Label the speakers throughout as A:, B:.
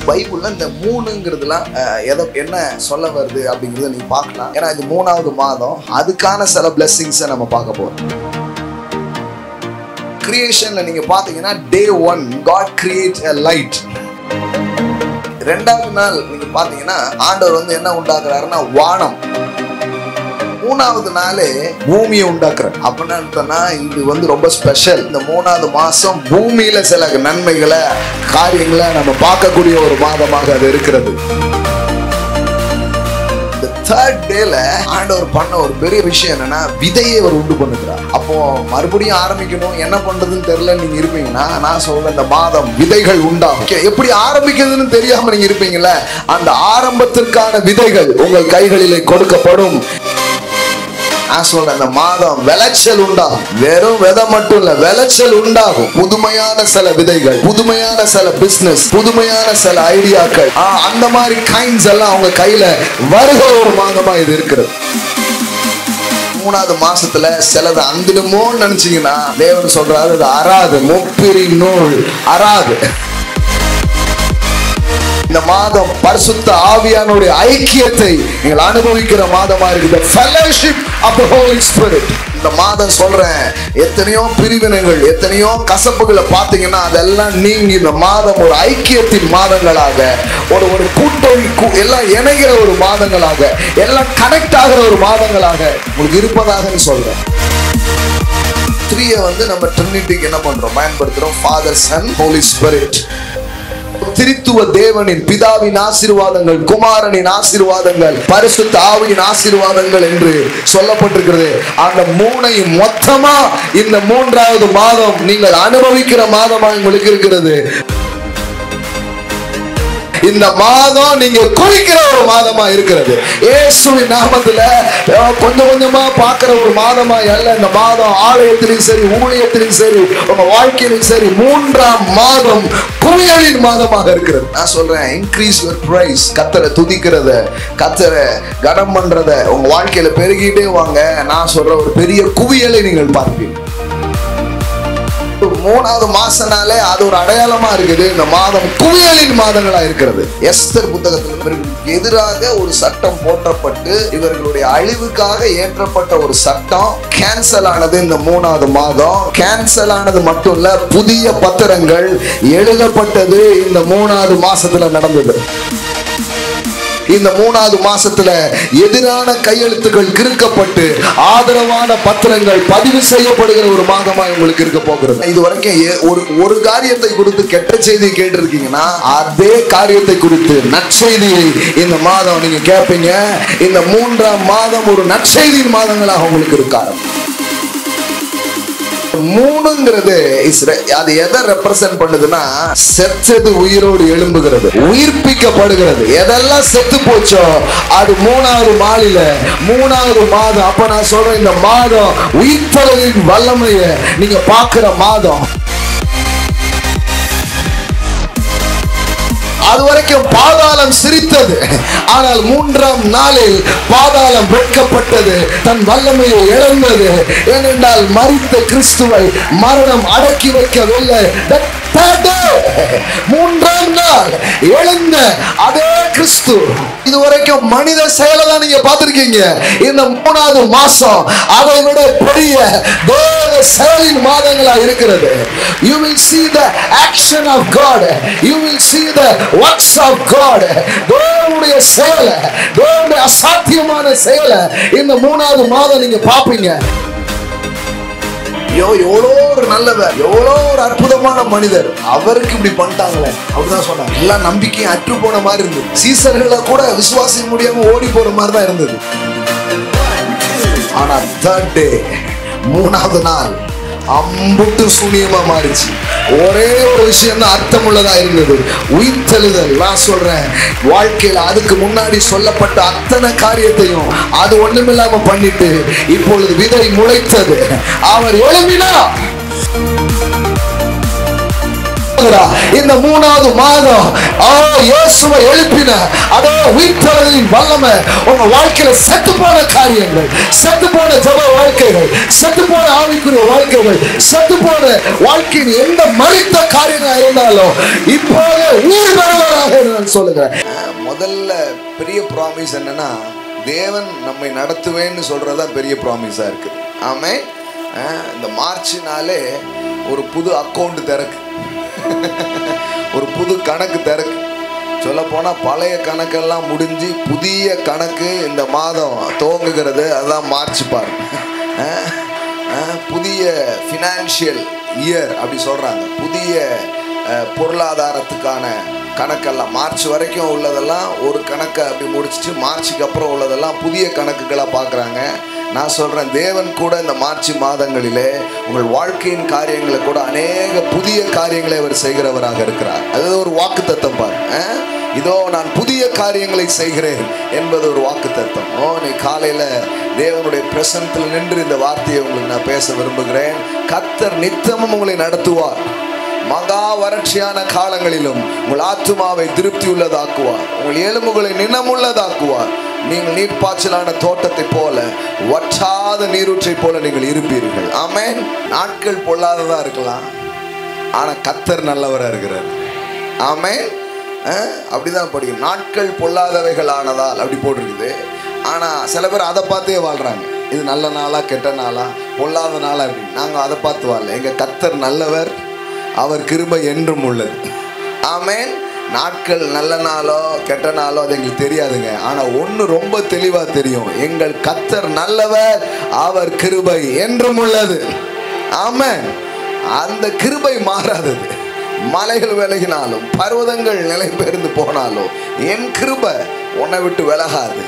A: பைபிள்ல இந்த மூணுங்கிறதுலாம் அஹ், எதை என்ன சொல்ல வருது அப்படிங்கறத நீங்க பார்க்கலாம் ஏன்னா இது மூணாவது மாதம் அதுக்கான சில பிளெஸிங்ஸை நம்ம பார்க்க போறோம் கிரியேஷன்ல நீங்க பாத்தீங்கன்னா day one God create a light ரெண்டாவது நாள் நீங்க பாத்தீங்கன்னா ஆண்டவர் வந்து என்ன உண்டாக்குறாருன்னா வானம் மூணாவது நாளே பூமியை உண்டாக்குறார் அப்படின்னு அர்த்தம்னா இது வந்து ரொம்ப ஸ்பெஷல் இந்த மூணாவது மாசம் பூமியில சில நன்மைகளை காரியங்களை நம்ம பார்க்கக்கூடிய ஒரு மாதமாக அது இருக்கிறது இந்த தேர்ட் டேல ஆண்டவர் பண்ண ஒரு பெரிய விஷயம் என்னன்னா விதையை அவர் உண்டு பண்ணுகிறார் அப்போ மறுபடியும் ஆரம்பிக்கணும் என்ன பண்றதுன்னு தெரியல நீங்க இருப்பீங்கன்னா நான் சொல்றேன் இந்த மாதம் விதைகள் உண்டாகும் Okay, எப்படி ஆரம்பிக்கிறதுன்னு தெரியாம நீங்க இருப்பீங்கல்ல அந்த ஆரம்பத்திற்கான விதைகள் உங்கள் கைகளிலே கொடுக்கப்படும் நான் சொல்றேன் இந்த மாதம் விளைச்சல் உண்டாகும் வெறும் விதை மட்டும் இல்ல விளைச்சல் உண்டாகும் புதுமையான சில விதைகள் புதுமையான சில பிசினஸ் புதுமையான சில ஐடியாக்கள் ஆ, அந்த மாதிரி கைண்ட்ஸ் எல்லாம் அவங்க கையில வருகிற ஒரு மாதமா இது இருக்கிறது மூணாவது மாசத்துல சிலது அந்திடுமோன்னு நினைச்சீங்கன்னா தேவன் சொல்றாரு அது அறாது முப்பிரி நூல் அறாது இந்த மாதம் பரிசுத்த ஆவியானுடைய ஐக்கியத்தை நீங்கள் அனுபவிக்கிற மாதமா இருக்குது fellowship of the Holy Spirit இந்த மாதம் சொல்றேன் எத்தனையோ பிரிவினைகள் எத்தனையோ கசப்புகளை பார்த்தீங்கன்னா அதெல்லாம் நீங்கி இந்த மாதம் ஒரு ஐக்கியத்தின் மாதங்களாக ஒரு ஒரு கூட்டணி கூ- எல்லாம் இணைகிற ஒரு மாதங்களாக எல்லாம் கனெக்ட் ஆகிற ஒரு மாதங்களாக உங்களுக்கு இருப்பதாக சொல்றேன் த்ரீயை வந்து நம்ம ட்ரினிட்டிக்கு என்ன பண்றோம் பயன்படுத்துறோம் ஃபாதர் சன் ஹோலி ஸ்பிரிட் திரித்துவ தேவனின் பிதாவின் ஆசீர்வாதங்கள் குமாரனின் ஆசீர்வாதங்கள் பரிசுத்த ஆவியின் ஆசீர்வாதங்கள் என்று சொல்லப்பட்டிருக்கிறது அந்த மூணையும் மொத்தமா இந்த மூன்றாவது மாதம் நீங்கள் அனுபவிக்கிற மாதமா உங்களுக்கு இருக்கிறது இந்த மாதம் நீங்க குறிக்கிற ஒரு மாதமா இருக்கிறது இயேசுவின் நாமத்துல அஹ், கொஞ்சம் கொஞ்சமா பார்க்கிற ஒரு மாதமா அல்ல இந்த மாதம் ஆலயத்திலும் சரி ஊழியத்திலும் சரி உங்க வாழ்க்கையிலும் சரி மூன்றாம் மாதம் குவியலின் மாதமாக இருக்கிறது நான் சொல்றேன் இன்க்ரீஸ் யுவர் பிரைஸ் கத்தரை துதிக்கிறத கத்தரை கனம் பண்றத உங்க வாழ்க்கையில பெருகிட்டே வாங்க நான் சொல்ற ஒரு பெரிய குவியலை நீங்கள் பார்ப்பீங்க மூணாவது மாசனாலே அது ஒரு அடையாளமா இருக்குது இந்த மாதம் குவியலின் மாதங்களா இருக்கிறது எஸ்தர் புத்தகத்தில் இவர்களுக்கு எதிராக ஒரு சட்டம் போற்றப்பட்டு இவர்களுடைய அழிவுக்காக ஏற்றப்பட்ட ஒரு சட்டம் கேன்சல் ஆனது இந்த மூணாவது மாதம் கேன்சல் ஆனது மட்டும் இல்ல புதிய பத்திரங்கள் எழுதப்பட்டது இந்த மூணாவது மாசத்துல நடந்தது இந்த மூணாவது மாசத்துல எதிரான கையெழுத்துக்கள் கிறுக்கப்பட்டு ஆதரவான பத்திரங்கள் பதிவு செய்யப்படுகிற ஒரு மாதமா உங்களுக்கு இருக்க போகிறது இது வரைக்கும் ஏ- ஒரு ஒரு காரியத்தை குறித்து கெட்ட செய்தி கேட்டிருக்கீங்கன்னா அதே காரியத்தை குறித்து நற்செய்தியை இந்த மாதம் நீங்க கேட்பீங்க இந்த மூன்றாம் மாதம் ஒரு நற்செய்தியின் மாதங்களாக உங்களுக்கு இருக்காரு மூணுங்கிறது is re- அது எதை ரெப்ரசென்ட் பண்ணுதுன்னா செத்தது உயிரோடு எழும்புகிறது உயிர்ப்பிக்கப்படுகிறது எதெல்லாம் செத்து போச்சோ அது மூணாவது மாலில மூணாவது மாதம் அப்ப நான் சொல்றேன் இந்த மாதம் உயிர்த்தலின் வல்லமையை நீங்க பார்க்கிற மாதம் அது வரைக்கும் பாதாளம் சிரித்தது ஆனால் மூன்றாம் நாளில் பாதாளம் வெட்கப்பட்டது தன் வல்லமையை இழந்தது ஏனென்றால் மரித்த கிறிஸ்துவை மரணம் அடக்கி வைக்கவில்லை That third day, மூன்றாம் நாள் எழுந்த அதே கிறிஸ்து இதுவரைக்கும் மனித செயலை தான் நீங்க பார்த்திருக்கீங்க இந்த மூணாவது மாசம் அதை விட பெரிய தேவ செயலின் மாதங்களா இருக்கிறது you will see the action of god you will see the works of god தேவனுடைய செயலை தேவனுடைய அசாத்தியமான செயலை இந்த மூணாவது மாதம் நீங்க பாப்பீங்க ஐயோ எவ்வளோ ஒரு நல்லவர் எவ்வளோ ஒரு அற்புதமான மனிதர் அவருக்கு இப்படி பண்ணிட்டாங்களே அப்படிதான் சொன்னாங்க எல்லா நம்பிக்கையும் அற்று போன மாதிரி இருந்தது சீசர்களை கூட விசுவாசிக்க முடியாம ஓடி போற மாதிரி தான் இருந்தது ஆனா தேர்ட் டே மூணாவது நாள் அம்புட்டு சூனியமா மாறிச்சு ஒரே ஒரு விஷயம் தான் அர்த்தமுள்ளதா இருந்தது உயிர்த்தெழுதல் நான் சொல்றேன் வாழ்க்கையில அதுக்கு முன்னாடி சொல்லப்பட்ட அத்தனை காரியத்தையும் அது ஒண்ணுமில்லாம பண்ணிட்டு இப்பொழுது விதை முளைத்தது அவர் எழுப்பினா போகிறார். இந்த மூணாவது மாதம் ஆ இயேசுவை எழுப்பின அதோ உயிர்த்தலின் வல்லமை உங்க வாழ்க்கையில செத்து போன காரியங்கள் செத்து போன ஜப வாழ்க்கைகள் செத்து போன ஆவிக்குரிய வாழ்க்கைகள் செத்து போன வாழ்க்கையின் எந்த மறித்த காரியங்கள் இருந்தாலும் இப்போது உயிர் பெறுவதாக நான் சொல்லுகிறேன் முதல்ல பெரிய ப்ராமிஸ் என்னன்னா தேவன் நம்மை நடத்துவேன்னு சொல்றதுதான் பெரிய ப்ராமிஸா இருக்கு ஆமே அஹ், இந்த மார்ச்னாலே ஒரு புது அக்கௌண்ட் திறக்கு ஒரு புது கணக்கு திறக்கு சொல்ல போனா பழைய கணக்கெல்லாம் முடிஞ்சு புதிய கணக்கு இந்த மாதம் துவங்குகிறது அதுதான் மார்ச் பாரு அஹ், அஹ், புதிய ஃபினான்ஷியல் இயர் அப்படி சொல்றாங்க புதிய அஹ், பொருளாதாரத்துக்கான கணக்கெல்லாம் மார்ச் வரைக்கும் உள்ளதெல்லாம் ஒரு கணக்கை அப்படி முடிச்சுட்டு மார்ச்சுக்கு அப்புறம் உள்ளதெல்லாம் புதிய கணக்குகளாக பார்க்குறாங்க நான் சொல்கிறேன் தேவன் கூட இந்த மார்ச் மாதங்களிலே உங்கள் வாழ்க்கையின் காரியங்களை கூட அநேக புதிய காரியங்களை அவர் செய்கிறவராக இருக்கிறார் அது ஒரு வாக்கு தத்தம் பாரு அஹ்? இதோ நான் புதிய காரியங்களை செய்கிறேன் என்பது ஒரு வாக்கு தத்தம் ஓ நீ காலையில் தேவனுடைய பிரசனத்தில் நின்று இந்த வார்த்தையை உங்களுக்கு நான் பேச விரும்புகிறேன் கத்தர் நித்தமும் உங்களை நடத்துவார் மகா வறட்சியான காலங்களிலும் உங்கள் ஆத்துமாவை திருப்தி உள்ளதாக்குவார் உங்கள் எலும்புகளை நினமுள்ளதாக்குவார் நீங்கள் நீர்ப்பாய்ச்சலான தோட்டத்தை போல வற்றாத நீரூற்றை போல நீங்கள் இருப்பீர்கள் ஆமென் நாட்கள் பொல்லாததா இருக்கலாம் ஆனா கத்தர் நல்லவரா இருக்கிறார் ஆமென் அஹ், அப்படிதான் படிக்கும் நாட்கள் பொல்லாதவைகள் ஆனதால் அப்படி போட்டிருக்குது ஆனா சில பேர் அதை பார்த்தே வாழ்றாங்க இது நல்ல நாளா கெட்ட நாளா பொல்லாத நாளா அப்படின்னு நாங்க அதை பார்த்து வாழல எங்க கத்தர் நல்லவர் அவர் கிருபை என்றும் உள்ளது ஆமென் நாட்கள் நல்ல நாளோ கெட்ட நாளோ அது எங்களுக்கு தெரியாதுங்க ஆனா ஒண்ணு ரொம்ப தெளிவா தெரியும் எங்கள் கத்தர் நல்லவர் அவர் கிருபை என்றும் உள்ளது ஆமென் அந்த கிருபை மாறாதது மலைகள் விலகினாலும் பர்வதங்கள் நிலை பெயர்ந்து போனாலும் என் கிருபை உன்னை விட்டு விலகாது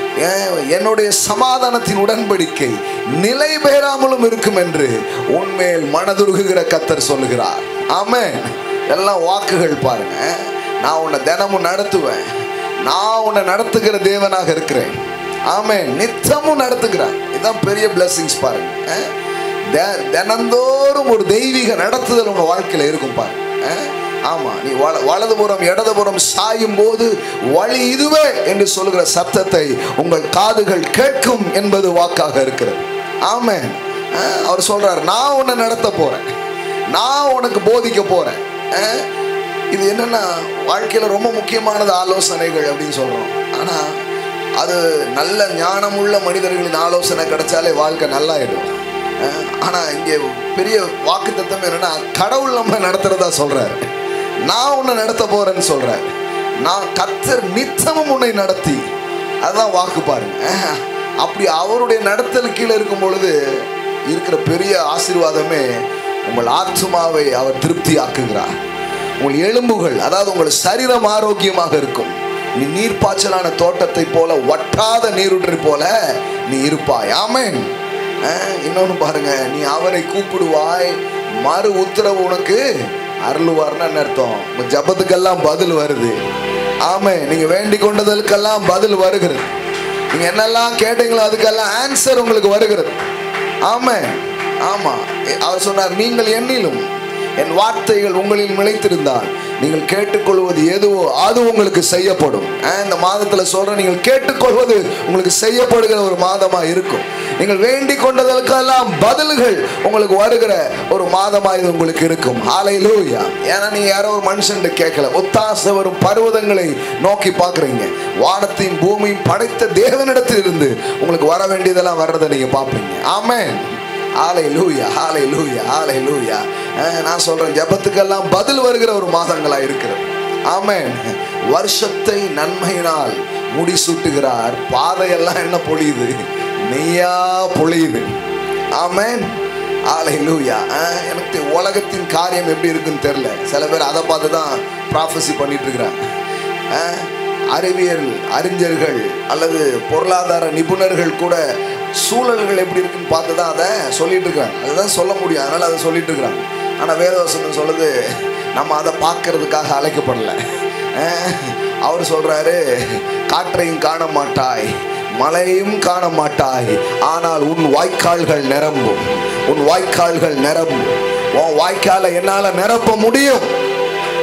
A: ஏன் என்னுடைய சமாதானத்தின் உடன்படிக்கை நிலை பெயராமலும் இருக்கும் என்று உன்மேல் மனதுருகுகிற கத்தர் சொல்லுகிறார் ஆமென் எல்லாம் வாக்குகள் பாருங்க நான் உன்னை தினமும் நடத்துவேன் நான் உன்னை நடத்துகிற தேவனாக இருக்கிறேன் ஆமென் நித்தமும் நடத்துகிறேன் இதுதான் பெரிய பிளெஸிங்ஸ் பாருங்க அஹ்? த- தினந்தோறும் ஒரு தெய்வீக நடத்துதல் உங்க வாழ்க்கையில இருக்கும் பாரு அஹ்? ஆமா நீ வல வலதுபுறம் இடதுபுறம் சாயும் போது வழி இதுவே என்று சொல்லுகிற சத்தத்தை உங்கள் காதுகள் கேட்கும் என்பது வாக்காக இருக்கிறது ஆமென் அஹ்? அவர் சொல்றார் நான் உன்னை நடத்த போறேன் நான் உனக்கு போதிக்க போறேன் அஹ்? இது என்னன்னா வாழ்க்கையில ரொம்ப முக்கியமானது ஆலோசனைகள் அப்படின்னு சொல்றோம் ஆனா அது நல்ல ஞானமுள்ள மனிதர்களின் ஆலோசனை கிடைச்சாலே வாழ்க்கை நல்லாயிடும் அஹ் ஆனா இங்கே பெரிய வாக்கு தத்தம் என்னன்னா கடவுள் நம்ம நடத்துறதா சொல்றாரு நான் உன்னை நடத்த போறேன்னு சொல்றேன் நான் கத்தர் நித்தமும் உன்னை நடத்தி அதுதான் வாக்கு பாருங்க அஹ் அப்படி அவருடைய நடத்தல் கீழே இருக்கும் பொழுது இருக்கிற பெரிய ஆசீர்வாதமே உங்கள் ஆத்மாவை அவர் திருப்தி ஆக்குகிறார் உங்கள் எலும்புகள் அதாவது உங்கள் சரீரம் ஆரோக்கியமாக இருக்கும் நீ நீர்ப்பாய்ச்சலான தோட்டத்தை போல வட்டாத நீருற்றை போல நீ இருப்பாய் ஆமென் அஹ், இன்னொன்னு பாருங்க நீ அவரை கூப்பிடுவாய் மறு உத்தரவு உனக்கு அருளுவார்னு என்ன அர்த்தம் உங்க ஜபத்துக்கெல்லாம் பதில் வருது ஆமே நீங்க வேண்டிக் கொண்டதற்கெல்லாம் பதில் வருகிறது நீங்க என்னெல்லாம் கேட்டீங்களோ அதுக்கெல்லாம் ஆன்சர் உங்களுக்கு வருகிறது ஆமே ஆமா எ- அவர் சொன்னார் நீங்கள் என்னிலும் என் வார்த்தைகள் உங்களில் நிலைத்திருந்தால் நீங்கள் கேட்டுக்கொள்வது எதுவோ அது உங்களுக்கு செய்யப்படும் அஹ் இந்த மாதத்துல சொல்றேன் நீங்கள் கேட்டுக்கொள்வது உங்களுக்கு செய்யப்படுகிற ஒரு மாதமா இருக்கும் நீங்கள் வேண்டிக் கொண்டதற்கெல்லாம் பதில்கள் உங்களுக்கு வருகிற ஒரு மாதமா இது உங்களுக்கு இருக்கும் ஹalleluya ஏன்னா நீங்க யாரோ ஒரு மனுஷன் கேட்கல ஒத்தாசை வரும் பர்வதங்களை நோக்கி பார்க்கறீங்க வானத்தையும் பூமியும் படைத்த தேவனிடத்தில் இருந்து உங்களுக்கு வர வேண்டியதெல்லாம் வர்றதை நீங்க பார்ப்பீங்க ஆமென் ஆலை லூயா ஆலை லூயா ஆலை லூயா நான் சொல்றேன் ஜெபத்துக்கெல்லாம் பதில் வருகிற ஒரு மாதங்களா இருக்கிறது ஆமென் வருஷத்தை நன்மையினால் முடிசூட்டுகிறார் பாதையெல்லாம் என்ன பொழியுது நெய்யா பொழியுது ஆமென் ஆலை லூயா எனக்கு உலகத்தின் காரியம் எப்படி இருக்குன்னு தெரியல சில பேர் அதை பார்த்து தான் ப்ராஃபஸி பண்ணிட்டு இருக்கிறாங்க அஹ், அறிவியல் அறிஞர்கள் அல்லது பொருளாதார நிபுணர்கள் கூட சூழல்கள் எப்படி இருக்குன்னு பார்த்து தான் அதை சொல்லிட்டு இருக்கிறாங்க அதுதான் சொல்ல முடியும் அதனால அதை சொல்லிட்டு இருக்கிறாங்க ஆனால் வேதவசனம் சொல்லுது நம்ம அதை பார்க்கறதுக்காக அழைக்கப்படல அஹ், அவர் சொல்றாரு காற்றையும் காண மாட்டாய் மழையும் காண மாட்டாய் ஆனால் உன் வாய்க்கால்கள் நிரம்பும் உன் வாய்க்கால்கள் நிரம்பும் உன் வாய்க்காலை என்னால நிரப்ப முடியும்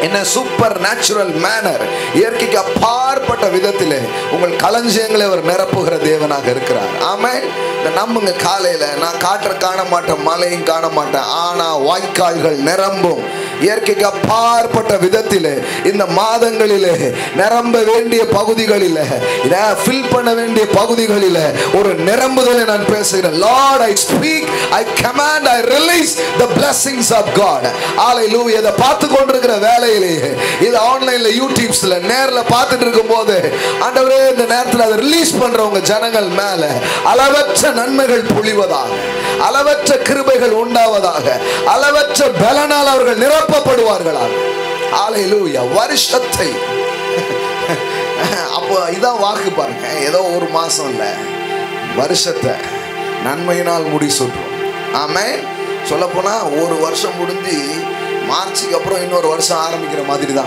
A: என்ன சூப்பர் நேச்சுரல் மேனர் இயற்கைக்கு அப்பாற்பட்ட விதத்திலே உங்கள் களஞ்சியங்களை அவர் நிரப்புகிற தேவனாக இருக்கிறார் ஆமே இந்த நம்புங்க காலையில நான் காற்ற காண மாட்டேன் மழையும் காண மாட்டேன் ஆனா வாய்க்கால்கள் நிரம்பும் இயற்கைக்கு அப்பாற்பட்ட விதத்திலே இந்த மாதங்களிலே நிரம்ப வேண்டிய பகுதிகளில் இதை ஃபில் பண்ண வேண்டிய பகுதிகளில் ஒரு நிரம்புதலை நான் பேசுகிறேன் Lord I speak I command I release the blessings of God hallelujah இதை பார்த்து கொண்டிருக்கிற வேலையிலேயே இது ஆன்லைன்ல யூடியூப்ஸ்ல நேர்ல பார்த்துட்டு இருக்கும்போது ஆண்டவரே இந்த நேரத்தில் அதை ரிலீஸ் பண்றவங்க ஜனங்கள் மேல அளவற்ற நன்மைகள் பொழிவதாக அளவற்ற கிருபைகள் உண்டாவதாக அளவற்ற பலனால் அவர்கள் நிரப்பப்படுவார்களாக ஹalleluya வருஷத்தை அப்போ இதான் வாக்கு பாருங்க ஏதோ ஒரு மாசம் இல்ல வருஷத்தை நன்மையினால் முடி சொல்றோம் ஆமே சொல்ல போனா ஒரு வருஷம் முடிஞ்சு மார்ச்சுக்கு அப்புறம் இன்னொரு வருஷம் ஆரம்பிக்கிற மாதிரி தான்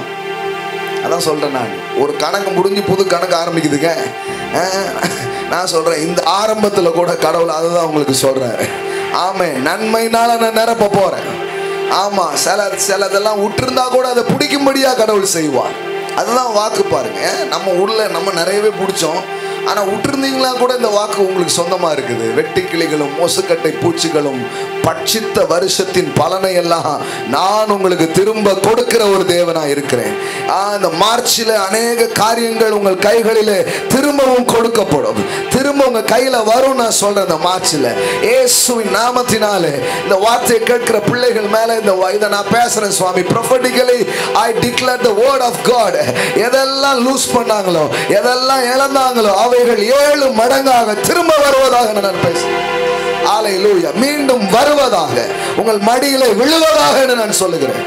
A: அதான் சொல்றேன் நான் ஒரு கணக்கு முடிஞ்சு புது கணக்கு ஆரம்பிக்குதுங்க அஹ், நான் சொல்றேன் இந்த ஆரம்பத்துல கூட கடவுள் அதுதான் உங்களுக்கு சொல்றாரு ஆமே நன்மையினால நான் நிரப்ப போறேன் ஆமா சில சிலதெல்லாம் விட்டுருந்தா கூட அதை பிடிக்கும்படியா கடவுள் செய்வார் அதுதான் வாக்கு பாருங்க நம்ம உள்ள நம்ம நிறையவே பிடிச்சோம் ஆனா விட்டுருந்தீங்களா கூட இந்த வாக்கு உங்களுக்கு சொந்தமா இருக்குது வெட்டி கிளிகளும் மோசுக்கட்டை பூச்சிகளும் பட்சித்த வருஷத்தின் பலனை எல்லாம் நான் உங்களுக்கு திரும்ப கொடுக்கிற ஒரு தேவனா இருக்கிறேன் ஆ, இந்த மார்ச்சில் அநேக காரியங்கள் உங்கள் கைகளிலே திரும்பவும் கொடுக்கப்படும் திரும்ப உங்க கையில வரும் நான் சொல்றேன் இந்த மார்ச்சில் இயேசுவின் நாமத்தினாலே இந்த வார்த்தையை கேட்கிற பிள்ளைகள் மேல இந்த வ- இதை நான் பேசுறேன் சுவாமி prophetically I declare the word of God எதெல்லாம் லூஸ் பண்ணாங்களோ எதெல்லாம் இழந்தாங்களோ அவைகள் ஏழு மடங்காக திரும்ப வருவதாக நான் பேசுறேன் ஹalleluya மீண்டும் வருவதாக உங்கள் மடியிலே விழுவதாக என்று நான் சொல்லுகிறேன்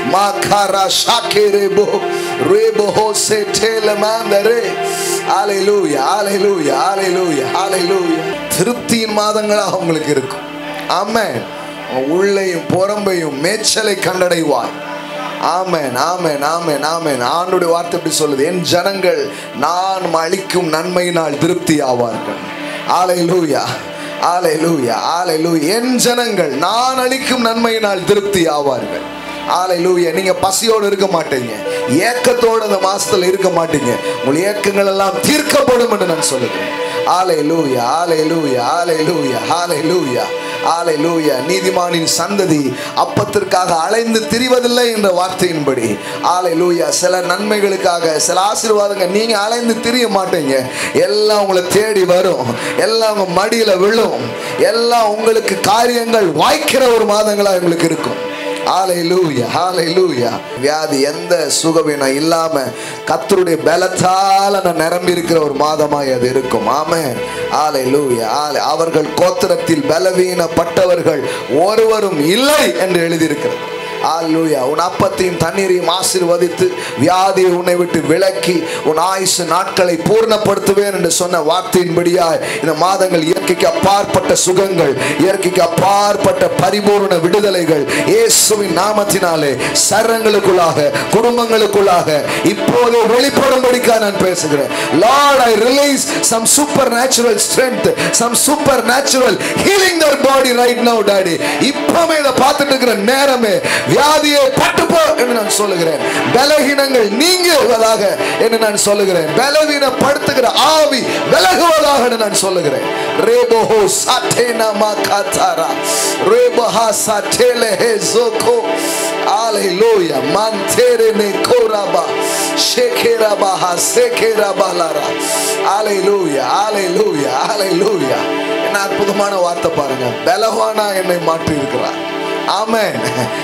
A: மாகாரா ஷாக்கேரேபோ ரேபோ ஹோசே டேலமாந்தரே ஹalleluya ஹalleluya ஹalleluya ஹalleluya திருப்தியின் மாதங்களாக உங்களுக்கு இருக்கும் ஆமென் உன் உள்ளையும் புறம்பையும் மேய்ச்சலை கண்டடைவாய் ஆமென் ஆமென் ஆமென் ஆமென் ஆண்டுடைய வார்த்தை எப்படி சொல்லுது என் ஜனங்கள் நான் அளிக்கும் நன்மையினால் திருப்தி ஆவார்கள் ஆலையிலூயா ஆலையிலூயா ஆலையிலூயா என் ஜனங்கள் நான் அளிக்கும் நன்மையினால் திருப்தி ஆவார்கள் ஆலையிலூயா நீங்க பசியோடு இருக்க மாட்டீங்க ஏக்கத்தோடு அந்த மாசத்துல இருக்க மாட்டீங்க உங்கள் ஏக்கங்கள் எல்லாம் தீர்க்கப்படும் என்று நான் சொல்லுகிறேன் ஆலையிலூயா ஆலையிலூயா ஆலையிலூயா ஆலையிலூயா ஆலையிலூயா நீதிமானின் சந்ததி அப்பத்திற்காக அலைந்து திரிவதில்லை என்ற வார்த்தையின்படி ஆலையிலூயா சில நன்மைகளுக்காக சில ஆசீர்வாதங்கள் நீங்க அலைந்து திரிய மாட்டீங்க எல்லாம் உங்களை தேடி வரும் எல்லாம் உங்க மடியில விழும் எல்லாம் உங்களுக்கு காரியங்கள் வாய்க்கிற ஒரு மாதங்களா உங்களுக்கு இருக்கும் ஹalleluya ஹalleluya வியாதி எந்த சுகவீனம் இல்லாம கர்த்தருடைய பலத்தால நான் நிரம்பி இருக்கிற ஒரு மாதமாய் அது இருக்கும் ஆமென் ஹalleluya ஹalleluya அவர்கள் கோத்திரத்தில் பலவீனப்பட்டவர்கள் ஒருவரும் இல்லை என்று எழுதியிருக்கிறது ஹalleluya உன் அப்பத்தையும் தண்ணீரையும் ஆசீர்வதித்து வியாதியை உன்னை விட்டு விலக்கி உன் ஆயுசு நாட்களை பூர்ணப்படுத்துவேன் என்று சொன்ன வார்த்தையின்படியாய் இந்த மாதங்கள் இயற்கைக்கு அப்பாற்பட்ட சுகங்கள் இயற்கைக்கு அப்பாற்பட்ட பரிபூர்ண விடுதலைகள் இயேசுவின் நாமத்தினாலே சரங்களுக்குள்ளாக குடும்பங்களுக்குள்ளாக இப்போது வெளிப்படும்படிக்காக நான் பேசுகிறேன் Lord I release some super natural strength some super natural healing their body right now daddy இப்பவே இதை பார்த்துட்டு இருக்கிற நேரமே வியாதியை பட்டுப்போ என்று நான் சொல்லுகிறேன் பலகீனங்கள் நீங்குவதாக என்று நான் சொல்லுகிறேன் பலவீனப்படுத்துகிற ஆவி விலகுவதாக என்று நான் சொல்லுகிறேன் ரேபோஹோ சாட்டேனா மாகாத்தாரா ரேபஹா சாட்டேலே ஹே ஜோகோ Hallelujah. Mantere koraba. Shekeraba ha sekeraba lara. Hallelujah. Hallelujah. Hallelujah. என்ன அற்புதமான வார்த்தை பாருங்க பலவானா என்னை மாற்றி இருக்கிறார் ஆமென்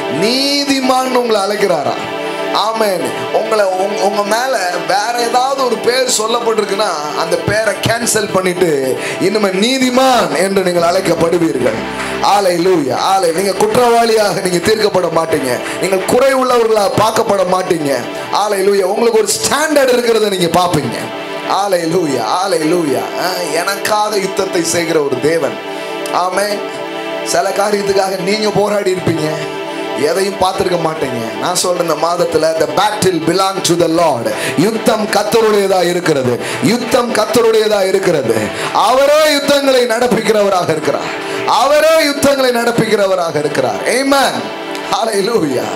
A: நீதிமான் உங்களை அழைக்கிறாரா ஆமென் உங்களை உங்க- உங்க மேல வேற ஏதாவது ஒரு பேர் சொல்லப்பட்டிருக்குன்னா அந்த பேரை கேன்சல் பண்ணிட்டு இனிமே நீதிமான் என்று நீங்கள் அழைக்கப்படுவீர்கள் ஆலை லூயா ஆலை நீங்க குற்றவாளியாக நீங்க தீர்க்கப்பட மாட்டீங்க நீங்கள் குறை உள்ளவர்களாக பார்க்கப்பட மாட்டீங்க ஆலை லூயா உங்களுக்கு ஒரு ஸ்டாண்டர்ட் இருக்கிறத நீங்க பார்ப்பீங்க ஆலை லூயா ஆலை லூயா எனக்காக யுத்தத்தை செய்கிற ஒரு தேவன் ஆமே சில காரியத்துக்காக நீங்க போராடி இருப்பீங்க எதையும் பார்த்திருக்க மாட்டீங்க நான் சொல்றேன் இந்த மாதத்துல the battle belong to the lord யுத்தம் கத்தருடையதா இருக்கிறது யுத்தம் கத்தருடையதா இருக்கிறது அவரே யுத்தங்களை நடப்பிக்கிறவராக இருக்கிறார் அவரே யுத்தங்களை நடப்பிக்கிறவராக இருக்கிறார் amen hallelujah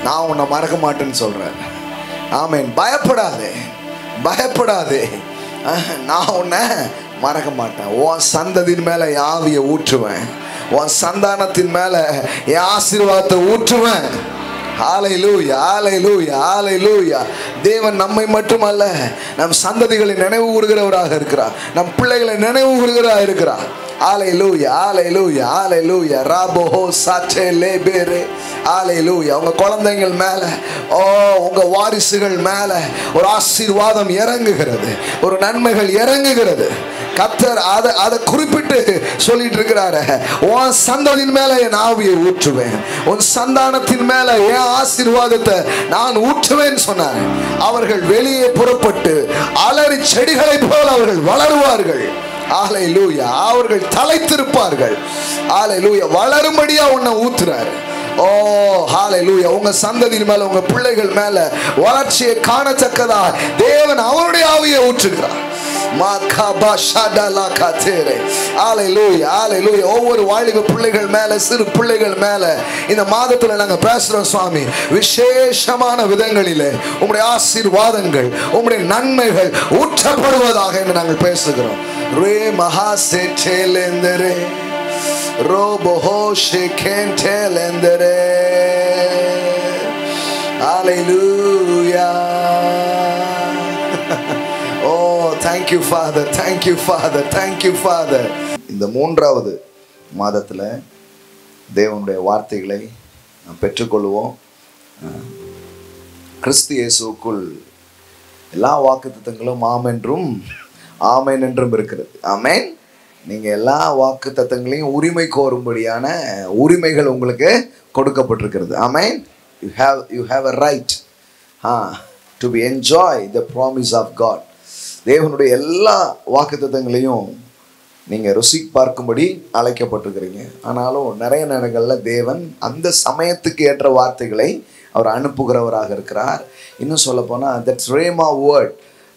A: நான் உன்னை மறக்க மாட்டேன்னு சொல்றேன் ஆமென் பயப்படாதே பயப்படாதே அஹ், நான் உன்னை மறக்க மாட்டேன் உன் சந்ததியின் மேல என் ஆவியை ஊற்றுவேன் உன் சந்தானத்தின் மேல என் ஆசீர்வாதத்தை ஊற்றுவேன் ஹalleluya ஹalleluya ஹalleluya தேவன் நம்மை மட்டுமல்ல நம் சந்ததிகளை நினைவு கூறுகிறவராக இருக்கிறார் நம் பிள்ளைகளை நினைவு கூறுகிறவராக இருக்கிறார் ஹalleluya ஹalleluya ஹalleluya ராபோஹோ சாச்சே லேபேரே ஹalleluya உங்க குழந்தைகள் மேல ஓ உங்க வாரிசுகள் மேல ஒரு ஆசீர்வாதம் இறங்குகிறது ஒரு நன்மைகள் இறங்குகிறது கத்தர் அதை அதை குறிப்பிட்டு சொல்லிட்டு இருக்கிறாரு உன் சந்ததியின் மேல என் ஆவியை ஊற்றுவேன் உன் சந்தானத்தின் மேல என் ஆசீர்வாதத்தை நான் ஊற்றுவேன் சொன்னார் அவர்கள் வெளியே புறப்பட்டு அலறி செடிகளைப் போல அவர்கள் வளருவார்கள் ஆலை லூயா அவர்கள் தலைத்திருப்பார்கள் ஆலை லூயா வளரும்படியா உன்னை ஊத்துறாரு ஓ ஹாலை லூயா உங்க சந்ததியின் மேல உங்க பிள்ளைகள் மேல வளர்ச்சியை காணத்தக்கதா தேவன் அவருடைய ஆவியை ஊற்றுகிறார் மாகாபா ஷாடலா காத்தேரே. ஹalleluya, hallelujah. ஒவ்வொரு வாலிப பிள்ளைகள் மேல சிறு பிள்ளைகள் மேல இந்த மாதத்துல நாங்க பேசுறோம் சுவாமி விசேஷமான விதங்களிலே உங்களுடைய ஆசீர்வாதங்கள் உங்களுடைய நன்மைகள் ஊற்றப்படுவதாக என்று நாங்கள் பேசுகிறோம் ரே மகா சேற்றேலேந்தரே ரோபோஹோ ஷேகேண்டேலேந்தரே Hallelujah. Oh thank you Father thank you Father thank you Father இந்த மூன்றாவது மாதத்தில் தேவனுடைய வார்த்தைகளை நாம் பெற்றுக்கொள்வோம் அஹ், கிறிஸ்து இயேசுக்குள் எல்லா வாக்குத்தத்தங்களும் ஆமென்றும் ஆமென் என்றும் இருக்கிறது ஆமென் நீங்கள் எல்லா வாக்கு தத்தங்களையும் உரிமை கோரும்படியான உரிமைகள் உங்களுக்கு கொடுக்கப்பட்டிருக்கிறது amen you have you have a right ah to be enjoy the promise of God தேவனுடைய எல்லா வாக்குத்தத்தங்களையும் நீங்கள் ருசி பார்க்கும்படி அழைக்கப்பட்டிருக்கிறீங்க ஆனாலும் நிறைய நேரங்களில் தேவன் அந்த சமயத்துக்கு ஏற்ற வார்த்தைகளை அவர் அனுப்புகிறவராக இருக்கிறார் இன்னும் சொல்லப்போனால் தட்ஸ் ரேமா வேர்ட்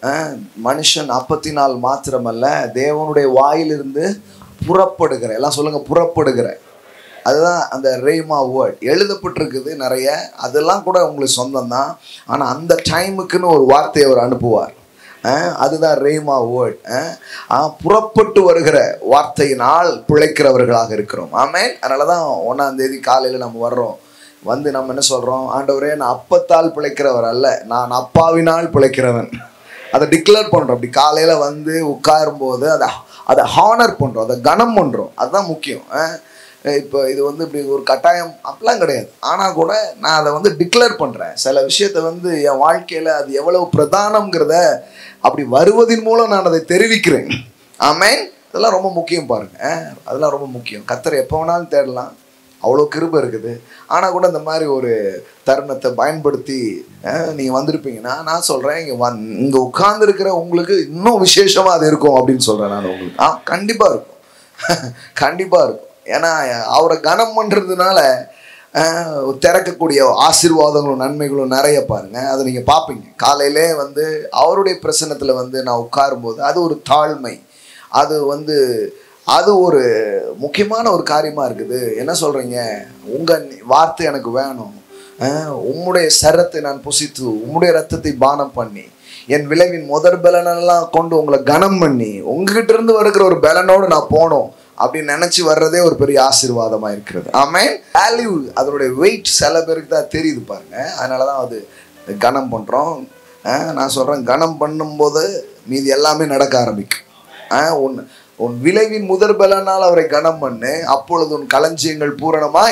A: மனுஷன் அப்பத்தினால் மாத்திரமல்ல தேவனுடைய வாயிலிருந்து புறப்படுகிற எல்லாம் சொல்லுங்க புறப்படுகிற அதுதான் அந்த ரேமா வேர்ட் எழுதப்பட்டிருக்குது நிறைய அதெல்லாம் கூட உங்களுக்கு சொந்தம் தான் ஆனால் அந்த டைமுக்குன்னு ஒரு வார்த்தையை அவர் அனுப்புவார் அஹ் அதுதான் ரேமா வேர்ட் புறப்பட்டு வருகிற வார்த்தையினால் பிழைக்கிறவர்களாக இருக்கிறோம் ஆமென் அதனால தான் ஒன்றாம் தேதி காலையில் நம்ம வர்றோம் வந்து நம்ம என்ன சொல்கிறோம் ஆண்டவரே நான் அப்பத்தால் பிழைக்கிறவர் அல்ல நான் அப்பாவினால் பிழைக்கிறவன் அதை டிக்ளேர் பண்ணுறோம் அப்படி காலையில் வந்து உட்காரும்போது அதை அதை ஹானர் பண்ணுறோம் அதை கனம் பண்ணுறோம் அதுதான் முக்கியம் அஹ் இப்போ இது வந்து இப்படி ஒரு கட்டாயம் அப்படிலாம் கிடையாது ஆனால் கூட நான் அதை வந்து டிக்ளேர் பண்ணுறேன் சில விஷயத்தை வந்து என் வாழ்க்கையில் அது எவ்வளவு பிரதானங்கிறத அப்படி வருவதின் மூலம் நான் அதை தெரிவிக்கிறேன் ஆமென் இதெல்லாம் ரொம்ப முக்கியம் பாருங்க அஹ் அதெல்லாம் ரொம்ப முக்கியம் கத்தர் எப்போ வேணாலும் தேடலாம் அவ்வளோ கிருபை இருக்குது ஆனால் கூட இந்த மாதிரி ஒரு தருணத்தை பயன்படுத்தி நீங்கள் வந்திருப்பீங்கன்னா நான் சொல்கிறேன் இங்கே வந் இங்கே உட்கார்ந்துருக்கிற உங்களுக்கு இன்னும் விசேஷமாக அது இருக்கும் அப்படின்னு சொல்கிறேன் நான் உங்களுக்கு ஆ கண்டிப்பாக இருக்கும் கண்டிப்பாக இருக்கும் ஏன்னா அவரை கனம் பண்ணுறதுனால திறக்கக்கூடிய ஆசீர்வாதங்களும் நன்மைகளும் நிறைய பாருங்க அதை நீங்கள் பார்ப்பீங்க காலையிலே வந்து அவருடைய பிரசன்னத்தில் வந்து நான் உட்காரும்போது அது ஒரு தாழ்மை அது வந்து அது ஒரு முக்கியமான ஒரு காரியமாக இருக்குது என்ன சொல்கிறீங்க உங்கள் வார்த்தை எனக்கு வேணும் அஹ், உம்முடைய சரத்தை நான் புசித்து உம்முடைய ரத்தத்தை பானம் பண்ணி என் விளைவின் முதற் பலனெல்லாம் கொண்டு உங்களை கனம் பண்ணி உங்ககிட்ட இருந்து வருகிற ஒரு பலனோடு நான் போனோம் அப்படின்னு நினைச்சு வர்றதே ஒரு பெரிய ஆசீர்வாதமா இருக்கிறது ஆமே வேல்யூ அதனுடைய வெயிட் சில பேருக்கு தான் தெரியுது பாருங்க அதனால தான் அது கனம் பண்றோம் அஹ், நான் சொல்றேன் கனம் பண்ணும்போது மீதி எல்லாமே நடக்க ஆரம்பிக்கும் அஹ், உன் உன் விளைவின் முதற் பலனால் அவரை கனம் பண்ணு அப்பொழுது உன் களஞ்சியங்கள் பூரணமாய்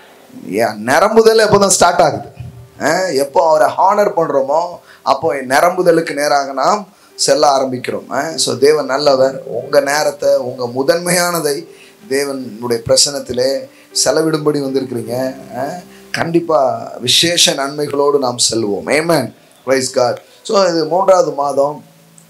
A: ஏன் நிரம்புதல் எப்போ தான் ஸ்டார்ட் ஆகுது அஹ் எப்போ அவரை ஹானர் பண்ணுறோமோ அப்போ என் நிரம்புதலுக்கு நேராக நாம் செல்ல ஆரம்பிக்கிறோம் ஸோ தேவன் நல்லவர் உங்கள் நேரத்தை உங்கள் முதன்மையானதை தேவனுடைய பிரசனத்திலே செலவிடும்படி வந்திருக்கிறீங்க கண்டிப்பாக விசேஷ நன்மைகளோடு நாம் செல்வோம் ஏமேன் ரைஸ் காட் ஸோ இது மூன்றாவது மாதம்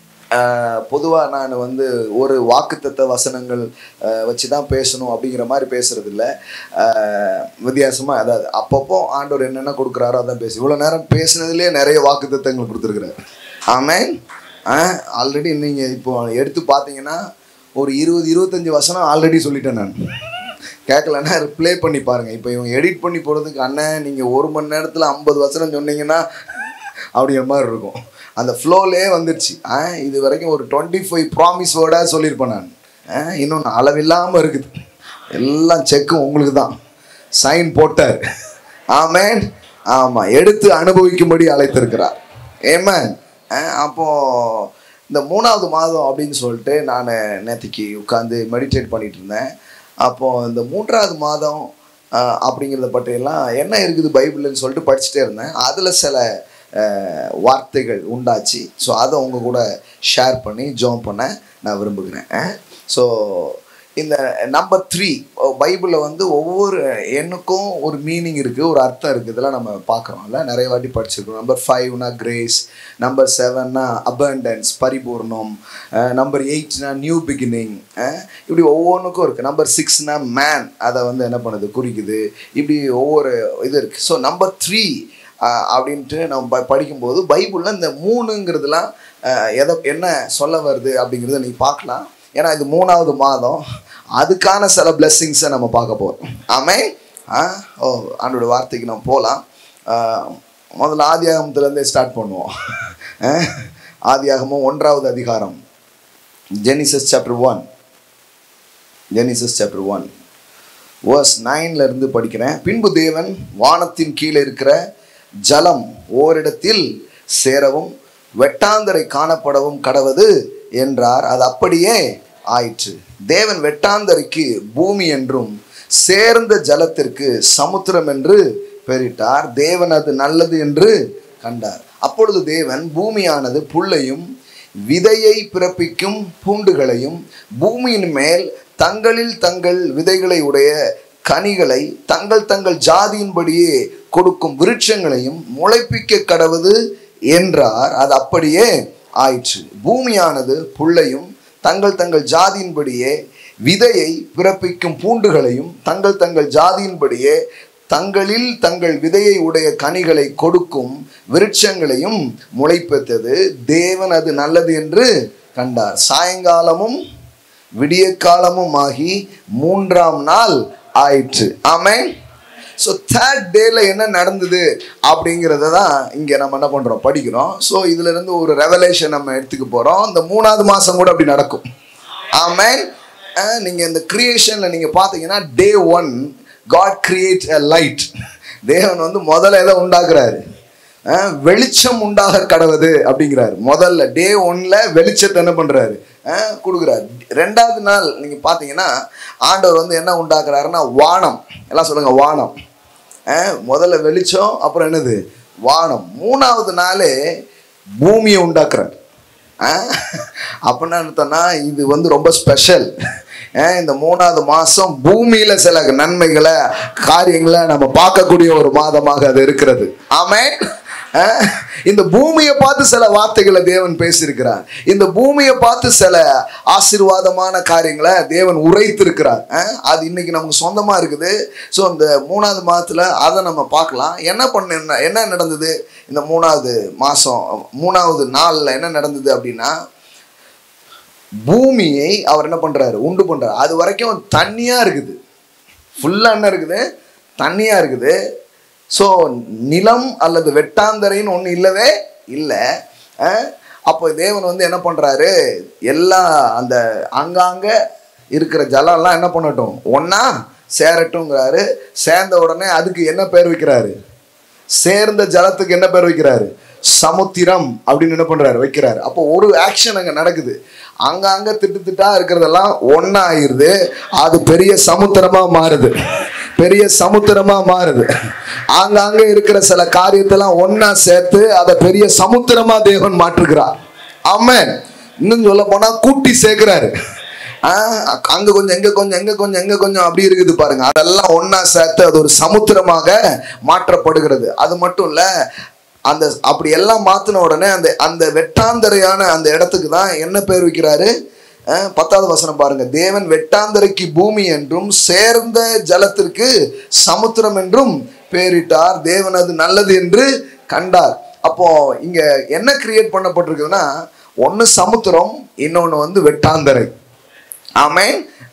A: பொதுவாக நான் வந்து ஒரு வாக்குத்தத்த வசனங்கள் வச்சு தான் பேசணும் அப்படிங்கிற மாதிரி பேசுறது இல்லை வித்தியாசமாக அதாவது அப்பப்போ ஆண்டவர் என்னென்ன கொடுக்குறாரோ அதான் பேசு இவ்வளோ நேரம் பேசுனதுலேயே நிறைய வாக்குத்தத்தங்கள் கொடுத்துருக்குறாரு ஆமேன் ஆல்ரெடி நீங்கள் இப்போ எடுத்து பார்த்தீங்கன்னா ஒரு இருபது இருபத்தஞ்சி வசனம் ஆல்ரெடி சொல்லிட்டேன் நான் கேட்கலன்னா ப்ளே பண்ணி பாருங்க இப்போ இவங்க எடிட் பண்ணி போடுறதுக்கு அண்ணன் நீங்கள் ஒரு மணி நேரத்தில் ஐம்பது வசனம் சொன்னீங்கன்னா அப்படிங்கிற மாதிரி இருக்கும் அந்த ஃப்ளோலே வந்துடுச்சு ஆ இது வரைக்கும் ஒரு டுவெண்ட்டி ஃபைவ் ப்ராமிஸ் வேர்டாக சொல்லியிருப்பேன் நான் ஆ, இன்னொன்று அளவில்லாமல் இருக்குது எல்லாம் செக்கும் உங்களுக்கு தான் சைன் போட்டார் ஆமேன் ஆமாம் எடுத்து அனுபவிக்கும்படி அழைத்திருக்கிறார் ஏமேன் அப்போ இந்த மூணாவது மாதம் அப்படின்னு சொல்லிட்டு நான் நேற்றுக்கு உட்காந்து மெடிடேட் பண்ணிட்டு இருந்தேன் அப்போ இந்த மூன்றாவது மாதம் ஆஹ், அப்படிங்கிறத பற்றியெல்லாம் என்ன இருக்குது பைபிள்னு சொல்லிட்டு படிச்சுட்டே இருந்தேன் அதில் சில ஆஹ், வார்த்தைகள் உண்டாச்சு ஸோ அதை உங்க கூட ஷேர் பண்ணி ஜோம் பண்ண நான் விரும்புகிறேன் ஸோ இந்த நம்பர் த்ரீ பைபிளில் வந்து ஒவ்வொரு எண்ணுக்கும் ஒரு மீனிங் இருக்குது ஒரு அர்த்தம் இருக்குது இதெல்லாம் நம்ம பார்க்குறோம்ல நிறைய வாட்டி படிச்சிருக்கோம் நம்பர் ஃபைவ்னா கிரேஸ் நம்பர் செவன்னா அபண்டன்ஸ் பரிபூர்ணம் நம்பர் எயிட்னா நியூ பிகினிங் இப்படி ஒவ்வொன்றுக்கும் இருக்குது நம்பர் சிக்ஸ்னா மேன் அதை வந்து என்ன பண்ணுது குறிக்குது இப்படி ஒவ்வொரு இது இருக்குது ஸோ நம்பர் த்ரீ அப்படின்ட்டு நம்ம ப- படிக்கும்போது பைபிளில் இந்த மூணுங்கிறதுலாம் அஹ், எதை என்ன சொல்ல வருது அப்படிங்கிறத நீங்கள் பார்க்கலாம் ஏன்னா இது மூணாவது மாதம் அதுக்கான சில பிளெஸ்ஸிங்ஸை நம்ம பார்க்க போகிறோம் ஆமே ஆ ஓ ஆண்டோட வார்த்தைக்கு நம்ம போகலாம் முதல்ல ஆதியாகமத்துலேருந்தே ஸ்டார்ட் பண்ணுவோம் அஹ், ஆதியாகமம் ஒன்றாவது அதிகாரம் Genesis chapter one Genesis chapter one verse நைன்ல இருந்து படிக்கிறேன் பின்பு தேவன் வானத்தின் கீழே இருக்கிற ஜலம் ஓரிடத்தில் சேரவும் வெட்டாந்தரை காணப்படவும் கடவது என்றார் அது அப்படியே ஆயிற்று தேவன் வெட்டாந்தரைக்கு பூமி என்றும் சேர்ந்த ஜலத்திற்கு சமுத்திரம் என்று பெயரிட்டார் தேவன் அது நல்லது என்று கண்டார் அப்பொழுது தேவன் பூமியானது புல்லையும் விதையை பிறப்பிக்கும் பூண்டுகளையும் பூமியின் மேல் தங்களில் தங்கள் விதைகளை உடைய கனிகளை தங்கள் தங்கள் ஜாதியின்படியே கொடுக்கும் விருட்சங்களையும் முளைப்பிக்க கடவுது என்றார் அது அப்படியே ஆயிற்று பூமியானது புல்லையும் தங்கள் தங்கள் ஜாதியின்படியே விதையை பிறப்பிக்கும் பூண்டுகளையும் தங்கள் தங்கள் ஜாதியின்படியே தங்களில் தங்கள் விதையை உடைய கனிகளை கொடுக்கும் விருட்சங்களையும் முளைப்பித்தது தேவன் அது நல்லது என்று கண்டார் சாயங்காலமும் விடிய காலமும் ஆகி மூன்றாம் நாள் ஆயிற்று ஆமென் ஸோ தேர்ட் டேல என்ன நடந்தது அப்படிங்கிறத தான் இங்கே நம்ம என்ன பண்ணுறோம் படிக்கிறோம் ஸோ இதுல இருந்து ஒரு ரெவலேஷன் நம்ம எடுத்துக்க போகிறோம் இந்த மூணாவது மாதம் கூட அப்படி நடக்கும் ஆமென் அஹ் நீங்க இந்த கிரியேஷன்ல நீங்க பார்த்தீங்கன்னா day one God create a light தேவன் வந்து முதல்ல எதை உண்டாக்குறாரு அஹ் வெளிச்சம் உண்டாக கடவுது அப்படிங்கிறாரு முதல்ல டே ஒன்ல வெளிச்சத்தை என்ன பண்றாரு அஹ் கொடுக்குறாரு ரெண்டாவது நாள் நீங்க பார்த்தீங்கன்னா ஆண்டவர் வந்து என்ன உண்டாக்குறாருன்னா வானம் எல்லாம் சொல்லுங்க வானம் அஹ் முதல்ல வெளிச்சம் அப்புறம் என்னது வானம் மூணாவது நாளே பூமியை உண்டாக்குறாரு ஆஹ் அப்படின்னா அர்த்தம்னா இது வந்து ரொம்ப ஸ்பெஷல் இந்த மூணாவது மாசம் பூமியில சில நன்மைகளை காரியங்களை நம்ம பார்க்கக்கூடிய ஒரு மாதமாக அது இருக்கிறது ஆமே இந்த பூமியை பார்த்து சில வார்த்தைகளை தேவன் பேசியிருக்கிறார் இந்த பூமியை பார்த்து சில ஆசீர்வாதமான காரியங்களை தேவன் உரைத்திருக்கிறார் ஆஹ் அது இன்னைக்கு நமக்கு சொந்தமா இருக்குது ஸோ இந்த மூணாவது மாதத்துல அதை நம்ம பார்க்கலாம் என்ன பண்ண என்ன என்ன நடந்தது இந்த மூணாவது மாசம் மூணாவது நாள்ல என்ன நடந்தது அப்படின்னா பூமியை அவர் என்ன பண்றாரு உண்டு பண்றாரு அது வரைக்கும் தண்ணியா இருக்குது ஃபுல்லா என்ன இருக்குது தண்ணியா இருக்குது ஸோ நிலம் அல்லது வெட்டாந்தரைன்னு ஒன்று இல்லவே இல்லை அப்போ தேவன் வந்து என்ன பண்றாரு எல்லா அந்த அங்காங்க இருக்கிற ஜலம்லாம் என்ன பண்ணட்டும் ஒண்ணா சேரட்டுங்கிறாரு சேர்ந்த உடனே அதுக்கு என்ன பேர் வைக்கிறாரு சேர்ந்த ஜலத்துக்கு என்ன பேர் வைக்கிறாரு சமுத்திரம் அப்படின்னு என்ன பண்றாரு வைக்கிறாரு அப்போ ஒரு ஆக்ஷன் அங்க நடக்குது அங்கங்க திட்டு திட்டா இருக்கிறதெல்லாம் ஒண்ணா ஆயிருது அது பெரிய சமுத்திரமா மாறுது பெரிய சமுத்திரமா மாறுது ஆங்காங்க இருக்கிற சில காரியத்தெல்லாம் ஒண்ணா சேர்த்து அதை பெரிய சமுத்திரமா தேவன் மாற்றுகிறார் ஆமென் இன்னும் சொல்ல போனா கூட்டி சேர்க்கிறாரு ஆஹ் அங்க கொஞ்சம் எங்க கொஞ்சம் எங்க கொஞ்சம் எங்க கொஞ்சம் அப்படி இருக்குது பாருங்க அதெல்லாம் ஒண்ணா சேர்த்து அது ஒரு சமுத்திரமாக மாற்றப்படுகிறது அது மட்டும் இல்ல அந்த அப்படி எல்லாம் மாத்தின உடனே அந்த அந்த வெட்டாந்தரையான அந்த இடத்துக்கு தான் என்ன பேர் வைக்கிறாரு அஹ் பத்தாவது வசனம் பாருங்க தேவன் வெட்டாந்தரைக்கு பூமி என்றும் சேர்ந்த ஜலத்திற்கு சமுத்திரம் என்றும் பேரிட்டார் தேவன் அது நல்லது என்று கண்டார் அப்போ இங்க என்ன கிரியேட் பண்ணப்பட்டிருக்குதுன்னா ஒன்னு சமுத்திரம் இன்னொன்னு வந்து வெட்டாந்தரை ஆமென்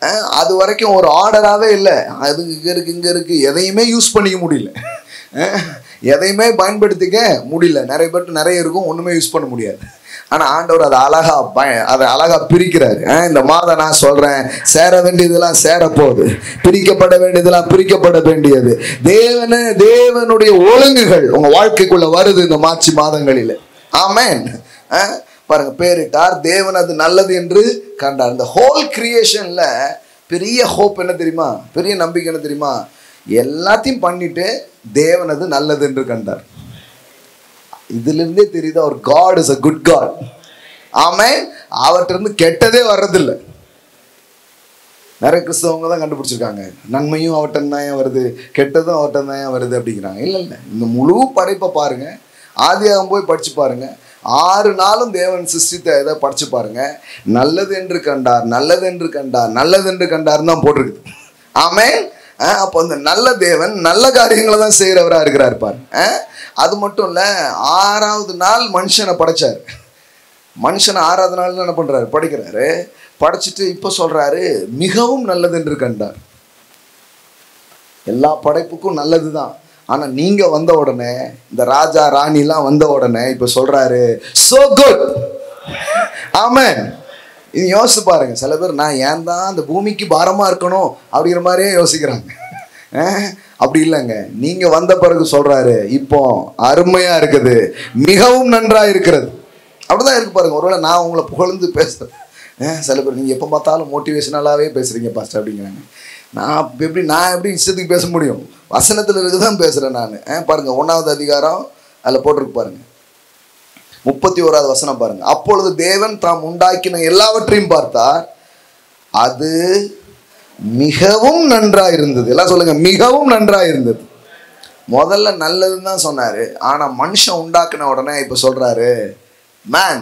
A: அஹ், அது வரைக்கும் ஒரு ஆர்டராகவே இல்லை அது இங்கே இருக்கு இங்கே இருக்கு எதையுமே யூஸ் பண்ணிக்க முடியல அஹ், எதையுமே பயன்படுத்திக்க முடியல நிறைய பேர்ட்டு நிறைய இருக்கும் ஒன்றுமே யூஸ் பண்ண முடியாது ஆனால் ஆண்டவர் அதை அழகா பய அதை அழகா பிரிக்கிறாரு அஹ், இந்த மாதம் நான் சொல்றேன் சேர வேண்டியதெல்லாம் சேர போகுது பிரிக்கப்பட வேண்டியதெல்லாம் பிரிக்கப்பட வேண்டியது தேவன தேவனுடைய ஒழுங்குகள் உங்க வாழ்க்கைக்குள்ள வருது இந்த மார்ச் மாதங்களில் ஆமென் அஹ், பாருங்க பேரிட்டார் தேவன் அது நல்லது என்று கண்டார் இந்த ஹோல் கிரியேஷன்ல பெரிய ஹோப் என்ன தெரியுமா பெரிய நம்பிக்கை என்ன தெரியுமா எல்லாத்தையும் பண்ணிட்டு தேவன் அது நல்லது என்று கண்டார் இதுல இருந்தே தெரியுது அவர் God is a good God ஆமே அவர்கிட்ட இருந்து கெட்டதே வர்றதில்ல நிறைய கிறிஸ்தவங்க தான் கண்டுபிடிச்சிருக்காங்க நன்மையும் அவர்கிட்ட தான் ஏன் வருது கெட்டதும் அவர்கிட்ட தான் ஏன் வருது அப்படிங்கிறாங்க இல்லை இல்லை இந்த முழு படைப்பை பாருங்க ஆதியாகம் போய் படிச்சு பாருங்க ஆறு நாளும் தேவன் சிருஷ்டித்த இதை படிச்சு பாருங்க நல்லது என்று கண்டார் நல்லது என்று கண்டார் நல்லது என்று கண்டார் தான் போட்டிருக்குது ஆமே அப்போ அந்த நல்ல தேவன் நல்ல காரியங்களை தான் செய்கிறவரா இருக்கிறார் பாரு அஹ், அது மட்டும் இல்லை ஆறாவது நாள் மனுஷனை படைச்சார் மனுஷனை ஆறாவது நாள் என்ன பண்றாரு படிக்கிறாரு படிச்சுட்டு இப்போ சொல்றாரு மிகவும் நல்லது என்று கண்டார் எல்லா படைப்புக்கும் நல்லது தான் ஆனா நீங்க வந்த உடனே இந்த ராஜா ராணிலாம் வந்த உடனே இப்ப சொல்றாரு சோ குட் ஆமென் இது யோசிச்சு பாருங்க சில பேர் நான் ஏன் தான் அந்த பூமிக்கு பாரமா இருக்கணும் அப்படிங்கிற மாதிரியே யோசிக்கிறாங்க அஹ், அப்படி இல்லைங்க நீங்க வந்த பிறகு சொல்றாரு இப்போ அருமையா இருக்குது மிகவும் நன்றா இருக்கிறது அப்படிதான் இருக்கு பாருங்க ஒருவேளை நான் உங்களை புகழ்ந்து பேசுறேன் அஹ், சில பேர் நீங்க எப்போ பார்த்தாலும் மோட்டிவேஷனலாகவே பேசுறீங்க பாஸ்டர் அப்படிங்கிறாங்க நான் இப்ப எப்படி நான் எப்படி இஷ்டத்துக்கு பேச முடியும் வசனத்தில் இருக்கு தான் பேசுகிறேன் நான் பாருங்க ஒன்றாவது அதிகாரம் அதில் போட்டிருக்கு பாருங்க முப்பத்தி ஓராவது வசனம் பாருங்க அப்பொழுது தேவன் தாம் உண்டாக்கின எல்லாவற்றையும் பார்த்தார் அது மிகவும் நன்றா இருந்தது எல்லாம் சொல்லுங்க மிகவும் நன்றா இருந்தது முதல்ல நல்லதுன்னு தான் சொன்னாரு ஆனா மனுஷன் உண்டாக்குன உடனே இப்ப சொல்றாரு man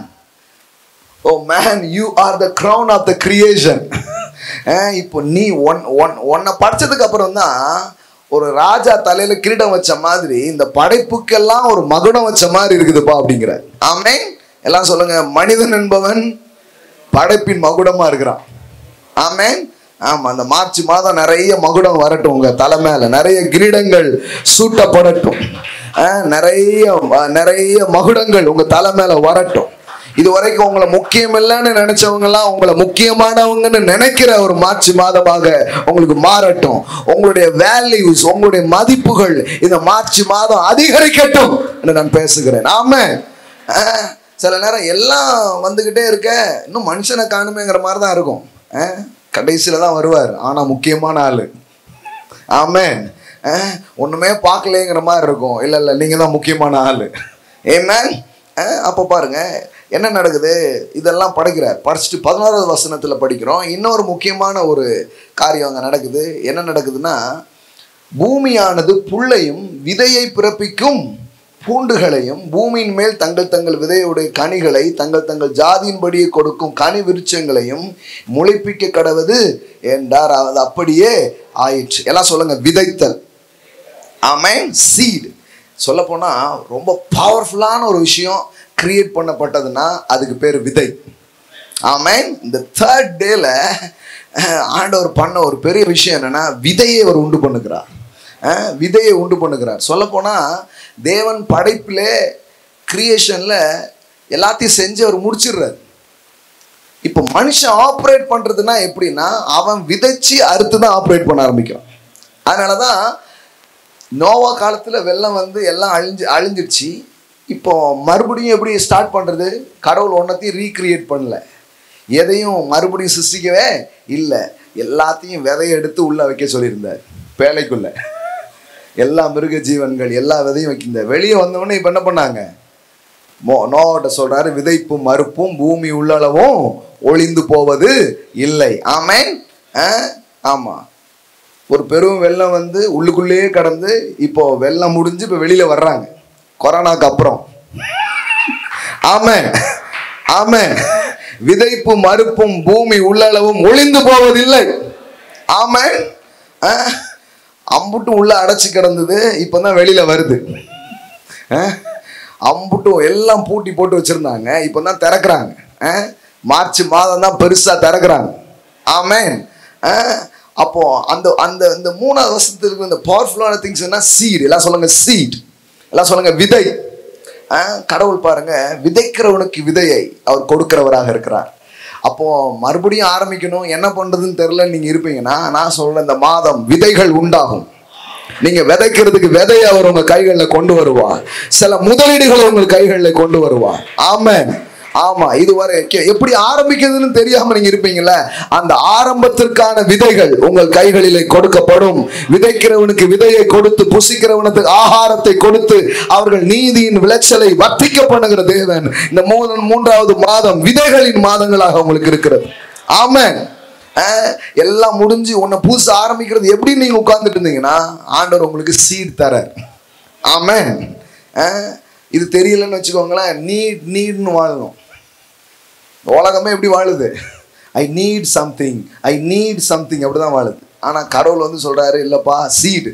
A: oh man you are the crown of the creation இப்போ நீ ஒன் ஒன் உன்னை படிச்சதுக்கு அப்புறம் தான் ஒரு ராஜா தலையில கிரீடம் வச்ச மாதிரி இந்த படைப்புக்கெல்லாம் ஒரு மகுடம் வச்ச மாதிரி இருக்குதுப்பா அப்படிங்கிறார் ஆமே எல்லாம் சொல்லுங்க மனிதன் என்பவன் படைப்பின் மகுடமா இருக்கிறான் ஆமென் ஆமா அந்த மார்ச் மாதம் நிறைய மகுடம் வரட்டும் உங்க தலை மேல நிறைய கிரீடங்கள் சூட்டப்படட்டும் அஹ், நிறைய அஹ், நிறைய மகுடங்கள் உங்க தலை மேல வரட்டும் இது வரைக்கும் உங்களை முக்கியம் இல்லைன்னு நினைச்சவங்க எல்லாம் உங்களை முக்கியமானவங்கன்னு நினைக்கிற ஒரு மார்ச் மாதமாக உங்களுக்கு மாறட்டும் உங்களுடைய வேல்யூஸ் உங்களுடைய மதிப்புகள் இந்த மார்ச் மாதம் அதிகரிக்கட்டும் என்று நான் பேசுகிறேன் ஆமே அஹ், சில நேரம் எல்லாம் வந்துக்கிட்டே இருக்க இன்னும் மனுஷனை காணுமேங்கிற மாதிரி தான் இருக்கும் அஹ், கடைசியில தான் வருவார் ஆனா முக்கியமான ஆளு ஆமென் அஹ், ஒண்ணுமே பார்க்கலைங்கிற மாதிரி இருக்கும் இல்ல இல்ல நீங்க தான் முக்கியமான ஆளு ஏமேன் அப்போ பாருங்க என்ன நடக்குது இதெல்லாம் படிக்கிறார் படிச்சுட்டு பதினோராவது வசனத்துல படிக்கிறோம் இன்னொரு முக்கியமான ஒரு காரியம் அங்க நடக்குது என்ன நடக்குதுன்னா பூமியானது புல்லையும் விதையை பிறப்பிக்கும் பூண்டுகளையும் பூமியின் மேல் தங்கள் தங்கள் விதையுடைய கனிகளை தங்கள் தங்கள் ஜாதியின்படியே கொடுக்கும் கனி விருட்சங்களையும் முளைப்பிக்க கடவது என்றார் அது அப்படியே ஆயிற்று எல்லாம் சொல்லுங்க விதைத்தல் ஆமென் சீட் சொல்ல ரொம்ப பவர்ஃபுல்லான ஒரு விஷயம் கிரியேட் பண்ணப்பட்டதுன்னா அதுக்கு பேர் விதை ஆமென் இந்த தேர்ட் டேல ஆண்டவர் பண்ண ஒரு பெரிய விஷயம் என்னன்னா விதையை அவர் உண்டு பண்ணுகிறார் அஹ், விதையை உண்டு பண்ணுகிறார் சொல்ல தேவன் படைப்பிலே கிரியேஷன்ல எல்லாத்தையும் செஞ்சு அவர் முடிச்சிடுறாரு இப்போ மனுஷன் ஆப்ரேட் பண்றதுன்னா எப்படின்னா அவன் விதைச்சு அறுத்து தான் ஆப்ரேட் பண்ண ஆரம்பிக்கிறான் அதனால தான் நோவா காலத்துல வெள்ளம் வந்து எல்லாம் அழிஞ்சு அழிஞ்சிடுச்சு இப்போ மறுபடியும் எப்படி ஸ்டார்ட் பண்றது கடவுள் ஒன்றத்தையும் ரீக்ரியேட் பண்ணல எதையும் மறுபடியும் சிருஷ்டிக்கவே இல்லை எல்லாத்தையும் விதைய எடுத்து உள்ள வைக்க சொல்லியிருந்தார் பேழைக்குள்ள எல்லா மிருக ஜீவன்கள் எல்லா விதையும் வைக்கின்ற வெளியே வந்தவொடனே இப்போ என்ன பண்ணாங்க மோ நோவாட்ட சொல்றாரு விதைப்பும் மறுப்பும் பூமி உள்ளளவும் ஒளிந்து போவது இல்லை ஆமென் ஆ? ஆமா ஒரு பெரும் வெள்ளம் வந்து உள்ளுக்குள்ளேயே கடந்து இப்போ வெள்ளம் முடிஞ்சு இப்போ வெளியில வர்றாங்க கொரோனாக்கு அப்புறம் ஆமென் ஆமென் விதைப்பும் மறுப்பும் பூமி உள்ளளவும் ஒளிந்து போவதில்லை ஆமென் ஆ? அம்புட்டும் உள்ள அடைச்சு கிடந்தது இப்பதான் வெளியில வருது அஹ், அம்புட்டும் எல்லாம் பூட்டி போட்டு வச்சிருந்தாங்க இப்போ தான் திறக்கிறாங்க அஹ், மார்ச் மாதம் தான் பெருசா திறக்கிறாங்க ஆமென் அஹ், அப்போ அந்த அந்த இந்த மூணாவது வருஷத்துல இருக்கிற இந்த பவர்ஃபுல்லான திங்ஸ் என்ன சீட் எல்லாம் சொல்லுங்க சீட் எல்லாம் சொல்லுங்க விதை அஹ், கடவுள் பாருங்க விதைக்கிறவனுக்கு விதையை அவர் கொடுக்கிறவராக இருக்கிறார் அப்போ மறுபடியும் ஆரம்பிக்கணும் என்ன பண்றதுன்னு தெரியல நீங்க இருப்பீங்கன்னா நான் சொல்றேன் இந்த மாதம் விதைகள் உண்டாகும் நீங்க விதைக்கிறதுக்கு விதையை அவர் உங்க கைகளில் கொண்டு வருவார் சில முதலீடுகளை உங்கள் கைகளில் கொண்டு வருவார் ஆமென் ஆமா இதுவரை கே- எப்படி ஆரம்பிக்கிறதுன்னு தெரியாம நீங்க இருப்பீங்கல்ல அந்த ஆரம்பத்திற்கான விதைகள் உங்கள் கைகளிலே கொடுக்கப்படும் விதைக்கிறவனுக்கு விதையை கொடுத்து புசிக்கிறவனுக்கு ஆகாரத்தை கொடுத்து அவர்கள் நீதியின் விளைச்சலை வர்த்திக்க பண்ணுகிற தேவன் இந்த மூணு மூன்றாவது மாதம் விதைகளின் மாதங்களாக உங்களுக்கு இருக்கிறது ஆமென் அஹ், எல்லாம் முடிஞ்சு உன்னை புதுசு ஆரம்பிக்கிறது எப்படி நீங்க உட்கார்ந்துட்டு இருந்தீங்கன்னா ஆண்டவர் உங்களுக்கு சீட் தரார் ஆமென் அஹ், இது தெரியலன்னு வச்சுக்கோங்களேன் நீட் நீட்னு வாழணும் இந்த உலகமே எப்படி வாழுது I need something I need something அப்படிதான் வாழுது ஆனா கடவுள் வந்து சொல்றாரு இல்லப்பா seed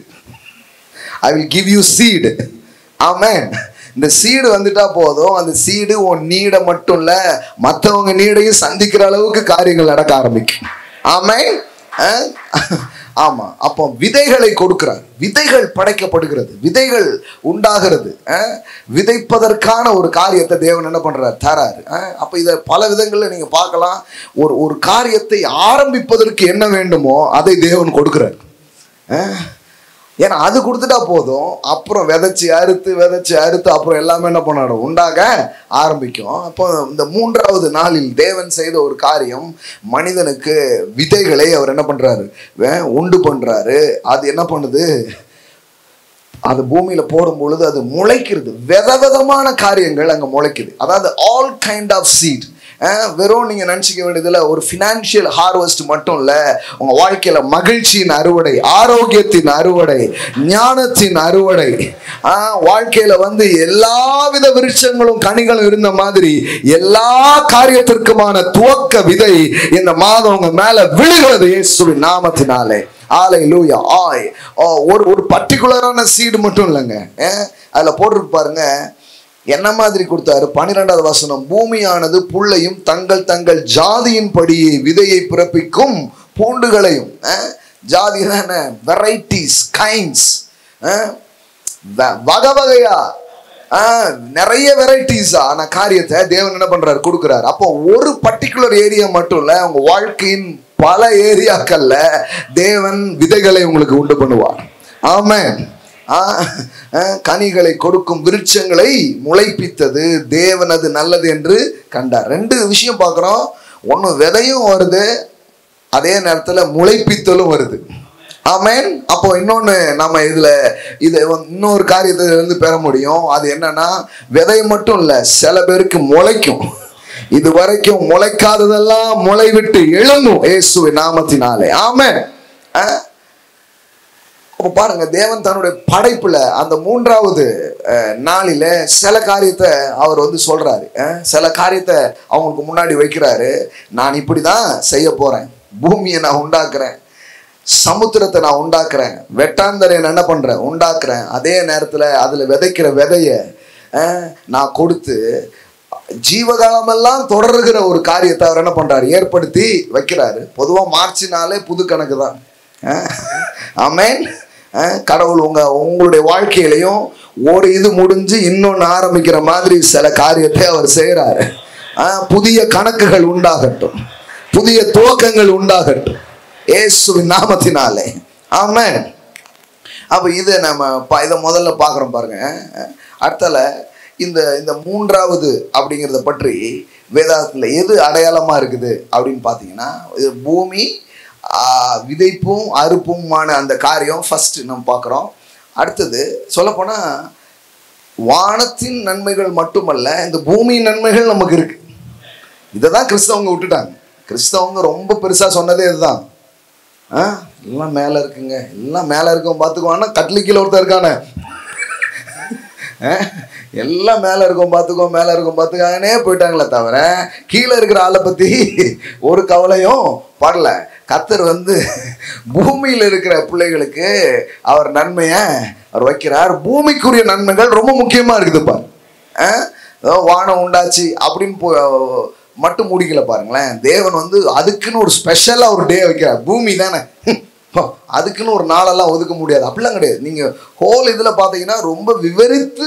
A: I will give you seed amen இந்த சீடு வந்துட்டா போதும் அந்த சீடு உன் நீடை மட்டும் இல்ல மற்றவங்க நீடையும் சந்திக்கிற அளவுக்கு காரியங்கள் நடக்க ஆரம்பிக்கும் ஆமென் அஹ்? ஆமா அப்போ விதைகளை கொடுக்கிறார் விதைகள் படைக்கப்படுகிறது விதைகள் உண்டாகிறது அஹ்? விதைப்பதற்கான ஒரு காரியத்தை தேவன் என்ன பண்றார் தராரு அஹ்? அப்ப இதை பல விதங்கள்ல நீங்க பார்க்கலாம் ஒரு ஒரு காரியத்தை ஆரம்பிப்பதற்கு என்ன வேண்டுமோ அதை தேவன் கொடுக்கிறார் அஹ்? ஏன்னா அது கொடுத்துட்டா போதும் அப்புறம் விதைச்சு அறுத்து விதைச்சு அறுத்து அப்புறம் எல்லாமே என்ன பண்ணாடும் உண்டாக ஆரம்பிக்கும் அப்போ இந்த மூன்றாவது நாளில் தேவன் செய்த ஒரு காரியம் மனிதனுக்கு விதைகளை அவர் என்ன பண்றாரு வே- உண்டு பண்றாரு அது என்ன பண்ணுது அது பூமியில போடும் பொழுது அது முளைக்கிறது வித விதமான காரியங்கள் அங்க முளைக்குது அதாவது ஆல் கைண்ட் ஆஃப் சீட் வெறும் நீங்க நினைச்சுக்க வேண்டியதுல ஒரு ஃபினான்ஷியல் ஹார்வெஸ்ட் மட்டும் இல்ல உங்க வாழ்க்கையில மகிழ்ச்சியின் அறுவடை ஆரோக்கியத்தின் அறுவடை ஞானத்தின் அறுவடை ஆஹ், வாழ்க்கையில வந்து எல்லாவித விருட்சங்களும் கனிகளும் இருந்த மாதிரி எல்லா காரியத்திற்குமான துவக்க விதை இந்த மாதம் உங்க மேல விழுகிறது இயேசுவின் நாமத்தினாலே ஆலை லூயா ஆய் ஓ, ஒரு ஒரு பர்டிகுலரான சீடு மட்டும் இல்லைங்க ஏன் அதில் போட்டிருக்கு பாருங்க என்ன மாதிரி கொடுத்தாரு பன்னிரெண்டாவது வசனம் பூமியானது புல்லையும் தங்கள் தங்கள் ஜாதியின் படியே விதையை பிறப்பிக்கும் பூண்டுகளையும் அஹ், ஜாதி என்ன வெரைட்டிஸ் கைண்ட்ஸ் வகை வகையா ஆஹ், நிறைய வெரைட்டிஸா ஆன காரியத்தை தேவன் என்ன பண்றாரு கொடுக்குறாரு அப்போ ஒரு பர்டிகுலர் ஏரியா மட்டும் இல்ல உங்க வாழ்க்கையின் பல ஏரியாக்கள்ல தேவன் விதைகளை உங்களுக்கு உண்டு பண்ணுவார் ஆமென் ஆஹ், ஆஹ், கனிகளை கொடுக்கும் விருட்சங்களை முளைப்பித்தது தேவன் அது நல்லது என்று கண்டார் ரெண்டு விஷயம் பார்க்குறோம் ஒன்று விதையும் வருது அதே நேரத்தில் முளைப்பித்தலும் வருது ஆமென் அப்போ இன்னொன்று நம்ம இதில் இதை வந்து இன்னொரு காரியத்தை இருந்து பெற முடியும் அது என்னன்னா விதை மட்டும் இல்லை சில பேருக்கு முளைக்கும் இது வரைக்கும் முளைக்காததெல்லாம் முளை விட்டு எழும்பும் இயேசுவின் நாமத்தினாலே ஆமென் ஆ அப்போ பாருங்க தேவன் தன்னுடைய படைப்புல அந்த மூன்றாவது அஹ், நாளில சில காரியத்தை அவர் வந்து சொல்றாரு அஹ், சில காரியத்தை அவங்களுக்கு முன்னாடி வைக்கிறாரு நான் இப்படிதான் செய்ய போறேன் பூமியை நான் உண்டாக்குறேன் சமுத்திரத்தை நான் உண்டாக்குறேன் வெட்டாந்தரை நான் என்ன பண்றேன் உண்டாக்குறேன் அதே நேரத்துல அதுல விதைக்கிற விதைய அஹ், நான் கொடுத்து ஜீவகாலமெல்லாம் தொடர்கிற ஒரு காரியத்தை அவர் என்ன பண்றாரு ஏற்படுத்தி வைக்கிறாரு பொதுவா மார்ச்னாலே புது கணக்கு தான் ஆமேன் கடவுள் உங்க உங்களுடைய வாழ்க்கையிலையும் ஒரு இது முடிஞ்சு இன்னொன்று ஆரம்பிக்கிற மாதிரி சில காரியத்தை அவர் செய்கிறாரு புதிய கணக்குகள் உண்டாகட்டும் புதிய துவக்கங்கள் உண்டாகட்டும் இயேசுவின் நாமத்தினாலே ஆமென் அப்போ இதை நம்ம பா- இதை முதல்ல பார்க்குறோம் பாருங்க அடுத்தல இந்த இந்த மூன்றாவது அப்படிங்கிறத பற்றி வேதாளத்தில் எது அடையாளமாக இருக்குது அப்படின்னு பார்த்தீங்கன்னா இது பூமி ஆ, விதைப்பும் அறுப்புமான அந்த காரியம் ஃபர்ஸ்ட் நம்ம பார்க்குறோம் அடுத்தது சொல்லப்போனால் வானத்தின் நன்மைகள் மட்டுமல்ல இந்த பூமியின் நன்மைகள் நமக்கு இருக்கு இதை தான் கிறிஸ்தவங்க விட்டுட்டாங்க கிறிஸ்தவங்க ரொம்ப பெருசாக சொன்னதே இதுதான் ஆ எல்லாம் மேலே இருக்குங்க எல்லாம் மேலே இருக்கவன் பார்த்துக்குவான்னா கட்லி கீழே ஒருத்தன் இருக்கானே ஆ, எல்லாம் மேலே இருக்கும் பார்த்துக்கோ மேலே இருக்கும் பார்த்துக்காங்கன்னே போயிட்டாங்களே தவிர கீழே இருக்கிற ஆளை பற்றி ஒரு கவலையும் படல கத்தர் வந்து பூமியில் இருக்கிற பிள்ளைகளுக்கு அவர் நன்மையை அவர் வைக்கிறார் பூமிக்குரிய நன்மைகள் ரொம்ப முக்கியமாக இருக்குது பாரு ஆ? ஏதோ வானம் உண்டாச்சு அப்படின்னு போ மட்டும் முடிக்கல பாருங்களேன் தேவன் வந்து அதுக்குன்னு ஒரு ஸ்பெஷலாக ஒரு டே வைக்கிறார் பூமி தானே ஹோ, அதுக்குன்னு ஒரு நாளெல்லாம் ஒதுக்க முடியாது அப்படிலாம் கிடையாது நீங்கள் ஹோல் இதில் பார்த்தீங்கன்னா ரொம்ப விவரித்து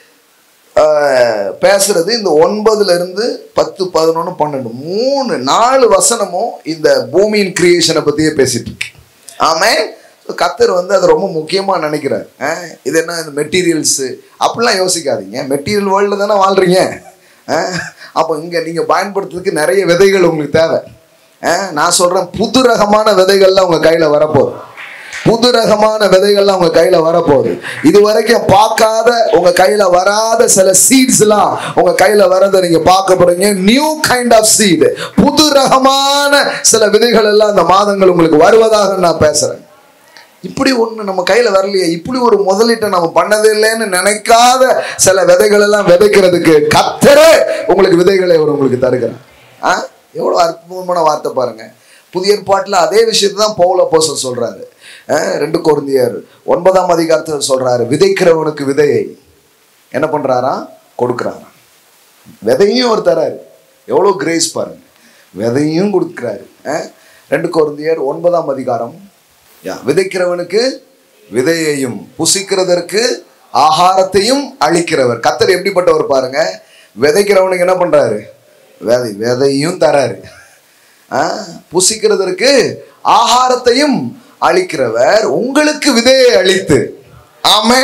A: ஆஹ், பேசுறது இந்த ஒன்பதுல இருந்து பத்து பதினொன்று பன்னெண்டு மூணு நாலு வசனமும் இந்த பூமியின் கிரியேஷனை பற்றியே பேசிட்டு இருக்கு ஆமே கத்தர் வந்து அதை ரொம்ப முக்கியமாக நினைக்கிறார் ஆஹ், இது என்ன இந்த மெட்டீரியல்ஸு அப்படிலாம் யோசிக்காதீங்க மெட்டீரியல் வேர்ல்டில் தானே வாழ்றீங்க ஆஹ், அப்போ இங்கே நீங்கள் பயன்படுத்துறதுக்கு நிறைய விதைகள் உங்களுக்கு தேவை ஆஹ், நான் சொல்கிறேன் புது ரகமான விதைகள்லாம் உங்கள் கையில் வரப்போகுது புது ரகமான விதைகள்லாம் உங்க கையில வரப்போகுது இது வரைக்கும் பார்க்காத உங்க கையில வராத சில சீட்ஸ் எல்லாம் உங்க கையில வரதை நீங்க பார்க்க போறீங்க நியூ கைண்ட் ஆஃப் சீடு புது ரகமான சில விதைகள் எல்லாம் இந்த மாதங்கள் உங்களுக்கு வருவதாக நான் பேசுறேன் இப்படி ஒண்ணு நம்ம கையில வரலையே இப்படி ஒரு முதலீட்டை நம்ம பண்ணதே இல்லைன்னு நினைக்காத சில விதைகள் எல்லாம் விதைக்கிறதுக்கு கத்தரே உங்களுக்கு விதைகளை அவர் உங்களுக்கு தருகிறார் ஆ எவ்வளவு அற்புதமான வார்த்தை பாருங்க புதிய ஏற்பாட்டில் அதே விஷயத்தை தான் பவுல போசல் சொல்றாரு ஆ, ரெண்டு கொருந்தியர் ஒன்பதாம் அதிகாரத்தில் சொல்றாரு விதைக்கிறவனுக்கு விதையை என்ன பண்றாரா கொடுக்குறாராம் விதையும் அவர் தராரு எவ்வளோ கிரேஸ் பாருங்க விதையும் கொடுக்குறாரு ஆ? ரெண்டு கொருந்தியர் ஒன்பதாம் அதிகாரம் யா விதைக்கிறவனுக்கு விதையையும் புசிக்கிறதற்கு ஆகாரத்தையும் அளிக்கிறவர் கத்தர் எப்படிப்பட்டவர் பாருங்க விதைக்கிறவனுக்கு என்ன பண்றாரு விதை விதையும் தராரு ஆ? புசிக்கிறதற்கு ஆகாரத்தையும் அளிக்கிறவர் உங்களுக்கு விதையை அளித்து ஆமே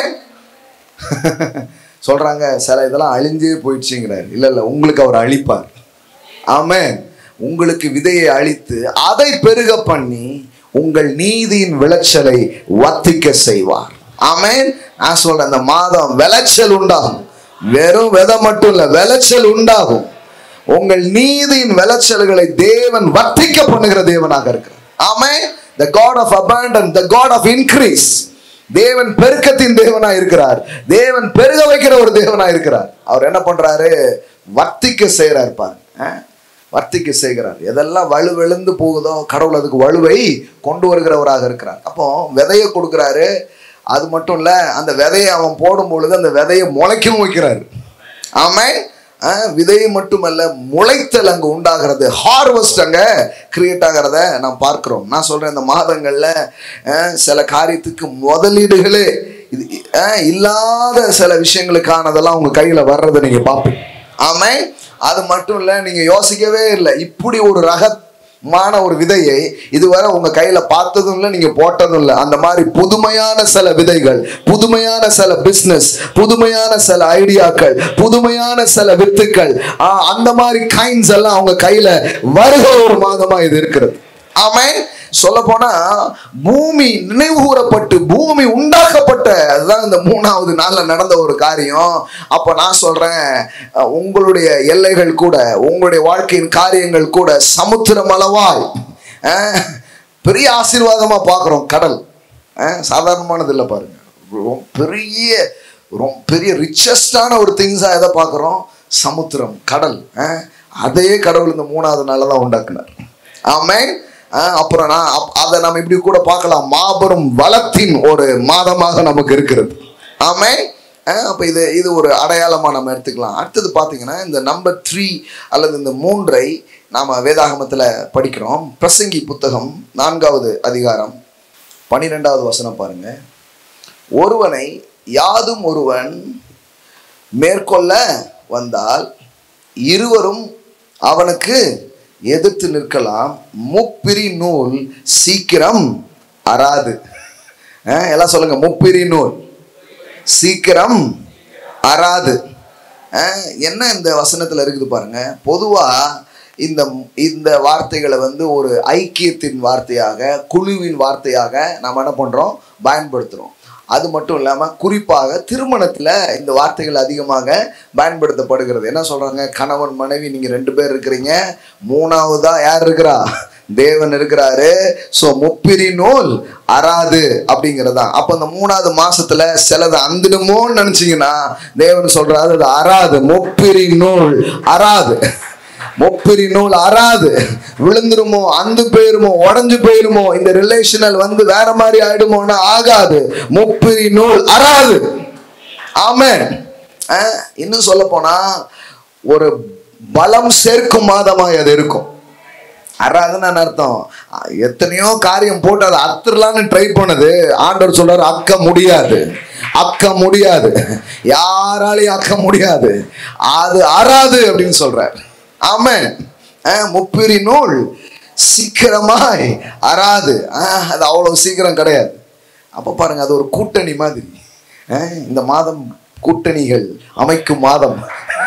A: சொல்றாங்க சில இதெல்லாம் அழிஞ்சே போயிடுச்சுங்கிறார் இல்ல இல்ல உங்களுக்கு அவர் அழிப்பார் ஆமென் உங்களுக்கு விதையை அழித்து அதை பெருக பண்ணி உங்கள் நீதியின் விளைச்சலை வத்திக்க செய்வார் ஆமென் நான் சொல்றேன் அந்த மாதம் விளைச்சல் உண்டாகும் வெறும் விதை மட்டும் இல்ல விளைச்சல் உண்டாகும் உங்கள் நீதியின் விளைச்சல்களை தேவன் வர்த்திக்க பண்ணுகிற தேவனாக இருக்கிறார் ஆமென் the god of abundance the god of increase தேவன் பெருக்கத்தின் தேவனா இருக்கிறார் தேவன் பெருக வைக்கிற ஒரு தேவனா இருக்கிறார் அவர் என்ன பண்றாரு வர்த்திக்க செய்யறார் பாருங்க ஆ? வர்த்திக்க செய்கிறார் எதெல்லாம் வலுவெழுந்து போகுதோ கடவுள் அதுக்கு வலுவை கொண்டு வருகிறவராக இருக்கிறார் அப்போ விதையை கொடுக்குறாரு அது மட்டும் இல்ல அந்த விதையை அவன் போடும் பொழுது அந்த விதையை முளைக்கவும் வைக்கிறாரு ஆமென் அஹ், விதை மட்டுமல்ல முளைத்தல் அங்க உண்டாகிறது ஹார்வெஸ்ட் அங்க கிரியேட் ஆகிறத நாம் பார்க்கிறோம் நான் சொல்றேன் இந்த மாதங்கள்ல அஹ், சில காரியத்துக்கு முதலீடுகளே இது அஹ், இல்லாத சில விஷயங்களுக்கானதெல்லாம் உங்க கையில வர்றதை நீங்க பார்ப்பீங்க ஆமே அது மட்டும் இல்ல நீங்க யோசிக்கவே இல்லை இப்படி ஒரு ரகமான ஒரு விதையை இதுவரை உங்க கையில பார்த்ததும் இல்லை நீங்க போட்டதும் இல்லை அந்த மாதிரி புதுமையான சில விதைகள் புதுமையான சில பிசினஸ் புதுமையான சில ஐடியாக்கள் புதுமையான சில வித்துக்கள் ஆ, அந்த மாதிரி கைண்ட்ஸ் எல்லாம் அவங்க கையில வருகிற ஒரு மாதமா இது இருக்கிறது ஆமென் சொல்ல போனா பூமி நினைவுகூரப்பட்டு பூமி உண்டாக்கப்பட்ட அதுதான் இந்த மூணாவது நாள்ல நடந்த ஒரு காரியம் அப்ப நான் சொல்றேன் அஹ், உங்களுடைய எல்லைகள் கூட உங்களுடைய வாழ்க்கையின் காரியங்கள் கூட சமுத்திரம் அளவாய் அஹ், பெரிய ஆசீர்வாதமா பார்க்குறோம் கடல் அஹ், சாதாரணமானது இல்லை பாருங்க ரொம்ப பெரிய ரொம்ப பெரிய ரிச்சஸ்டான ஒரு திங்ஸாக எதை பார்க்குறோம் சமுத்திரம் கடல் அஹ், அதே கடவுள் இந்த மூணாவது நாளில் தான் உண்டாக்குனார் ஆமென் அஹ், அப்புறம் நான் அப்- அதை நம்ம இப்படி கூட பார்க்கலாம் மாபெரும் வளத்தின் ஒரு மாதமாக நமக்கு இருக்கிறது ஆமென் அஹ், அப்ப இது இது ஒரு அடையாளமா நம்ம எடுத்துக்கலாம் அடுத்தது பார்த்தீங்கன்னா இந்த நம்பர் த்ரீ அல்லது இந்த மூன்றை நாம வேதாகமத்துல படிக்கிறோம் பிரசங்கி புத்தகம் நான்காவது அதிகாரம் பன்னிரெண்டாவது வசனம் பாருங்க ஒருவனை யாதும் ஒருவன் மேற்கொள்ள வந்தால் இருவரும் அவனுக்கு எதிர்த்து நிற்கலாம் முப்பிரி நூல் சீக்கிரம் அறாது அஹ், எல்லாம் சொல்லுங்க முப்பிரி நூல் சீக்கிரம் அறாது அஹ், என்ன இந்த வசனத்துல இருக்குது பாருங்க பொதுவா இந்த இந்த வார்த்தைகளை வந்து ஒரு ஐக்கியத்தின் வார்த்தையாக குழுவின் வார்த்தையாக நாம் என்ன பண்றோம் பயன்படுத்துறோம் அது மட்டும் இல்லாம குறிப்பாக திருமணத்துல இந்த வார்த்தைகள் அதிகமாக பயன்படுத்தப்படுகிறது என்ன சொல்றாங்க கணவன் மனைவி நீங்க ரெண்டு பேர் இருக்கிறீங்க மூணாவதா யார் இருக்கிறா தேவன் இருக்கிறாரு ஸோ முப்பிரி நூல் அறாது அப்படிங்கிறதா அப்போ இந்த மூணாவது மாசத்துல சிலது அந்திடுமோன்னு நினைச்சீங்கன்னா தேவன் சொல்றாரு அது அறாது முப்பிரி நூல் அறாது முப்பிரி நூல் அறாது விழுந்துருமோ அந்து போயிருமோ உடஞ்சு போயிருமோ இந்த ரிலேஷனல் வந்து வேற மாதிரி ஆயிடுமோன்னா ஆகாது முப்பிரி நூல் அறாது ஆமென் அஹ், இன்னும் சொல்ல போனா ஒரு பலம் சேர்க்கும் மாதமாய் அது இருக்கும் அறாதுன்னு அர்த்தம் எத்தனையோ காரியம் போட்டு அதை அத்துடலான்னு ட்ரை பண்ணது ஆண்டவர் சொல்றாரு அக்க முடியாது அக்க முடியாது யாராலையும் அக்க முடியாது அது அறாது அப்படின்னு சொல்றார் ஆமென் அஹ், முப்பிரி நூல் சீக்கிரமாய் அறாது அஹ், அது அவ்வளவு சீக்கிரம் கிடையாது அப்ப பாருங்க அது ஒரு கூட்டணி மாதிரி அஹ், இந்த மாதம் கூட்டணிகள் அமைக்கும் மாதம்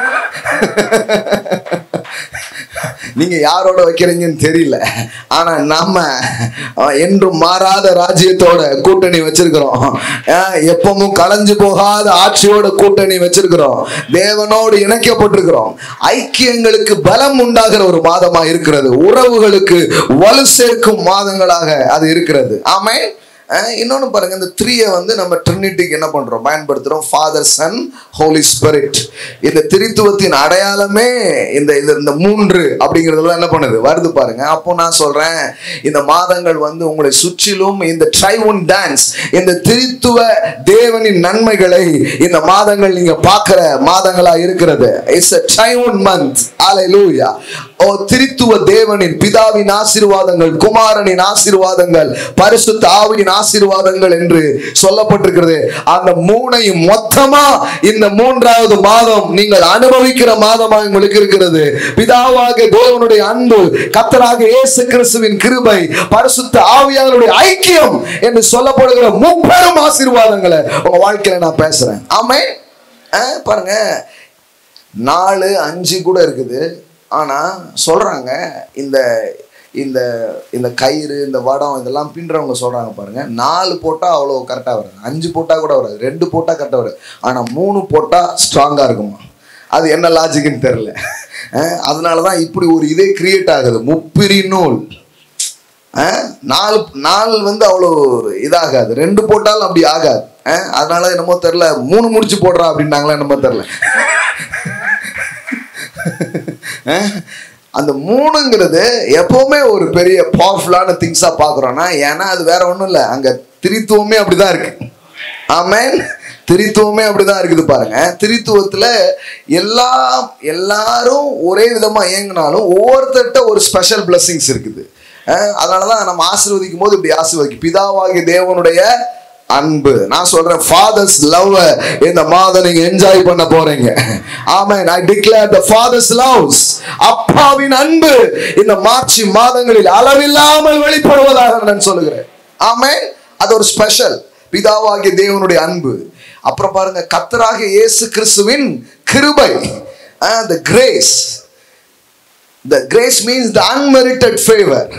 A: நீங்க யாரோட வைக்கிறீங்கன்னு தெரியல ஆனா நம்ம அஹ், என்றும் மாறாத ராஜ்யத்தோட கூட்டணி வச்சிருக்கிறோம் அஹ், எப்பவும் கலைஞ்சு போகாத ஆட்சியோட கூட்டணி வச்சிருக்கிறோம் தேவனோடு இணைக்கப்பட்டிருக்கிறோம் ஐக்கியங்களுக்கு பலம் உண்டாகிற ஒரு மாதமா இருக்கிறது உறவுகளுக்கு வலு சேர்க்கும் மாதங்களாக அது இருக்கிறது ஆமென் அஹ் இன்னொன்னு பாருங்க இந்த த்ரீயை வந்து நம்ம ட்ரினிட்டிக்கு என்ன பண்றோம் பயன்படுத்துறோம் ஃபாதர் சன் ஹோலி ஸ்பிரிட் இந்த திரித்துவத்தின் அடையாளமே இந்த இந்த இந்த மூன்று அப்படிங்கிறதுல என்ன பண்ணுது வருது பாருங்க அப்போ நான் சொல்றேன் இந்த மாதங்கள் வந்து உங்களை சுற்றிலும் இந்த ட்ரைவுன் டான்ஸ் இந்த திரித்துவ தேவனின் நன்மைகளை இந்த மாதங்கள் நீங்க பார்க்கிற மாதங்களா இருக்கிறது it's a driven month hallelujah oh திரித்துவ தேவனின் பிதாவின் ஆசீர்வாதங்கள் குமாரனின் ஆசீர்வாதங்கள் பரிசுத்த ஆவியின் ஆசீர்வாதங்கள் என்று சொல்லப்பட்டிருக்கிறது அந்த மூணையும் மொத்தமா இந்த மூன்றாவது மாதம் நீங்கள் அனுபவிக்கிற மாதமாக உங்களுக்கு இருக்கிறது பிதாவாக தேவனுடைய அன்பு கத்தராக இயேசு கிறிஸ்துவின் கிருபை பரிசுத்த ஆவியானுடைய ஐக்கியம் என்று சொல்லப்படுகிற முப்பெரும் ஆசீர்வாதங்களை உங்க வாழ்க்கையில நான் பேசுறேன் ஆமே பாருங்க நாலு அஞ்சு கூட இருக்குது ஆனா சொல்றாங்க இந்த இந்த இந்த கயிறு இந்த வடம் இதெல்லாம் பின்றவங்க சொல்றாங்க பாருங்க நாலு போட்டா அவ்வளோ கரெக்டாக வராது அஞ்சு போட்டா கூட வராது ரெண்டு போட்டா கரெக்டாக வராது ஆனா மூணு போட்டா ஸ்ட்ராங்கா இருக்குமா அது என்ன லாஜிக்னு தெரில அதனால தான் இப்படி ஒரு இதே கிரியேட் ஆகுது முப்பிரி நூல் அஹ், நாலு நாலு வந்து அவ்வளோ இதாகாது ரெண்டு போட்டாலும் அப்படி ஆகாது அஹ், அதனால என்னமோ தெரில மூணு முடிச்சு போடுறா அப்படின்னாங்களா என்னமோ தெரில அஹ், அந்த மூணுங்கிறது எப்பவுமே ஒரு பெரிய பவர்ஃபுல்லான திங்ஸா பார்க்குறோன்னா ஏன்னா அது வேற ஒன்றும் இல்லை அங்க திரித்துவமே அப்படிதான் இருக்கு ஆமென் திரித்துவமே அப்படிதான் இருக்குது பாருங்க திரித்துவத்துல எல்லா எல்லாரும் ஒரே விதமா இயங்கினாலும் ஒவ்வொருத்தர்கிட்ட ஒரு ஸ்பெஷல் பிளெஸிங்ஸ் இருக்குது அஹ் அதனாலதான் நம்ம ஆசீர்வதிக்கும் போது இப்படி ஆசீர்வதிக்கும் பிதாவாகிய தேவனுடைய அன்பு நான் சொல்றேன் ஃபாதர்ஸ் லவ் இந்த மாதம் நீங்க என்ஜாய் பண்ண போறீங்க amen I declare the Father's loves அப்பாவின் அன்பு இந்த மார்ச் மாதங்களில் அளவில்லாமல் வெளிப்படுவதாக நான் சொல்லுகிறேன் ஆமென் அது ஒரு ஸ்பெஷல் பிதாவாகிய தேவனுடைய அன்பு அப்புறம் பாருங்க கத்தராகிய இயேசு கிறிஸ்துவின் கிருபை the grace the grace means the unmerited favour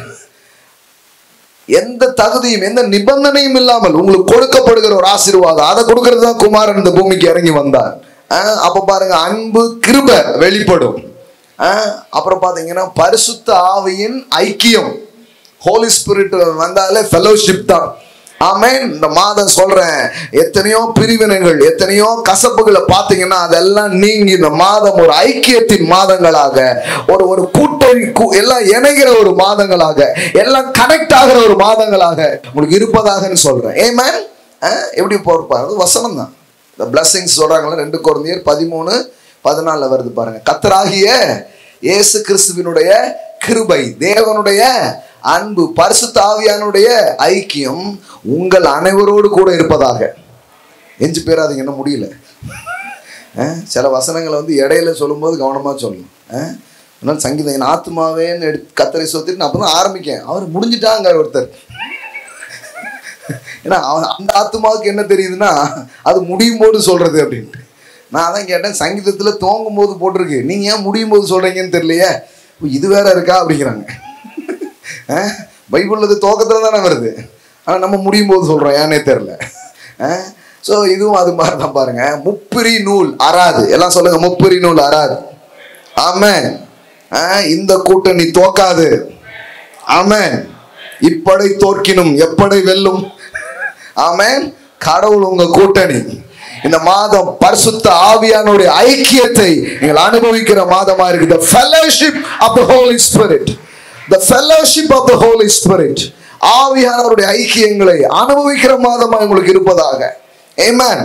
A: எந்த தகுதியும் எந்த நிபந்தனையும் இல்லாமல் உங்களுக்கு கொடுக்கப்படுகிற ஒரு ஆசீர்வாதம் அதை கொடுக்கிறது தான் குமாரன் இந்த பூமிக்கு இறங்கி வந்தார் ஆஹ் அப்ப பாருங்க அன்பு கிருபை வெளிப்படும் ஆஹ் அப்புறம் பாத்தீங்கன்னா பரிசுத்த ஆவியின் ஐக்கியம் ஹோலி ஸ்பிரிட் வந்தாலே ஃபெலோஷிப் தான் ஆமென் இந்த மாதம் சொல்றேன் எத்தனையோ பிரிவினைகள் எத்தனையோ கசப்புகளை பார்த்தீங்கன்னா அதெல்லாம் நீங்கி இந்த மாதம் ஒரு ஐக்கியத்தின் மாதங்களாக ஒரு ஒரு கூட்டணி கூ- எல்லாம் இணைகிற ஒரு மாதங்களாக எல்லாம் கனெக்ட் ஆகிற ஒரு மாதங்களாக உங்களுக்கு இருப்பதாகன்னு சொல்றேன் ஏமேன் எப்படி போறப்பாரு அது வசனம் தான் இந்த பிளஸ்ஸிங்ஸ் சொல்றாங்களா ரெண்டு குழந்தையர் பதிமூணு பதினாலில் வருது பாருங்க கத்தராகிய இயேசு கிறிஸ்துவினுடைய கிருபை தேவனுடைய அன்பு பரிசுத்த ஆவியானுடைய ஐக்கியம் உங்கள் அனைவரோடு கூட இருப்பதாக எஞ்சி பேராதீங்க என்ன முடியல அஹ், சில வசனங்களை வந்து இடையில சொல்லும்போது கவனமாக சொல்லணும் அஹ், அதனால சங்கீதம் என் ஆத்மாவேன்னு எடுத்து கத்தரை சொத்திட்டு நான் அப்போ தான் ஆரம்பிக்கேன் அவர் முடிஞ்சிட்டாங்க ஒருத்தர் ஏன்னா அவன் அந்த ஆத்மாவுக்கு என்ன தெரியுதுன்னா அது முடியும் போது சொல்றது அப்படின்ட்டு நான் அதான் கேட்டேன் சங்கீதத்துல தோங்கும் போது போட்டிருக்கு நீங்க ஏன் முடியும் போது சொல்றீங்கன்னு தெரியலையே ஓ, இது வேற இருக்கா அப்படிங்கிறாங்க அஹ், பைபிள்ல இது துவக்கத்துல தானே வருது ஆனா நம்ம முடியும் போது சொல்றோம் ஏன்னே தெரியல ஸோ இதுவும் அது மாதிரி தான் பாருங்க முப்பிரி நூல் அறாது எல்லாம் சொல்லுங்க முப்பிரி நூல் அறாது ஆமென் அஹ், இந்த கூட்டணி தோக்காது ஆமென் இப்படை தோற்கினும் எப்படை வெல்லும் ஆமென் கடவுள் உங்க கூட்டணி இந்த மாதம் பரிசுத்த ஆவியானுடைய ஐக்கியத்தை நீங்கள் அனுபவிக்கிற மாதமா இருக்கு the fellowship of the holy spirit the fellowship of the holy spirit ஆவியானவருடைய ஐக்கியங்களை அனுபவிக்கிற மாதமா உங்களுக்கு இருப்பதாக Amen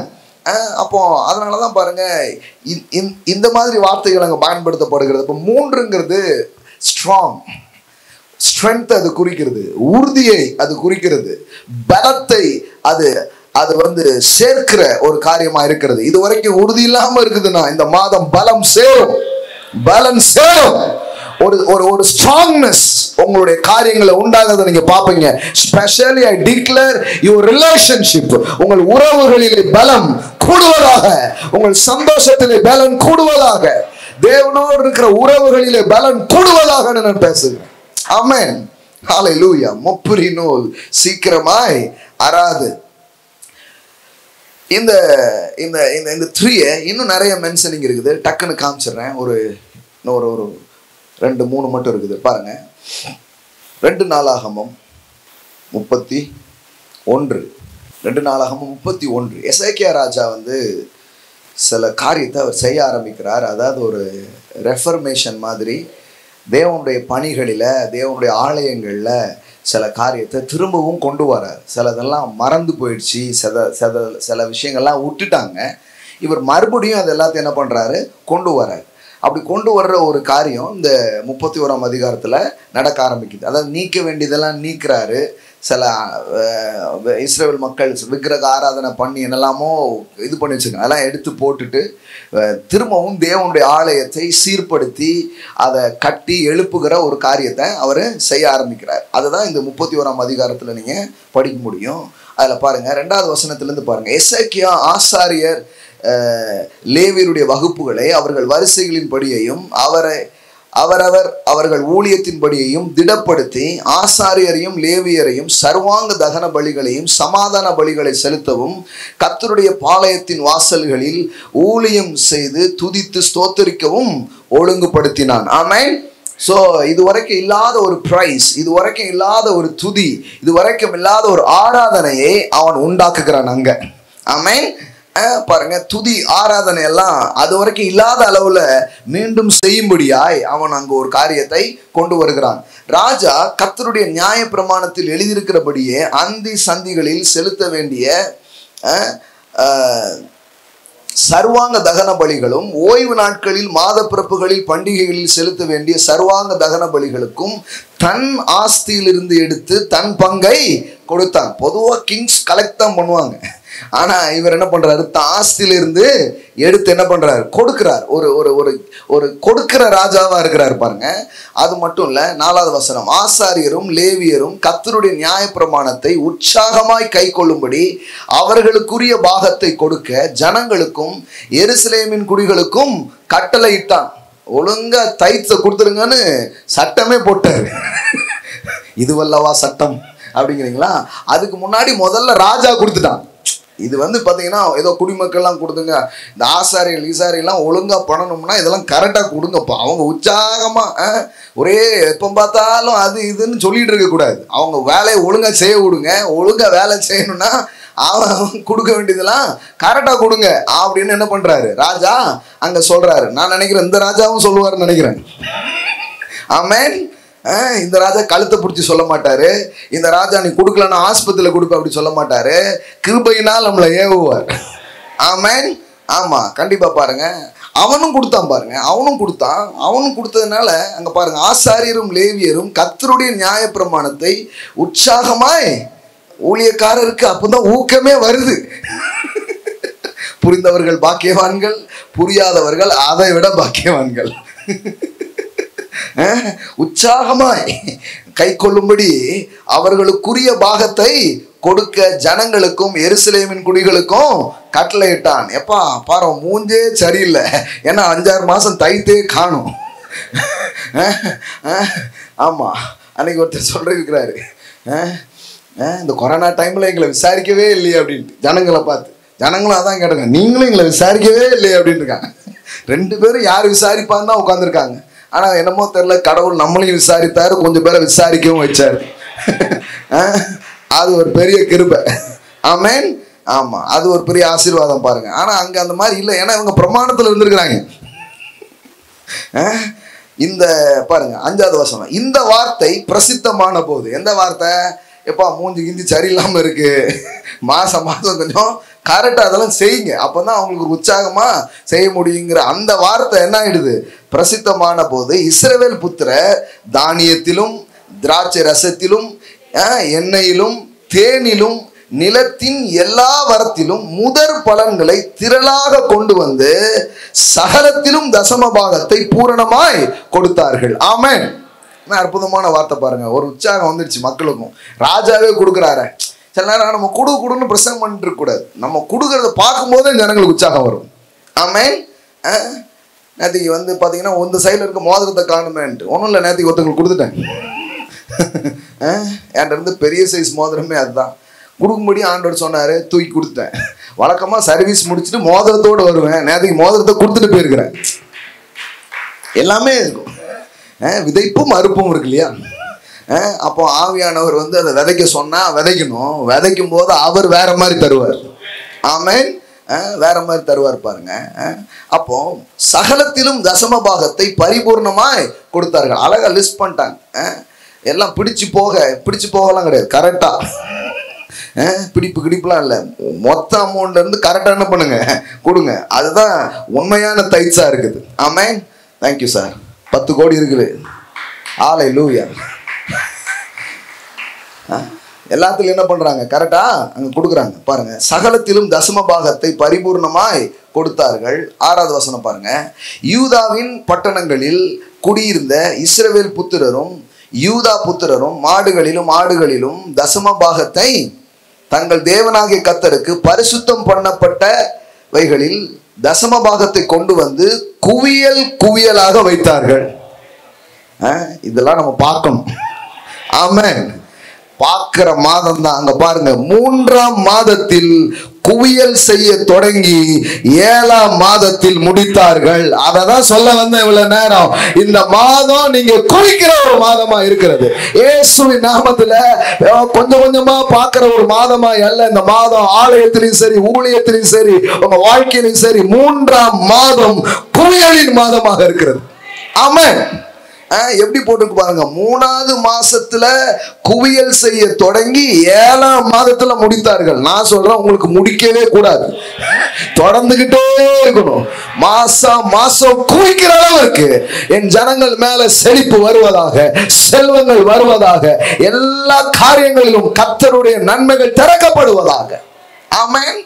A: அஹ் அப்போ அதனால தான் பாருங்க இ- இந்த- இந்த மாதிரி வார்த்தைகள் அங்கே பயன்படுத்தப்படுகிறது இப்போ மூன்றுங்கிறது ஸ்ட்ராங் ஸ்ட்ரென்த் அது குறிக்கிறது உறுதியை அது குறிக்கிறது பலத்தை அது அது வந்து சேர்க்கிற ஒரு காரியமா இருக்கிறது இது வரைக்கும் உறுதி இல்லாம இருக்குதுன்னா இந்த மாதம் பலம் சேரும் பலன் சேரும் ஒரு ஒரு ஒரு ஸ்ட்ராங்னஸ் உங்களுடைய காரியங்களை உண்டாகிறத நீங்க பாப்பீங்க specially I declare your relationship உங்கள் உறவுகளிலே பலம் கூடுவதாக உங்கள் சந்தோஷத்திலே பலன் கூடுவதாக தேவனோடு இருக்கிற உறவுகளிலே பலன் கூடுவதாக நான் பேசுகிறேன் ஆமென் ஹalleluya முப்புரி நூல் சீக்கிரமாய் அறாது இந்த இந்த இந்த இந்த த்ரீயை இன்னும் நிறைய மென்ஷனிங் இருக்குது டக்குன்னு காமிச்சிடுறேன் ஒரு இன்னும் ஒரு ஒரு ரெண்டு மூணு மட்டும் இருக்குது பாருங்க ரெண்டு நாளாகமும் முப்பத்தி ஒன்று ரெண்டு நாளாகமும் முப்பத்தி ஒன்று எசேக்கியா ராஜா வந்து சில காரியத்தை அவர் செய்ய ஆரம்பிக்கிறார் அதாவது ஒரு ரெஃபர்மேஷன் மாதிரி தேவனுடைய பணிகளில் தேவனுடைய ஆலயங்களில் சில காரியத்தை திரும்பவும் கொண்டு வரார் சிலதெல்லாம் மறந்து போயிடுச்சு சில சில சில விஷயங்கள்லாம் விட்டுட்டாங்க இவர் மறுபடியும் அது எல்லாத்தையும் என்ன பண்ணுறாரு கொண்டு வரார் அப்படி கொண்டு வர்ற ஒரு காரியம் இந்த முப்பத்தி ஓராம் அதிகாரத்தில் நடக்க ஆரம்பிக்குது அதாவது நீக்க வேண்டியதெல்லாம் நீக்கிறாரு சில அஹ், இஸ்ரேல் மக்கள் விக்கிரக ஆராதனை பண்ணி என்னெல்லாமோ இது பண்ணி வச்சுருக்காங்க அதெல்லாம் எடுத்து போட்டுட்டு அஹ், திரும்பவும் தேவனுடைய ஆலயத்தை சீர்படுத்தி அதை கட்டி எழுப்புகிற ஒரு காரியத்தை அவர் செய்ய ஆரம்பிக்கிறார் அதுதான் இந்த முப்பத்தி ஓராம் அதிகாரத்தில் நீங்கள் படிக்க முடியும் அதில் பாருங்கள் ரெண்டாவது வசனத்திலேருந்து பாருங்கள் எசேக்கியா ஆசாரியர் அஹ், லேவியருடைய வகுப்புகளை அவர்கள் வரிசைகளின்படியையும் அவரை அவரவர் அவர்கள் ஊழியத்தின்படியையும் திடப்படுத்தி ஆசாரியரையும் லேவியரையும் சர்வாங்க தகன பலிகளையும் சமாதான பலிகளை செலுத்தவும் கர்த்தருடைய பாளையத்தின் வாசல்களில் ஊழியம் செய்து துதித்து ஸ்தோத்தரிக்கவும் ஒழுங்குபடுத்தினான் ஆமென் ஸோ இதுவரைக்கும் இல்லாத ஒரு ப்ரைஸ் இதுவரைக்கும் இல்லாத ஒரு துதி இதுவரைக்கும் இல்லாத ஒரு ஆராதனையை அவன் உண்டாக்குகிறான் அங்க ஆமென் அஹ் பாருங்க துதி ஆராதனை எல்லாம் அது வரைக்கும் இல்லாத அளவுல மீண்டும் செய்யும்படியாய் அவன் அங்க ஒரு காரியத்தை கொண்டு வருகிறான் ராஜா கர்த்தருடைய நியாய பிரமாணத்தில் எழுதியிருக்கிறபடியே அந்தி சந்திகளில் செலுத்த வேண்டிய அஹ், அஹ், சர்வாங்க தகன பலிகளும் ஓய்வு நாட்களில் மாத பிறப்புகளில் பண்டிகைகளில் செலுத்த வேண்டிய சர்வாங்க தகன பலிகளுக்கும் தன் ஆஸ்தியிலிருந்து எடுத்து தன் பங்கை கொடுத்தான் பொதுவாக கிங்ஸ் கலெக்ட் தான் பண்ணுவாங்க ஆனா இவர் என்ன பண்றாரு தான் ஆஸ்தியிலிருந்து எடுத்து என்ன பண்றாரு கொடுக்கிறார் ஒரு ஒரு ஒரு ஒரு கொடுக்கிற ராஜாவா இருக்கிறார் பாருங்க அது மட்டும் இல்ல நாலாவது வசனம் ஆசாரியரும் லேவியரும் கத்தருடைய நியாயப்பிரமாணத்தை உற்சாகமாய் கை கொள்ளும்படி அவர்களுக்குரிய பாகத்தை கொடுக்க ஜனங்களுக்கும் எருசலேமின் குடிகளுக்கும் கட்டளையிட்டான் ஒழுங்கா தைத்த கொடுத்துருங்கன்னு சட்டமே போட்டார் இதுவல்லவா சட்டம் அப்படிங்கிறீங்களா அதுக்கு முன்னாடி முதல்ல ராஜா கொடுத்துட்டான் இது வந்து பார்த்தீங்கன்னா ஏதோ குடிமக்கள்லாம் கொடுத்துங்க இந்த ஆசாரியர்கள் ஈசாரியெல்லாம் ஒழுங்காக பண்ணணும்னா இதெல்லாம் கரெக்டாக கொடுங்கப்பா அவங்க உற்சாகமாக ஒரே எப்போ பார்த்தாலும் அது இதுன்னு சொல்லிட்டு இருக்கக்கூடாது அவங்க வேலையை ஒழுங்காக செய்ய விடுங்க ஒழுங்காக வேலை செய்யணும்னா அவன் கொடுக்க வேண்டியதெல்லாம் கரெக்டாக கொடுங்க அப்படின்னு என்ன பண்ணுறாரு ராஜா அங்கே சொல்கிறாரு நான் நினைக்கிறேன் இந்த ராஜாவும் சொல்லுவாருன்னு நினைக்கிறேன் ஆமென் அஹ் இந்த ராஜா கழுத்தை பிடிச்சி சொல்ல மாட்டாரு இந்த ராஜா நீ கொடுக்கலன்னா ஆஸ்பத்திரியில் கொடுப்ப அப்படி சொல்ல மாட்டாரு கிருபையினால் நம்மளை ஏவுவார் ஆமென் ஆமா கண்டிப்பா பாருங்க அவனும் கொடுத்தான் பாருங்க அவனும் கொடுத்தான் அவனும் கொடுத்ததுனால அங்க பாருங்க ஆசாரியரும் லேவியரும் கத்தருடைய நியாயப்பிரமாணத்தை உற்சாகமாய் ஊழியக்காரருக்கு அப்பதான் ஊக்கமே வருது புரிந்தவர்கள் பாக்கியவான்கள் புரியாதவர்கள் அதை விட பாக்கியவான்கள் அஹ், உற்சாகமாய் கை கொள்ளும்படி அவர்களுக்குரிய பாகத்தை கொடுக்க ஜனங்களுக்கும் எருசலேமின் குடிகளுக்கும் கட்டளையிட்டான் எப்பா பாரு உன் மூஞ்சே சரியில்லை ஏன்னா அஞ்சாறு மாசம் தைத்தே காணும் அஹ், அஹ், ஆமா அன்னைக்கு ஒருத்தர் சொல்லிருக்கிறாரு அஹ், அஹ், இந்த கொரோனா டைம்ல எங்களை விசாரிக்கவே இல்லையே அப்படின்ட்டு ஜனங்களை பார்த்து ஜனங்களும் அதான் கேட்டாங்க நீங்களும் எங்களை விசாரிக்கவே இல்லையே அப்படின்னு இருக்காங்க ரெண்டு பேரும் யார் விசாரிப்பான்னு தான் உட்காந்துருக்காங்க ஆனா என்னமோ தெரியல கடவுள் நம்மளையும் விசாரித்தாரு கொஞ்சம் பேரை விசாரிக்கவும் வச்சாரு அஹ், அது ஒரு பெரிய கிருபை ஆமென் ஆமா அது ஒரு பெரிய ஆசீர்வாதம் பாருங்க ஆனா அங்க அந்த மாதிரி இல்லை ஏன்னா இவங்க பிரமாணத்துல இருந்திருக்கிறாங்க அஹ், இந்த பாருங்க அஞ்சாவது வசனம் இந்த வார்த்தை பிரசித்தமான போது எந்த வார்த்தை எப்பா மூஞ்சி கிஞ்சி சரியில்லாம இருக்கு மாசம் மாசம் கொஞ்சம் கரெக்டா அதெல்லாம் செய்யுங்க அப்பதான் அவங்களுக்கு ஒரு உற்சாகமா செய்ய முடியுங்கிற அந்த வார்த்தை என்ன ஆயிடுது பிரசித்தமான போது இஸ்ரவேல் புத்திர தானியத்திலும் திராட்சை ரசத்திலும் அஹ், எண்ணெயிலும் தேனிலும் நிலத்தின் எல்லா வரத்திலும் முதற் பலன்களை திரளாக கொண்டு வந்து சகலத்திலும் தசம பாகத்தை பூரணமாய் கொடுத்தார்கள் ஆமென் என்ன அற்புதமான வார்த்தை பாருங்க ஒரு உற்சாகம் வந்துடுச்சு மக்களுக்கும் ராஜாவே கொடுக்குறாரு சில நேரம் நம்ம குடு குடுன்னு பிரசங்கம் பண்ணிட்டு இருக்க கூடாது நம்ம கொடுக்கறத பார்க்கும்போதே ஜனங்களுக்கு உற்சாகம் வரும் ஆமென் அஹ், நேத்திக்கு வந்து பார்த்தீங்கன்னா இந்த சைடில் இருக்க மோதிரத்தை காணுமேன்ட்டு ஒன்றும் இல்லை நேத்திக்கு ஒருத்தங்களுக்கு கொடுத்துட்டேன் அஹ், என்கிட்ட இருந்து பெரிய சைஸ் மோதிரமே அதுதான் கொடுக்கும்படி ஆண்டவர் சொன்னார் தூக்கி கொடுத்துட்டேன் வழக்கமாக சர்வீஸ் முடிச்சுட்டு மோதிரத்தோடு வருவேன் நேற்றுக்கு மோதிரத்தை கொடுத்துட்டு போயிருக்கிறேன் எல்லாமே இருக்கும் அஹ் விதைப்பும் அறுப்பும் இருக்கு இல்லையா அஹ் அப்போ ஆவியானவர் வந்து அதை விதைக்க சொன்னா விதைக்கணும் விதைக்கும் போது அவர் வேற மாதிரி தருவார் ஆமென் அஹ் வேற மாதிரி தருவார் பாருங்க அஹ் அப்போ சகலத்திலும் தசம பாகத்தை பரிபூர்ணமாய் கொடுத்தார்கள் அழகா லிஸ்ட் பண்ணிட்டாங்க அஹ் எல்லாம் பிடிச்சு போக பிடிச்சு போகலாம் கிடையாது கரெக்டா பிடிப்பு கிடிப்புலாம் இல்லை மொத்த அமௌண்ட்ல இருந்து கரெக்டாக என்ன பண்ணுங்க கொடுங்க அதுதான் உண்மையான தைச்சா இருக்குது ஆமென் தேங்க்யூ சார் பத்து கோடி இருக்குது ஆலை லூயா எல்லாத்துலையும் என்ன பண்றாங்க கரெக்டா அங்க கொடுக்குறாங்க பாருங்க சகலத்திலும் தசம பாகத்தை பரிபூர்ணமாய் கொடுத்தார்கள் ஆறாவது வசனம் பாருங்க யூதாவின் பட்டணங்களில் குடியிருந்த இஸ்ரவேல் புத்திரரும் யூதா புத்திரரும் மாடுகளிலும் ஆடுகளிலும் தசம பாகத்தை தங்கள் தேவனாகிய கத்தருக்கு பரிசுத்தம் பண்ணப்பட்டவைகளில் தசம பாகத்தை கொண்டு வந்து குவியல் குவியலாக வைத்தார்கள் அஹ், இதெல்லாம் நம்ம பார்க்கணும் ஆமென் பார்க்கிற மாதம் தான் அங்க பாருங்க மூன்றாம் மாதத்தில் குவியல் செய்ய தொடங்கி ஏழாம் மாதத்தில் முடித்தார்கள் அதை தான் சொல்ல வந்தேன் இவ்வளவு நேரம் இந்த மாதம் நீங்க குவிக்கிற ஒரு மாதமா இருக்கிறது இயேசுவின் நாமத்துல அஹ், கொஞ்சம் கொஞ்சமா பார்க்கிற ஒரு மாதமா அல்ல இந்த மாதம் ஆலயத்திலையும் சரி ஊழியத்திலையும் சரி உங்க வாழ்க்கையிலும் சரி மூன்றாம் மாதம் குவியலின் மாதமாக இருக்கிறது ஆமென் ஆஹ் எப்படி போட்டுருக்கு பாருங்க மூணாவது மாசத்துல குவியல் செய்ய தொடங்கி ஏழாம் மாதத்துல முடித்தார்கள் நான் சொல்றேன் உங்களுக்கு முடிக்கவே கூடாது தொடர்ந்துகிட்டே இருக்கணும் மாசம் மாசம் குவிக்கிற அளவுக்கு என் ஜனங்கள் மேல செழிப்பு வருவதாக செல்வங்கள் வருவதாக எல்லா காரியங்களிலும் கர்த்தருடைய நன்மைகள் திறக்கப்படுவதாக ஆமென்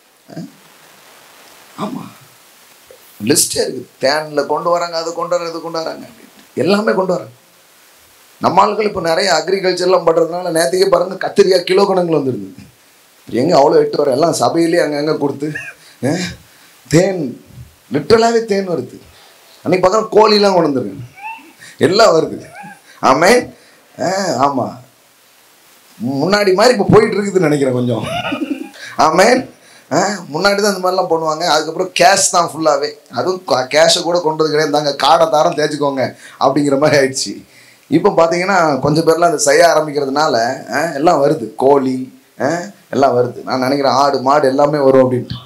A: ஆமா லிஸ்டே இருக்குது தேனில் கொண்டு வராங்க அதை கொண்டு வராங்க இது கொண்டு வராங்க அப்படின்ட்டு. எல்லாமே கொண்டு வராங்க நம்ம ஆட்கள் இப்போ நிறைய அக்ரிகல்ச்சர்லாம் பண்ணுறதுனால நேற்றுக்கே பாருங்க கத்திரிக்காய் கிலோ கணக்கில் வந்துருது எங்கே அவ்வளோ எட்டு வர எல்லாம் சபையிலே அங்கங்கே கொடுத்து அஹ், தேன் லிட்டரலாகவே தேன் வருது அன்னைக்கு பார்த்தா கோழிலாம் கொண்டு வந்துருங்க எல்லாம் வருது ஆமே ஆமாம் முன்னாடி மாதிரி இப்போ போயிட்டு இருக்குதுன்னு நினைக்கிறேன் கொஞ்சம் ஆமென் ஆ முன்னாடி தான் இந்த மாதிரிலாம் பண்ணுவாங்க அதுக்கப்புறம் கேஷ் தான் ஃபுல்லாகவே அதுவும் கேஷை கூட கொண்டு வந்து கிடையாது தாங்க காடை தாரம் தேய்ச்சிக்கோங்க அப்படிங்கிற மாதிரி ஆயிடுச்சு இப்போ பார்த்தீங்கன்னா கொஞ்சம் பேர்லாம் அதை செய்ய ஆரம்பிக்கிறதுனால ஆ, எல்லாம் வருது கோழி ஆ, எல்லாம் வருது நான் நினைக்கிறேன் ஆடு மாடு எல்லாமே வரும் அப்படின்ட்டு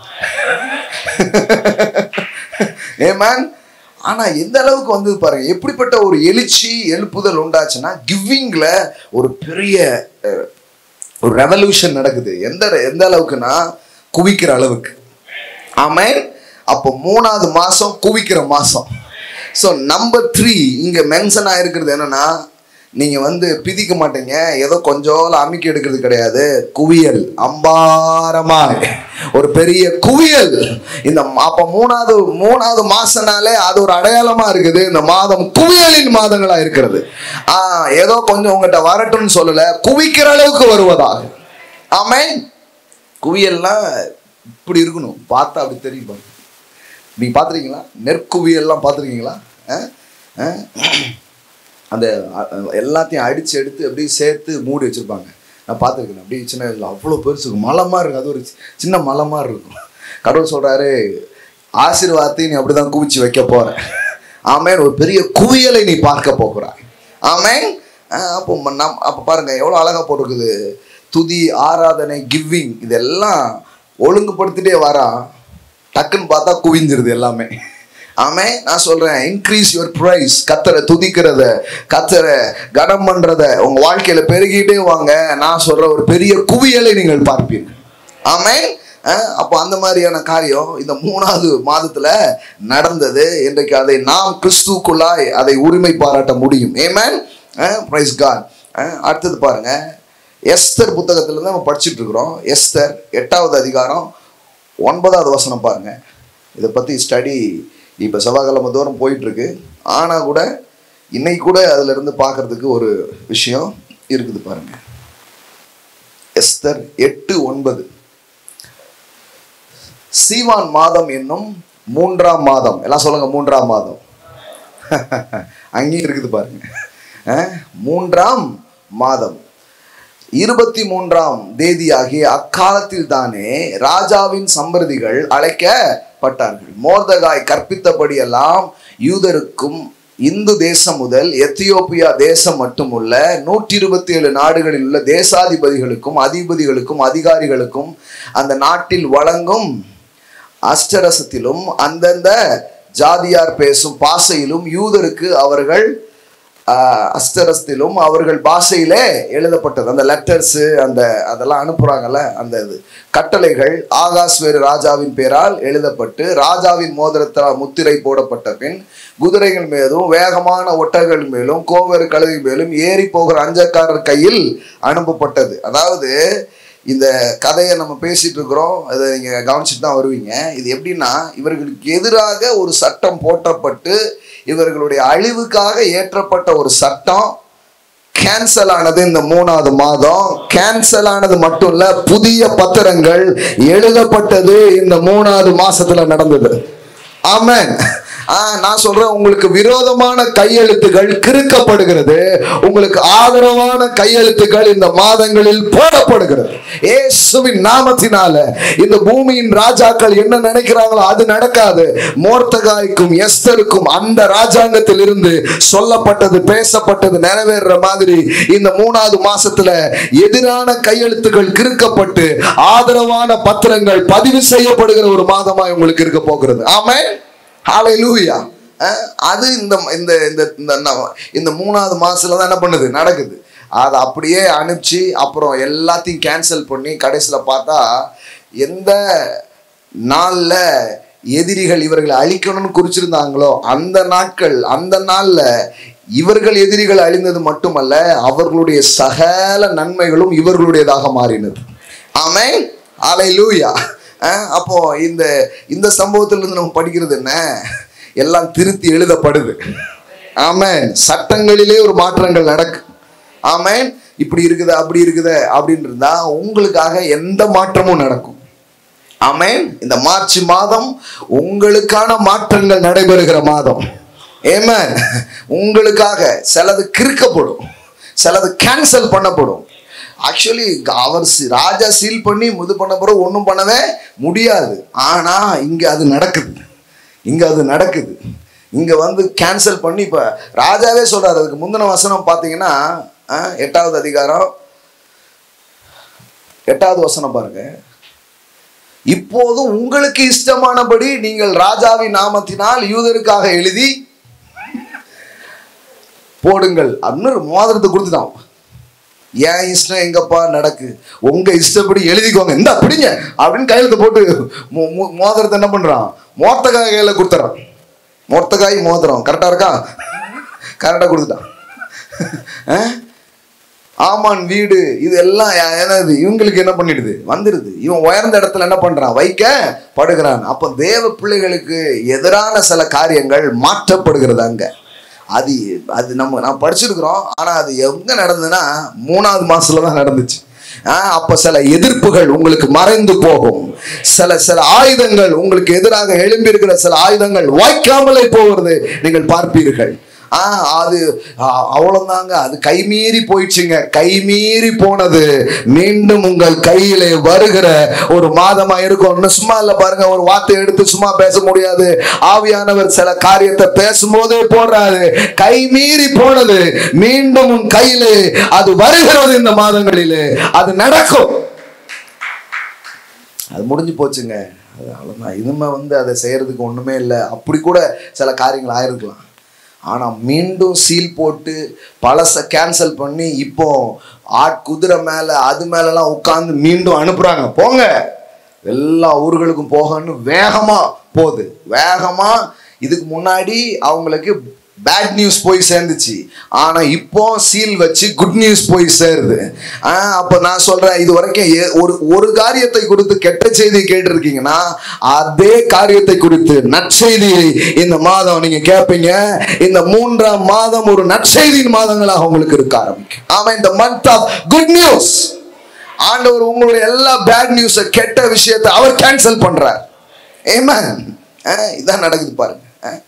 A: ஏமேன் ஆனா எந்த அளவுக்கு வந்து பாருங்க எப்படிப்பட்ட ஒரு எழுச்சி எழுப்புதல் உண்டாச்சுன்னா கிவிங்ல ஒரு பெரிய அஹ், ஒரு ரெவல்யூஷன் நடக்குது எந்த எந்த அளவுக்குன்னா குவிக்கிற அளவுக்கு ஆமென் அப்போ மூணாவது மாசம் குவிக்கிற மாசம் ஸோ நம்பர் த்ரீ இங்க மென்ஷன் ஆயிருக்கிறது என்னன்னா நீங்க வந்து பிதிக்க மாட்டீங்க ஏதோ கொஞ்சம் அமுக்கி எடுக்கிறது கிடையாது குவியல் அம்பாரமா ஒரு பெரிய குவியல் இந்த ம- அப்ப மூணாவது மூணாவது மாசனாலே அது ஒரு அடையாளமா இருக்குது இந்த மாதம் குவியலின் மாதங்களா இருக்கிறது ஆ ஏதோ கொஞ்சம் உங்ககிட்ட வரட்டும்னு சொல்லல குவிக்கிற அளவுக்கு வருவதாக ஆமென் குவியல்னா இப்படி இருக்கணும் பார்த்தா அப்படி தெரியும் பாருங்க நீங்க பார்த்துருக்கீங்களா நெற்குவியல்லாம் பார்த்துருக்கீங்களா அந்த அ- அ- எல்லாத்தையும் அடிச்சு எடுத்து அப்படியே சேர்த்து மூடி வச்சிருப்பாங்க நான் பார்த்துருக்கேன் அப்படியே சின்ன வயசுல அவ்வளோ பெருசு இருக்கும் மலை மாதிரி இருக்கும் அது ஒரு சி- சின்ன மலை மாதிரி இருக்கும் கடவுள் சொல்றாரு ஆசீர்வாதத்தை நீ அப்படிதான் குவிச்சு வைக்க போற ஆமேன் ஒரு பெரிய குவியலை நீ பார்க்க போகிறாய் ஆமேன் அஹ் அப்போ ம- நம் அப்போ பாருங்க எவ்வளோ அழகா போட்டிருக்குது துதி ஆராதனை கிவிங் இதெல்லாம் ஒழுங்குபடுத்திட்டே வரான் டக்குன்னு பார்த்தா குவிஞ்சிருது எல்லாமே ஆமே நான் சொல்றேன் இன்க்ரீஸ் யுவர் ப்ரைஸ் கத்தரை துதிக்கிறத கத்தரை கனம் பண்றத உங்க வாழ்க்கையில பெருகிட்டே வாங்க நான் சொல்ற ஒரு பெரிய குவியலை நீங்கள் பார்ப்பீர்கள் ஆமே அஹ், அப்போ அந்த மாதிரியான காரியம் இந்த மூணாவது மாதத்துல நடந்தது இன்றைக்கு அதை நாம் கிறிஸ்துக்குள்ளாய் அதை உரிமை பாராட்ட முடியும் ஏமேன் பிரைஸ் காட் அடுத்தது பாருங்க எஸ்தர் புத்தகத்துல இருந்து நம்ம படிச்சுட்டு இருக்கிறோம் எஸ்தர் எட்டாவது அதிகாரம் ஒன்பதாவது வசனம் பாருங்க இதை பற்றி ஸ்டடி இப்போ செவ்வாய்க்கிழமை தூரம் போயிட்டு இருக்கு ஆனால் கூட இன்னைக்கு கூட அதுல இருந்து பார்க்கறதுக்கு ஒரு விஷயம் இருக்குது பாருங்க எஸ்தர் எட்டு ஒன்பது சீவான் மாதம் என்னும் மூன்றாம் மாதம் எல்லாம் சொல்லுங்க மூன்றாம் மாதம் அங்கேயும் இருக்குது பாருங்க அஹ், மூன்றாம் மாதம் இருபத்தி மூன்றாம் தேதியாகிய அக்காலத்தில் தானே ராஜாவின் சம்பிரதிகள் அழைக்கப்பட்டார்கள் மோர்தகாய் கற்பித்தபடியெல்லாம் யூதருக்கும் இந்து தேசம் முதல் எத்தியோப்பியா தேசம் மட்டுமுள்ள நூற்றி இருபத்தி ஏழு நாடுகளில் உள்ள தேசாதிபதிகளுக்கும் அதிபதிகளுக்கும் அதிகாரிகளுக்கும் அந்த நாட்டில் வழங்கும் அஷ்டரசத்திலும் அந்தந்த ஜாதியார் பேசும் பாசையிலும் யூதருக்கு அவர்கள் ஆஹ், அஷ்டரசத்திலும் அவர்கள் பாஷையிலே எழுதப்பட்டது அந்த லெட்டர்ஸு அந்த அதெல்லாம் அனுப்புகிறாங்கல்ல அந்த இது கட்டளைகள் ஆகாஸ்வேறு ராஜாவின் பேரால் எழுதப்பட்டு ராஜாவின் மோதிரத்தால் முத்திரை போடப்பட்ட பின் குதிரைகள் மீதும் வேகமான ஒட்டர்கள் மேலும் கோவேறு கழுவி மேலும் ஏறி போகிற அஞ்சக்காரர் கையில் அனுப்பப்பட்டது அதாவது இந்த கதையை நம்ம பேசிட்டு இருக்கிறோம் அதை நீங்கள் கவனிச்சுட்டு தான் வருவீங்க இது எப்படின்னா இவர்களுக்கு எதிராக ஒரு சட்டம் போட்டப்பட்டு இவர்களுடைய அழிவுக்காக ஏற்றப்பட்ட ஒரு சட்டம் கேன்சல் ஆனது இந்த மூணாவது மாதம் கேன்சல் ஆனது மட்டும் இல்ல புதிய பத்திரங்கள் எழுதப்பட்டது இந்த மூணாவது மாசத்துல நடந்தது ஆமென் ஆ, நான் சொல்றேன் உங்களுக்கு விரோதமான கையெழுத்துகள் கிறுக்கப்படுகிறது உங்களுக்கு ஆதரவான கையெழுத்துகள் இந்த மாதங்களில் போடப்படுகிறது இயேசுவின் நாமத்தினால இந்த பூமியின் ராஜாக்கள் என்ன நினைக்கிறாங்களோ அது நடக்காது மோர்த்தகாய்க்கும் எஸ்தருக்கும் அந்த ராஜாங்கத்தில் இருந்து சொல்லப்பட்டது பேசப்பட்டது நிறைவேறுற மாதிரி இந்த மூணாவது மாசத்துல எதிரான கையெழுத்துகள் கிறுக்கப்பட்டு ஆதரவான பத்திரங்கள் பதிவு செய்யப்படுகிற ஒரு மாதமா உங்களுக்கு இருக்க போகிறது ஆமென் ஹalleluya அஹ், அது இந்த இந்த இந்த இந்த ந- இந்த மூணாவது மாசத்துல தான் என்ன பண்ணுது நடக்குது அதை அப்படியே அனுப்பிச்சு அப்புறம் எல்லாத்தையும் கேன்சல் பண்ணி கடைசியில் பார்த்தா எந்த நாள்ல எதிரிகள் இவர்களை அழிக்கணும்னு குறிச்சிருந்தாங்களோ அந்த நாட்கள் அந்த நாள்ல இவர்கள் எதிரிகள் அழிந்தது மட்டுமல்ல அவர்களுடைய சகல நன்மைகளும் இவர்களுடையதாக மாறினது ஆமென் ஹalleluya அஹ் அப்போ இந்த இந்த சம்பவத்திலிருந்து நம்ம படிக்கிறது என்ன எல்லாம் திருத்தி எழுதப்படுது ஆமென் சட்டங்களிலே ஒரு மாற்றங்கள் நடக்கு ஆமென் இப்படி இருக்குது அப்படி இருக்குது அப்படின்னு இருந்தா உங்களுக்காக எந்த மாற்றமும் நடக்கும் ஆமென் இந்த மார்ச் மாதம் உங்களுக்கான மாற்றங்கள் நடைபெறுகிற மாதம் ஏமேன் உங்களுக்காக சிலது கிறுக்கப்படும் சிலது கேன்சல் பண்ணப்படும் ஆக்சுவலி அவர் சி- ராஜா சீல் பண்ணி இது பண்ண பிறகு ஒன்றும் பண்ணவே முடியாது ஆனா இங்க அது நடக்குது இங்க அது நடக்குது இங்க வந்து கேன்சல் பண்ணி இப்ப ராஜாவே சொல்றாரு அதுக்கு முந்தின வசனம் பார்த்தீங்கன்னா அஹ், எட்டாவது அதிகாரம் எட்டாவது வசனம் பாருங்க இப்போதும் உங்களுக்கு இஷ்டமானபடி நீங்கள் ராஜாவின் நாமத்தினால் யூதருக்காக எழுதி போடுங்கள் அப்படின்னு மோதிரத்தை கொடுத்துட்டான் ஏன் இஷ்டம் எங்கப்பா நடக்கு உங்க இஷ்டப்படி எழுதிக்கோங்க இந்த பிடிங்க அப்படின்னு கையெழுத்து போட்டு மோ- மோ- மோதிரத்தை என்ன பண்றான் மோர்த்தக்காய் கையில கொடுத்துறான் மோர்த்தக்காய் மோதிரம் கரெக்டா இருக்கா கரெக்டா கொடுத்துட்டான் அஹ்? ஆமான் வீடு இது எல்லாம் யா- என்னது இவங்களுக்கு என்ன பண்ணிடுது வந்துடுது இவன் உயர்ந்த இடத்துல என்ன பண்றான் வைக்க படுகிறான் அப்போ தேவ பிள்ளைகளுக்கு எதிரான சில காரியங்கள் மாற்றப்படுகிறது அங்க அது அது நம்ம நான் படிச்சிருக்கிறோம் ஆனா அது எங்க நடந்ததுன்னா மூணாவது மாசத்துல தான் நடந்துச்சு ஆஹ் அப்ப சில எதிர்ப்புகள் உங்களுக்கு மறைந்து போகும் சில சில ஆயுதங்கள் உங்களுக்கு எதிராக எழும்பி இருக்கிற சில ஆயுதங்கள் வாய்க்காமலே போகிறது நீங்கள் பார்ப்பீர்கள் ஆ அது அ- அவ்வளவுதாங்க அது கைமீறி போயிடுச்சுங்க கைமீறி போனது மீண்டும் உங்கள் கையிலே வருகிற ஒரு மாதமா இருக்கும் இன்னும் சும்மா இல்ல பாருங்க ஒரு வார்த்தை எடுத்து சும்மா பேச முடியாது ஆவியானவர் சில காரியத்தை பேசும்போதே போடுறாரு கைமீறி போனது மீண்டும் உன் கையிலே அது வருகிறது இந்த மாதங்களிலே அது நடக்கும் அது முடிஞ்சு போச்சுங்க அது அவ்வளோதான் இனிமே வந்து அதை செய்யறதுக்கு ஒண்ணுமே இல்லை அப்படி கூட சில காரியங்கள் ஆயிருக்கலாம் ஆனா மீண்டும் சீல் போட்டு பழச கேன்சல் பண்ணி இப்போ ஆட் குதிரை மேல அது மேலலாம் உட்காந்து மீண்டும் அனுப்புறாங்க போங்க எல்லா ஊர்களுக்கும் போகன்னு வேகமா போகுது வேகமா இதுக்கு முன்னாடி அவங்களுக்கு பேட் நியூஸ் போய் சேர்ந்துச்சு ஆனா இப்போ சீல் வச்சு குட் நியூஸ் போய் சேருது ஆஹ் அப்ப நான் சொல்றேன் இது வரைக்கும் ஏ- ஒரு ஒரு காரியத்தை குறித்து கெட்ட செய்தி கேட்டிருக்கீங்கன்னா அதே காரியத்தை குறித்து நற்செய்தியை இந்த மாதம் நீங்க கேட்பீங்க இந்த மூன்றாம் மாதம் ஒரு நற்செய்தியின் மாதங்களாக உங்களுக்கு இருக்க ஆரம்பிக்கும் ஆமா இந்த மந்த் ஆஃப் குட் நியூஸ் ஆண்டவர் உங்களுடைய எல்லா பேட் நியூஸ கெட்ட விஷயத்தை அவர் கேன்சல் பண்றார் ஏமன் இதான் நடக்குது பாருங்க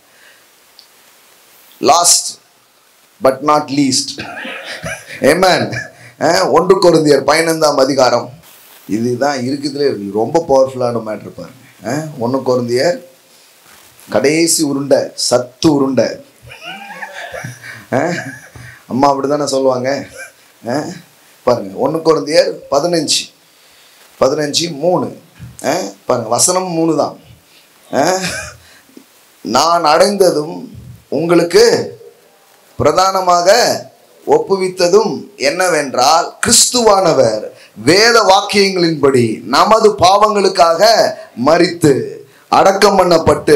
A: last but not least amen ஒன்று கொருந்தியர் பதினைந்தாம் அதிகாரம் இதுதான் இருக்குதுலே ரொம்ப பவர்ஃபுல்லான மேட்ரு பாருங்க ஒன்று கொருந்தியர் கடைசி உருண்டை சத்து உருண்டை அஹ், அம்மா அப்படிதானே சொல்லுவாங்க அஹ், பாருங்க ஒன்று குழந்தையர் பதினஞ்சு பதினஞ்சு மூணு அஹ், பாருங்க வசனம் மூணு தான் அஹ், நான் அடைந்ததும் உங்களுக்கு பிரதானமாக ஒப்புவித்ததும் என்னவென்றால் கிறிஸ்துவானவர் வேத வாக்கியங்களின்படி நமது பாவங்களுக்காக மரித்து அடக்கம் பண்ணப்பட்டு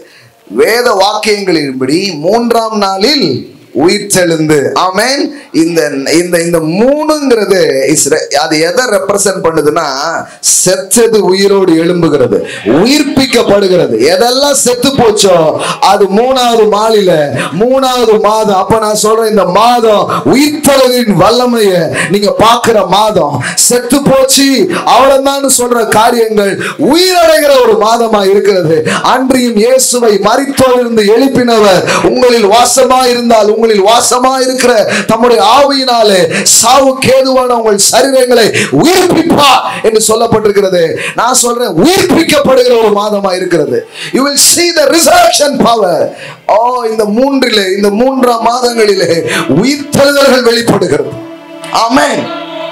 A: வேத வாக்கியங்களின்படி மூன்றாம் நாளில் உயிர்த்தெழுந்து ஆமென் இந்த இந்த இந்த மூணுங்கிறது is re- அது எதை ரெப்ரசன்ட் பண்ணுதுன்னா செத்தது உயிரோடு எழும்புகிறது உயிர்ப்பிக்கப்படுகிறது எதெல்லாம் செத்து போச்சோ அது மூணாவது மாலில மூணாவது மாதம் அப்ப நான் சொல்றேன் இந்த மாதம் உயிர்த்தலின் வல்லமைய நீங்க பார்க்கிற மாதம் செத்து போச்சு அவ்வளவுதான் சொல்ற காரியங்கள் உயிரடைகிற ஒரு மாதமா இருக்கிறது அன்றியும் இயேசுவை மரித்தோரிலிருந்து எழுப்பினவர் உங்களில் வாசமா இருந்தால் உங்களில் வாசமா இருக்கிற தம்முடைய ஆவியினாலே சாவு கேதுவான உங்கள் சரீரங்களை உயிர்ப்பிப்பார் என்று சொல்லப்பட்டிருக்கிறது நான் சொல்றேன் உயிர்ப்பிக்கப்படுகிற ஒரு மாதமா இருக்கிறது you will see the resurrection power ஓ இந்த மூன்றிலே இந்த மூன்றாம் மாதங்களிலே உயிர்த்தெழுதல்கள் வெளிப்படுகிறது ஆமென்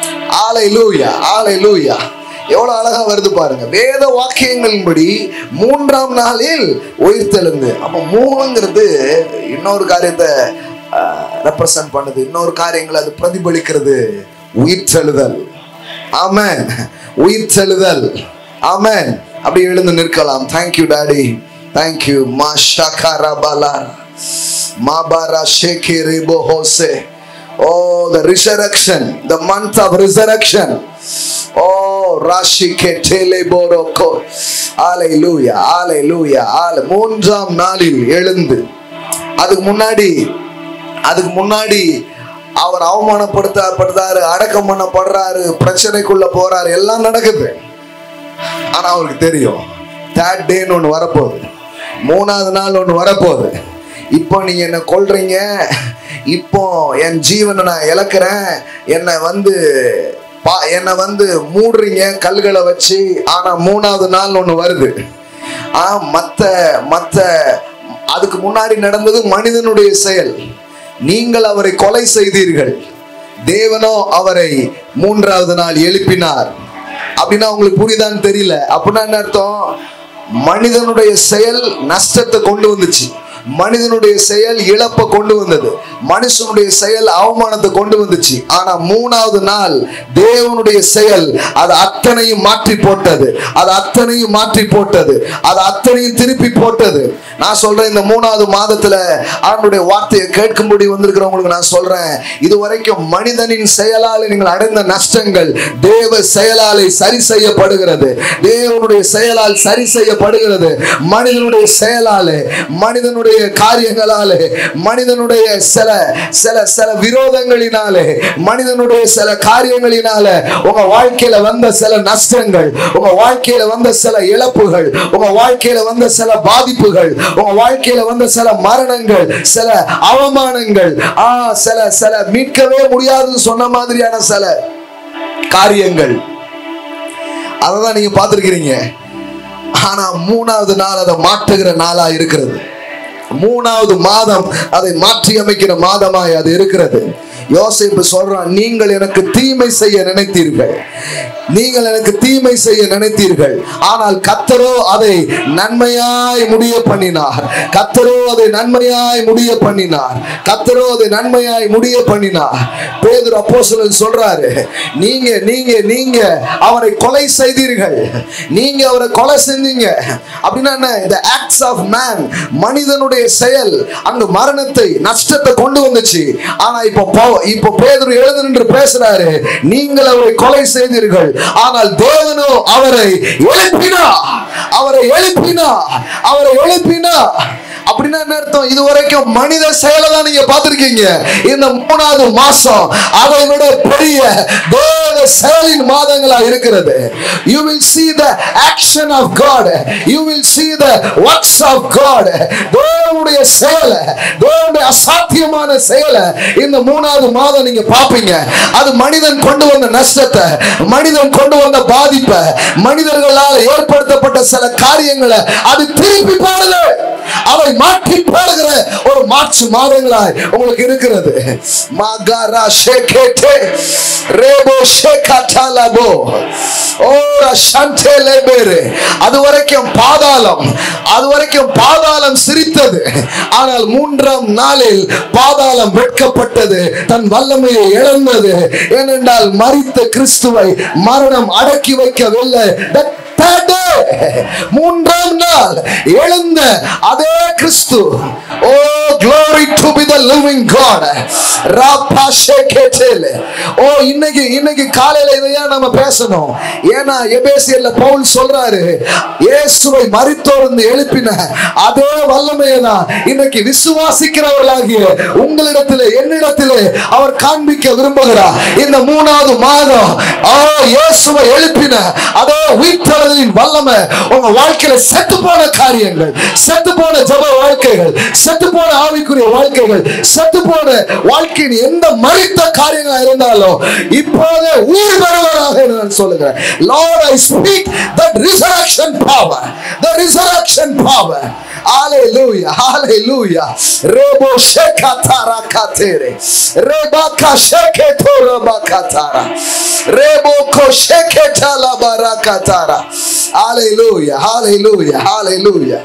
A: ஆலைலூயா ஆலைலூயா எவ்வளவு அழகா வருது பாருங்க வேத வாக்கியங்களின்படி மூன்றாம் நாளில் உயிர்த்தெழுந்து அப்ப மூணுங்கிறது இன்னொரு காரியத்தை ரெப்ரசன்ட் பண்ணுது இன்னொரு காரியங்களை அது பிரதிபலிக்கிறது உயிர்த்தெழுதல் ஆமென் உயிர்த்தெழுதல் ஆமென் அப்படி எழுந்து நிற்கலாம் தேங்க்யூ டாடி தேங்க்யூ மா ஷாகாரா பாலா மாபாரா ஷேகே ரேபோ ஹோசே Oh, the resurrection, the month of resurrection. Oh, Rashi Ketele Boroko. Hallelujah, hallelujah, hallelujah. மூன்றாம் நாளில் எழுந்து அதுக்கு முன்னாடி அதுக்கு முன்னாடி அவர் அவமானப்படுத்தப்படுறாரு அடக்கம் பண்ணப்படுறாரு பிரச்சனைக்குள்ள போறாரு எல்லாம் நடக்குது ஆனா அவருக்கு தெரியும் தேர்ட் டேன்னு ஒன்று வரப்போகுது மூணாவது நாள் ஒன்று வரப்போகுது இப்போ நீங்க என்ன கொல்றீங்க இப்போ என் ஜீவனை நான் இழக்கிறேன் என்னை வந்து பா என்னை வந்து மூடுறீங்க கல்களை வச்சு ஆனா மூணாவது நாள் ஒன்று வருது ஆ மத்த மத்த அதுக்கு முன்னாடி நடந்தது மனிதனுடைய செயல் நீங்கள் அவரை கொலை செய்தீர்கள் தேவனோ அவரை மூன்றாவது நாள் எழுப்பினார் அப்படின்னா உங்களுக்கு புரியுதான்னு தெரியல அப்படின்னா என்ன அர்த்தம் மனிதனுடைய செயல் நஷ்டத்தை கொண்டு வந்துச்சு மனிதனுடைய செயல் இழப்பை கொண்டு வந்தது மனுஷனுடைய செயல் அவமானத்தை கொண்டு வந்துச்சு ஆனா மூணாவது நாள் தேவனுடைய செயல் அது அத்தனையும் மாற்றி போட்டது அது அத்தனையும் மாற்றி போட்டது அது அத்தனையும் திருப்பி போட்டது நான் சொல்றேன் இந்த மூணாவது மாதத்துல அவனுடைய வார்த்தையை கேட்கும்படி வந்திருக்கிறவங்களுக்கு நான் சொல்றேன் இது வரைக்கும் மனிதனின் செயலால் நீங்கள் அடைந்த நஷ்டங்கள் தேவ செயலாலே சரி செய்யப்படுகிறது தேவனுடைய செயலால் சரி செய்யப்படுகிறது மனிதனுடைய செயலாலே மனிதனுடைய காரியங்களாலே மனிதனுடைய சில சில சில விரோதங்களினாலே மனிதனுடைய சில காரியங்களினால உங்க வாழ்க்கையில வந்த சில நஷ்டங்கள் உங்க வாழ்க்கையில வந்த சில இழப்புகள் உங்க வாழ்க்கையில வந்த சில பாதிப்புகள் உங்க வாழ்க்கையில வந்த சில மரணங்கள் சில அவமானங்கள் ஆ சில சில மீட்கவே முடியாதுன்னு சொன்ன மாதிரியான சில காரியங்கள் அததான் நீங்க பார்த்திருக்கிறீங்க ஆனா மூணாவது நாள் அதை மாற்றுகிற நாளா இருக்கிறது மூணாவது மாதம் அதை மாற்றி அமைக்கிற மாதமாய் அது இருக்கிறது யோசேப்பு சொல்றான் நீங்கள் எனக்கு தீமை செய்ய நினைத்தீர்கள் நீங்கள் எனக்கு தீமை செய்ய நினைத்தீர்கள் ஆனால் கத்தரோ அதை நன்மையாய் முடிய பண்ணினார் கத்தரோ அதை நன்மையாய் முடிய பண்ணினார் கத்தரோ அதை நன்மையாய் முடிய பண்ணினார் பேதுரு அப்போஸ்தலன் சொல்றாரு நீங்க நீங்க நீங்க அவரை கொலை செய்தீர்கள் நீங்க அவரை கொலை செஞ்சீங்க அப்படின்னா என்ன இந்த ஆக்ட்ஸ் ஆஃப் மேன் மனிதனுடைய செயல் அங்கு மரணத்தை நஷ்டத்தை கொண்டு வந்துச்சு ஆனா இப்போ பவு- இப்போ பேதுரு எழுது நின்று பேசுறாரு நீங்கள் அவரை கொலை செய்தீர்கள் ஆனால் தேவனோ அவரை எழுப்பினார் அவரை எழுப்பினார் அவரை எழுப்பினார் அப்படின்னா என்ன அர்த்தம் இது வரைக்கும் மனித செயலை தான் நீங்க பார்த்திருக்கீங்க இந்த மூணாவது மாசம் அதை விட பெரிய தேவ செயலின் மாதங்களா இருக்கிறது you will see the action of god you will see the works of god தேவனுடைய செயலை தேவனுடைய அசாத்தியமான செயலை இந்த மூணாவது மாதம் நீங்க பாப்பீங்க அது மனிதன் கொண்டு வந்த நஷ்டத்தை மனிதன் கொண்டு வந்த பாதிப்பை மனிதர்களால் ஏற்படுத்தப்பட்ட சில காரியங்களை அது திருப்பி பாருது அவை மாற்றி போடுகிற ஒரு மார்ச் மாதங்களாய் உங்களுக்கு இருக்கிறது மகாரா ஷேகேட்டே ரேபோ ஷேகாட்டாலபோ ஓரா ஷாண்டேலே பேரு அது வரைக்கும் பாதாளம் அது வரைக்கும் பாதாளம் சிரித்தது ஆனால் மூன்றாம் நாளில் பாதாளம் வெட்கப்பட்டது தன் வல்லமையை இழந்தது ஏனென்றால் மரித்த கிறிஸ்துவை மரணம் அடக்கி வைக்கவில்லை That third day, மூன்றாம் நாள் எழுந்த அதே கிறிஸ்து ஓ glory to be the living god ராப்பா ஷேகேட்டேலே ஓ இன்னைக்கு இன்னைக்கு காலையில இதையா நம்ம பேசணும் ஏன்னா எபேசியர்ல பவுல் சொல்றாரு இயேசுவை மரித்தோர்ந்து எழுப்பின அதே வல்லமையை தான் இன்னைக்கு விசுவாசிக்கிறவர்களாகிய உங்களிடத்திலே என்னிடத்திலே அவர் காண்பிக்க விரும்புகிறார் இந்த மூணாவது மாதம் ஆ இயேசுவை எழுப்பின அதே உயிர்த்தெழுதலின் வல்லமை உங்க வாழ்க்கையில செத்து போன காரியங்கள் செத்து போன ஜப வாழ்க்கைகள் செத்து போன ஆவிக்குரிய வாழ்க்கைகள் செத்து போன வாழ்க்கையின் எந்த மறித்த காரியங்களா இருந்தாலும் இப்போதே உயிர் பெறுவதாக நான் சொல்லுகிறேன் Lord I speak that resurrection power the resurrection power Hallelujah, hallelujah. Rebo shekatara katere. Rebaka sheketora bakatara. Rebo kosheketala barakatara. Hallelujah, hallelujah, hallelujah.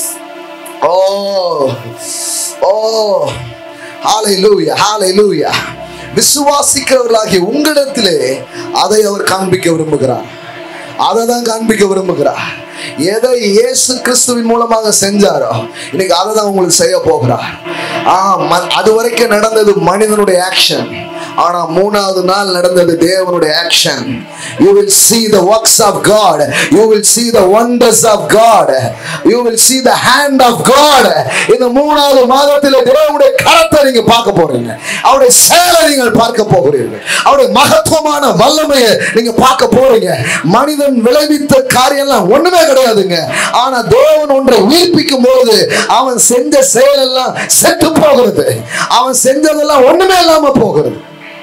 A: Oh, oh, hallelujah, hallelujah. விசுவாசிக்கிறவர்களாகிய உங்களிடத்திலே அதை அவர் காண்பிக்க விரும்புகிறார் அதை தான் காண்பிக்க விரும்புகிறார் எதை இயேசு கிறிஸ்துவின் மூலமாக செஞ்சாரோ இன்னைக்கு அதை தான் உங்களுக்கு செய்ய போகிறார் ஆ ம- அது வரைக்கும் நடந்தது மனிதனுடைய ஆக்ஷன் ஆனா மூணாவது நாள் நடந்தது தேவனுடைய action you will see the works of god you will see the wonders of god you will see the hand of god இந்த மூணாவது மாதத்தில் தேவனுடைய கரத்தை நீங்க பார்க்க போறீங்க அவருடைய செயலை நீங்கள் பார்க்க போகிறீர்கள் அவருடைய மகத்துவமான வல்லமையை நீங்க பார்க்க போறீங்க மனிதன் விளைவித்த காரியம்லாம் ஒண்ணுமே கிடையாதுங்க ஆனா தேவன் ஒன்றை உயிர்ப்பிக்கும் போது அவன் செஞ்ச செயல் எல்லாம் செத்து போகிறது அவன் செஞ்சதெல்லாம் ஒண்ணுமே இல்லாம போகிறது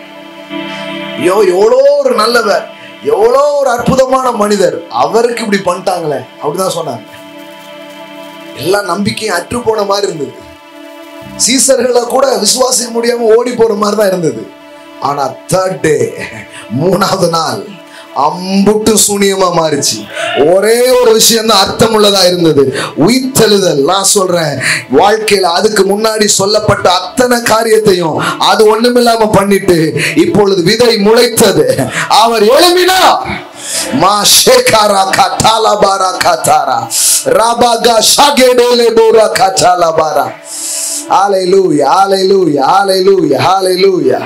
A: ஐயோ எவ்வளோ ஒரு நல்லவர் எவ்வளோ ஒரு அற்புதமான மனிதர் அவருக்கு இப்படி பண்ணிட்டாங்களே அப்படிதான் சொன்னாங்க எல்லா நம்பிக்கையும் அற்று போன மாதிரி இருந்தது சீசர்களை கூட விசுவாசிக்க முடியாம ஓடி போற மாதிரி தான் இருந்தது ஆனா தேர்ட் டே மூணாவது நாள் அம்புட்டு சூனியமா மாறிச்சு ஒரே ஒரு விஷயம் தான் அர்த்தம் உள்ளதா இருந்தது உயிர்த்தெழுதல் நான் சொல்றேன் வாழ்க்கையில அதுக்கு முன்னாடி சொல்லப்பட்ட அத்தனை காரியத்தையும் அது ஒண்ணுமில்லாம பண்ணிட்டு இப்பொழுது விதை முளைத்தது அவர் எழுப்பினார் மா ஷேகாரா கட்டாலா பாரா கத்தாரா ராபாகா ஷாகேடேலே போரா கட்டாலா பாரா Hallelujah, hallelujah, hallelujah, hallelujah.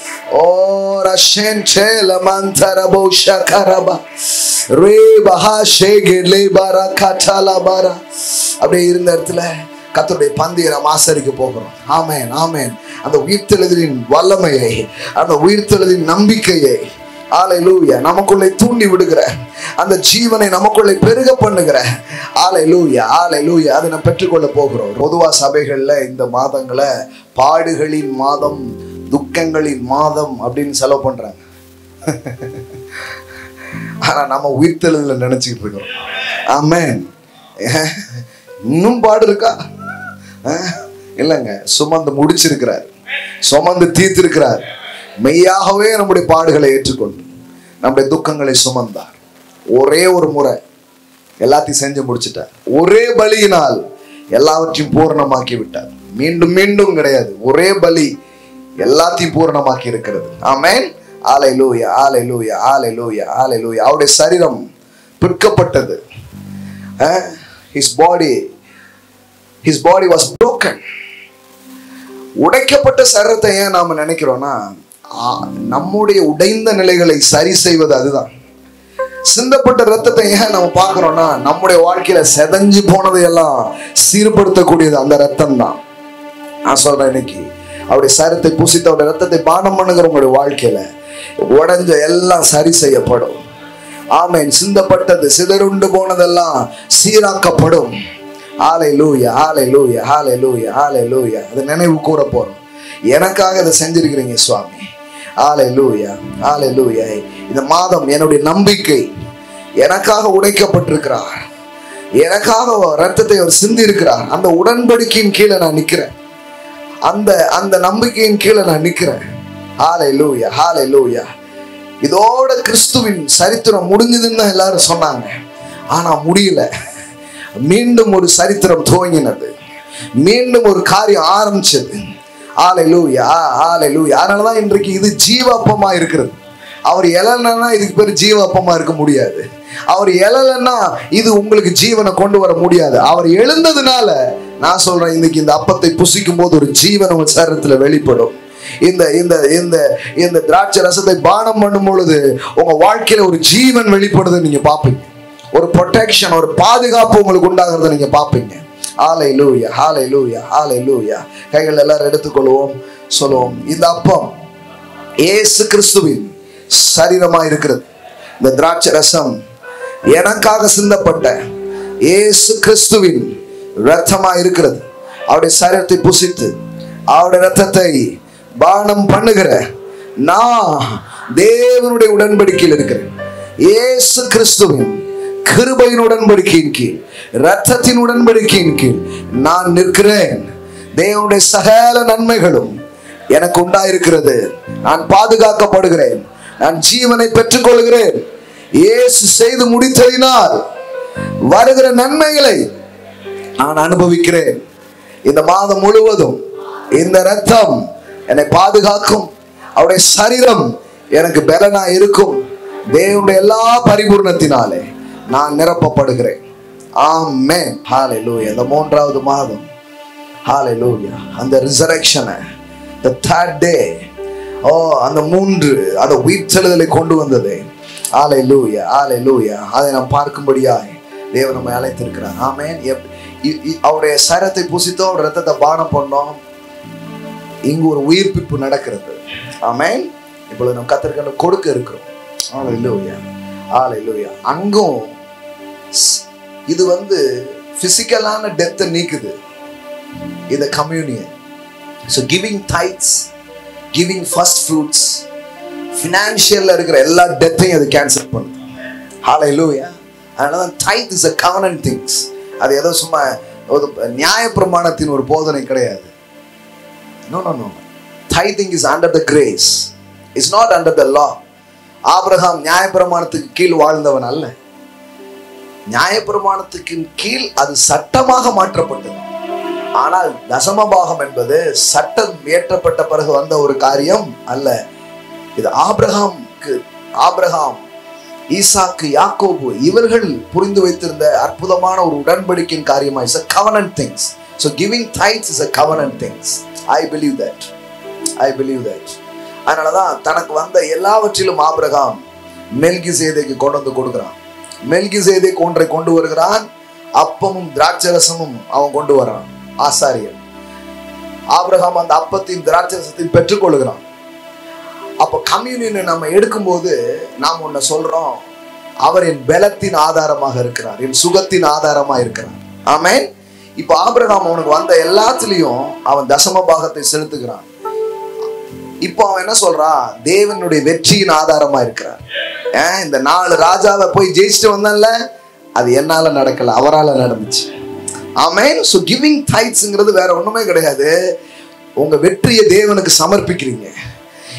A: Ora shentela mantarabo shakaraba. Reba ha shegele bara katala bara. அப்படியே இருந்த இடத்துல கத்தருடைய பந்தியை நாம் ஆசரிக்க போகிறோம் ஆமென் ஆமென் அந்த உயிர்த்தெழுதலின் வல்லமையை அந்த உயிர்த்தெழுதின் நம்பிக்கையை ஆலைலூயா நமக்குள்ளே தூண்டி விடுகிற அந்த ஜீவனை நமக்குள்ளே பெருக பண்ணுகிற ஆலைலூயா ஆலைலூயா அதை நம்ம பெற்றுக்கொள்ள போகிறோம் பொதுவா சபைகள்ல இந்த மாதங்களை பாடுகளின் மாதம் துக்கங்களின் மாதம் அப்படின்னு செலவு பண்றாங்க ஆனா நம்ம உயிர்த்தெழுதல நினைச்சுக்கிட்டு இருக்கோம் ஆமென் இன்னும் பாடு இருக்கா அஹ், இல்லைங்க சுமந்து முடிச்சிருக்கிறார் சுமந்து தீர்த்திருக்கிறார் மெய்யாகவே நம்முடைய பாடுகளை ஏற்றுக்கொண்டு நம்முடைய துக்கங்களை சுமந்தார் ஒரே ஒரு முறை எல்லாத்தையும் செஞ்சு முடிச்சிட்டார் ஒரே பலியினால் எல்லாவற்றையும் பூரணமாக்கி விட்டார் மீண்டும் மீண்டும் கிடையாது ஒரே பலி எல்லாத்தையும் பூரணமாக்கி இருக்கிறது ஆமென் ஆலை லூயா ஆலை லூயா ஆலை லூயா ஆலை லூயா அவருடைய சரீரம் பிற்கப்பட்டது his body his body was broken உடைக்கப்பட்ட சரீரத்தை ஏன் நாம நினைக்கிறோம்னா ஆ, நம்முடைய உடைந்த நிலைகளை சரி செய்வது அதுதான் சிந்தப்பட்ட ரத்தத்தை ஏன் நம்ம பார்க்கிறோம்னா நம்முடைய வாழ்க்கையில செதஞ்சு போனதையெல்லாம் சீர்படுத்தக்கூடியது அந்த ரத்தம் தான் நான் சொல்றேன் இன்னைக்கு அவருடைய சரத்தை பூசித்து அவருடைய ரத்தத்தை பானம் பண்ணுகிற உங்களுடைய வாழ்க்கையில உடைஞ்ச எல்லாம் சரி செய்யப்படும் ஆமென் சிந்தப்பட்டது சிதறுண்டு போனதெல்லாம் சீராக்கப்படும் ஆலை லூயா ஆலை லூயா ஆலை லூயா ஆலை லூயா அதை நினைவு கூற போறோம் எனக்காக இதை செஞ்சிருக்கிறீங்க சுவாமி ஆலை லூயா ஆலை லூயா இந்த மாதம் என்னுடைய நம்பிக்கை எனக்காக உடைக்கப்பட்டிருக்கிறார் எனக்காக ரத்தத்தை அவர் சிந்தி இருக்கிறார் அந்த உடன்படிக்கையின் கீழே நான் நிக்கிறேன் அந்த அந்த நம்பிக்கையின் கீழே நான் நிக்கிறேன் ஹாலை லூயா ஹாலை லூயா இதோட கிறிஸ்துவின் சரித்திரம் முடிஞ்சதுன்னு தான் எல்லாரும் சொன்னாங்க ஆனா முடியல மீண்டும் ஒரு சரித்திரம் துவங்கினது மீண்டும் ஒரு காரியம் ஆரம்பிச்சது ஆலை லூயா ஆலை லூயா அதனாலதான் இன்றைக்கு இது ஜீவாப்பமா இருக்கிறது அவர் எழலைன்னா இதுக்கு பேர் ஜீவாப்பமா இருக்க முடியாது அவர் எழலைன்னா இது உங்களுக்கு ஜீவனை கொண்டு வர முடியாது அவர் எழுந்ததுனால நான் சொல்றேன் இன்னைக்கு இந்த அப்பத்தை புசிக்கும் போது ஒரு ஜீவன் உங்க சரீரத்துல வெளிப்படும் இந்த இந்த இந்த இந்த திராட்சை ரசத்தை பானம் பண்ணும் பொழுது உங்க வாழ்க்கையில ஒரு ஜீவன் வெளிப்படுது நீங்க பாப்பீங்க ஒரு ப்ரொடெக்ஷன் ஒரு பாதுகாப்பு உங்களுக்கு உண்டாகிறத நீங்க பாப்பீங்க ஆலை லூயா ஆலை லூயா ஆலை லூயா கைகள் எல்லாரும் எடுத்துக்கொள்வோம் சொல்லுவோம் இந்த அப்பம் ஏசு கிறிஸ்துவின் சரீரமா இருக்கிறது இந்த திராட்சை ரசம் எனக்காக சிந்தப்பட்ட ஏசு கிறிஸ்துவின் ரத்தமா இருக்கிறது அவருடைய சரீரத்தை புசித்து அவருடைய ரத்தத்தை பானம் பண்ணுகிற நான் தேவனுடைய உடன்படிக்கையில் இருக்கிறேன் இயேசு கிறிஸ்துவின் கிருபையின் உடன்படிக்கையின் கீழ் ரத்தத்தின் உடன்படிக்கையின் கீழ் நான் நிற்கிறேன் தேவனுடைய சகல நன்மைகளும் எனக்கு உண்டாயிருக்கிறது நான் பாதுகாக்கப்படுகிறேன் நான் ஜீவனை பெற்றுக்கொள்கிறேன் இயேசு செய்து முடித்ததினால் வருகிற நன்மைகளை நான் அனுபவிக்கிறேன் இந்த மாதம் முழுவதும் இந்த ரத்தம் என்னை பாதுகாக்கும் அவருடைய சரீரம் எனக்கு பலனா இருக்கும் தேவனுடைய எல்லா பரிபூர்ணத்தினாலே நான் நிரப்பப்படுகிறேன் ஆமென் ஹalleluya இந்த மூன்றாவது மாதம் ஹalleluya அந்த ரிசரக்ஷனை the third day ஓ அந்த மூன்று அந்த உயிர்த்தெழுதலை கொண்டு வந்தது ஹalleluya ஹalleluya அதை நாம் பார்க்கும்படியாய் தேவன் நம்மை அழைத்திருக்கிறார் ஆமென் எப்- இ- இ- அவருடைய சரத்தை புசித்தோம் அவருடைய ரத்தத்தை பானம் பண்ணோம் இங்கு ஒரு உயிர்ப்பிப்பு நடக்கிறது ஆமென் இப்பொழுது நம்ம கத்திரிக்கல கொடுக்க இருக்கிறோம் ஹalleluya ஹalleluya அங்கும் ஸ்- இது வந்து பிசிக்கலான டெத்தை நீக்குது இந்த communion so giving tithes giving first fruits ஃபினான்ஷியலில் இருக்கிற எல்லா டெத்தையும் அது கேன்சல் பண்ணுது ஹalleluya அதனால தான் டைத் இஸ் அ கவர்னன் திங்ஸ் அது ஏதோ சும்மா ஒரு நியாயப்பிரமாணத்தின் ஒரு போதனை கிடையாது no no no tithing is under the grace is not under the law Abraham நியாயப்பிரமாணத்துக்கு கீழ் வாழ்ந்தவன் அல்ல நியாயப்பிரமாணத்துக்கு கீழ் அது சட்டமாக மாற்றப்பட்டது ஆனால் தசமபாகம் என்பது சட்டம் இயற்றப்பட்ட பிறகு வந்த ஒரு காரியம் அல்ல இது ஆபிரகாம்க்கு ஆபிரகாம் ஈசாக்கு யாக்கோபு இவர்கள் புரிந்து வைத்திருந்த அற்புதமான ஒரு உடன்படிக்கையின் காரியமா is a covenant things so giving tithes is a covenant things I believe that I believe that அதனால தான் தனக்கு வந்த எல்லாவற்றிலும் ஆபிரகாம் மெல்கி சேதைக்கு கொண்டு வந்து கொடுக்குறான் மெல்கி சேதை ஒன்றை கொண்டு வருகிறான் அப்பமும் திராட்சரசமும் அவன் கொண்டு வரான் ஆசாரியன் ஆபிரகாம் அந்த அப்பத்தையும் திராட்சரசத்தையும் பெற்றுக்கொள்கிறான் அப்போ கம்யூனியனை நம்ம எடுக்கும்போது நாம் ஒன்று சொல்றோம் அவர் என் பலத்தின் ஆதாரமாக இருக்கிறார் என் சுகத்தின் ஆதாரமாக இருக்கிறார் ஆமென் இப்போ ஆபிரகாம் அவனுக்கு வந்த எல்லாத்துலேயும் அவன் தசம பாகத்தை செலுத்துகிறான் இப்போ அவன் என்ன சொல்றான் தேவனுடைய வெற்றியின் ஆதாரமா இருக்கிறார் ஏன் இந்த நாலு ராஜாவை போய் ஜெயிச்சுட்டு வந்தான்ல அது என்னால நடக்கல அவரால நடந்துச்சு ஆமென் ஸோ கிவிங் டைட்ஸுங்கிறது வேற ஒண்ணுமே கிடையாது உங்க வெற்றியை தேவனுக்கு சமர்ப்பிக்கிறீங்க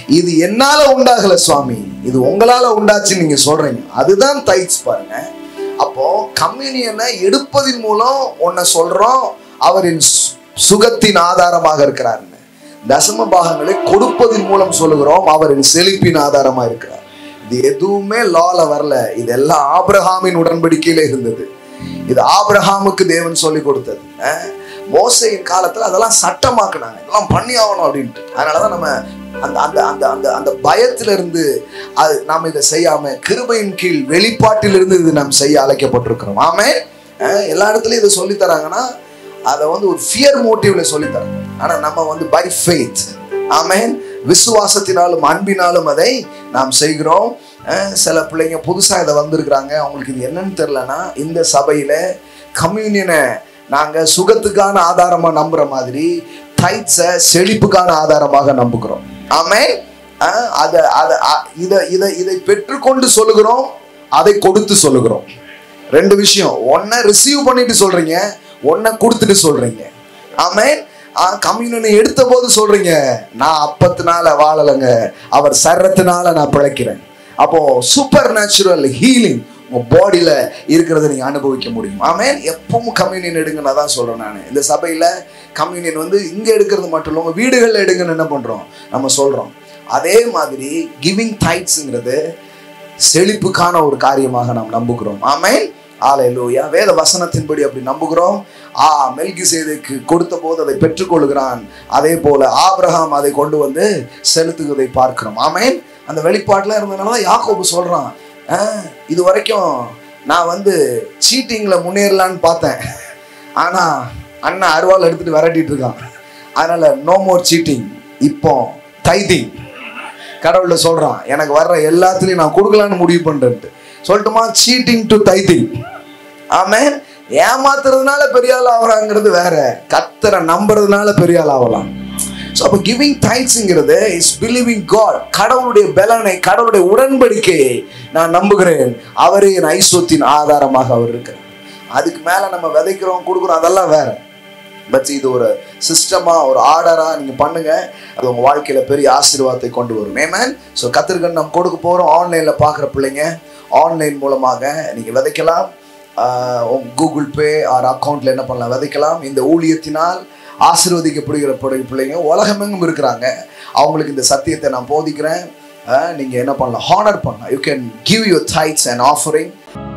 A: இது என்னால உண்டாகல சுவாமி இது உங்களால உண்டாச்சுன்னு நீங்க சொல்றீங்க அதுதான் தைட்ஸ் பாருங்க அப்போ கம்யூனியனை எடுப்பதின் மூலம் ஒன்ன சொல்றோம் அவரின் சு- சுகத்தின் ஆதாரமாக இருக்கிறாருன்னு தசம பாகங்களை கொடுப்பதின் மூலம் சொல்லுகிறோம் அவரின் செழிப்பின் ஆதாரமா இருக்கிறார் இது எதுவுமே லால வரல இதெல்லாம் ஆபிரகாமின் உடன்படிக்கையில இருந்தது இது ஆபிரகாமுக்கு தேவன் சொல்லி கொடுத்தது அஹ், மோசையின் காலத்துல அதெல்லாம் சட்டமாக்குனாங்க இதெல்லாம் பண்ணி ஆகணும் அப்படின்ட்டு அதனாலதான் நம்ம அந்த அந்த அந்த அந்த அந்த பயத்துல இருந்து அது நாம இதை செய்யாம கிருபையின் கீழ் வெளிப்பாட்டிலிருந்து இது நாம் செய்ய அழைக்கப்பட்டிருக்கிறோம் ஆமே அஹ், எல்லா இடத்துலயும் இதை சொல்லி தராங்கன்னா அதை வந்து ஒரு ஃபியர் மோட்டிவ்ல சொல்லி தராங்க ஆனா நம்ம வந்து பை ஃபெய்த் ஆமென் விசுவாசத்தினாலும் அன்பினாலும் அதை நாம் செய்கிறோம் அஹ் சில பிள்ளைங்க புதுசா இதை வந்திருக்கிறாங்க அவங்களுக்கு இது என்னன்னு தெரியலனா இந்த சபையில கம்யூனியனை நாங்க சுகத்துக்கான ஆதாரமா நம்புற மாதிரி டைட்ஸை செழிப்புக்கான ஆதாரமாக நம்புகிறோம் ஆமென் அஹ் அதை அதை அ- இதை இதை இதை பெற்றுக்கொண்டு சொல்லுகிறோம் அதை கொடுத்து சொல்லுகிறோம் ரெண்டு விஷயம் ஒன்றை ரிசீவ் பண்ணிட்டு சொல்றீங்க ஒன்றை கொடுத்துட்டு சொல்றீங்க ஆமென் கம்யூனியனை எடுத்த போது சொல்றீங்க நான் அப்பத்தினால வாழலைங்க அவர் சர்றத்தினால நான் பிழைக்கிறேன் அப்போ சூப்பர் நேச்சுரல் ஹீலிங் உங்க பாடியில இருக்கிறத நீங்க அனுபவிக்க முடியும் ஆமென் எப்பவும் கம்யூனியன் எடுங்க நான் தான் சொல்றேன் நான் இந்த சபையில கம்யூனியன் வந்து இங்க எடுக்கிறது மட்டும் இல்லை உங்க வீடுகள்ல எடுங்கன்னு என்ன பண்றோம் நம்ம சொல்றோம் அதே மாதிரி கிவிங் டைட்ஸுங்கிறது செழிப்புக்கான ஒரு காரியமாக நாம் நம்புகிறோம் ஆமென் ஆலையிலூயா வேத வசனத்தின்படி அப்படி நம்புகிறோம் ஆ மெல்கி சேதைக்கு கொடுத்த போது அதை பெற்றுக்கொள்கிறான் அதே போல ஆபிரகாம் அதை கொண்டு வந்து செலுத்துவதை பார்க்கிறோம் ஆமென் அந்த வெளிப்பாட்டில் இருந்ததுனால தான் யாக்கோபு சொல்றான் "ஆ, இது வரைக்கும் நான் வந்து சீட்டிங்ல முன்னேறலான்னு பார்த்தேன் ஆனா அண்ணன் அருவாள் எடுத்துட்டு விரட்டிட்டு இருக்கான் அதனால நோ மோர் சீட்டிங் இப்போ தைதிங் கடவுள்ல சொல்றான் எனக்கு வர்ற எல்லாத்துலயும் நான் கொடுக்கலான்னு முடிவு பண்றேன்ட்டு சொல்லட்டுமா சீட்டிங் டு தைத்திங் ஆமே ஏமாத்துறதுனால பெரிய ஆள் ஆகுறாங்கிறது வேற கத்தரை நம்புறதுனால பெரிய ஆள் ஆகலாம் ஸோ அப்போ கிவிங் தைட்ஸுங்கிறது இஸ் பிலீவிங் காட் கடவுளுடைய பலனை கடவுளுடைய உடன்படிக்கையை நான் நம்புகிறேன் அவரே என் ஐஸ்வத்தின் ஆதாரமாக அவர் இருக்கிறார் அதுக்கு மேல நம்ம விதைக்கிறோம் கொடுக்குறோம் அதெல்லாம் வேற பட் இது ஒரு சிஸ்டமா ஒரு ஆர்டரா நீங்க பண்ணுங்க அது உங்க வாழ்க்கையில பெரிய ஆசீர்வாதத்தை கொண்டு வரும் ஏமேன் ஸோ கத்திரிக்கன் நம்ம கொடுக்க போறோம் ஆன்லைன்ல பாக்குற பிள்ளைங்க ஆன்லைன் மூலமாக நீங்க விதைக்கலாம் ஆஹ் உங்க கூகுள் பே ஆர் அக்கௌண்ட்ல என்ன பண்ணலாம் விதைக்கலாம் இந்த ஊழியத்தினால் ஆசீர்வதிக்கப்படுகிற பிள்ளை- பிள்ளைங்க உலகமெங்கும் இருக்கிறாங்க அவங்களுக்கு இந்த சத்தியத்தை நான் போதிக்கிறேன் ஆஹ் நீங்க என்ன பண்ணலாம் ஹானர் பண்ணலாம் you can give your tithes and offering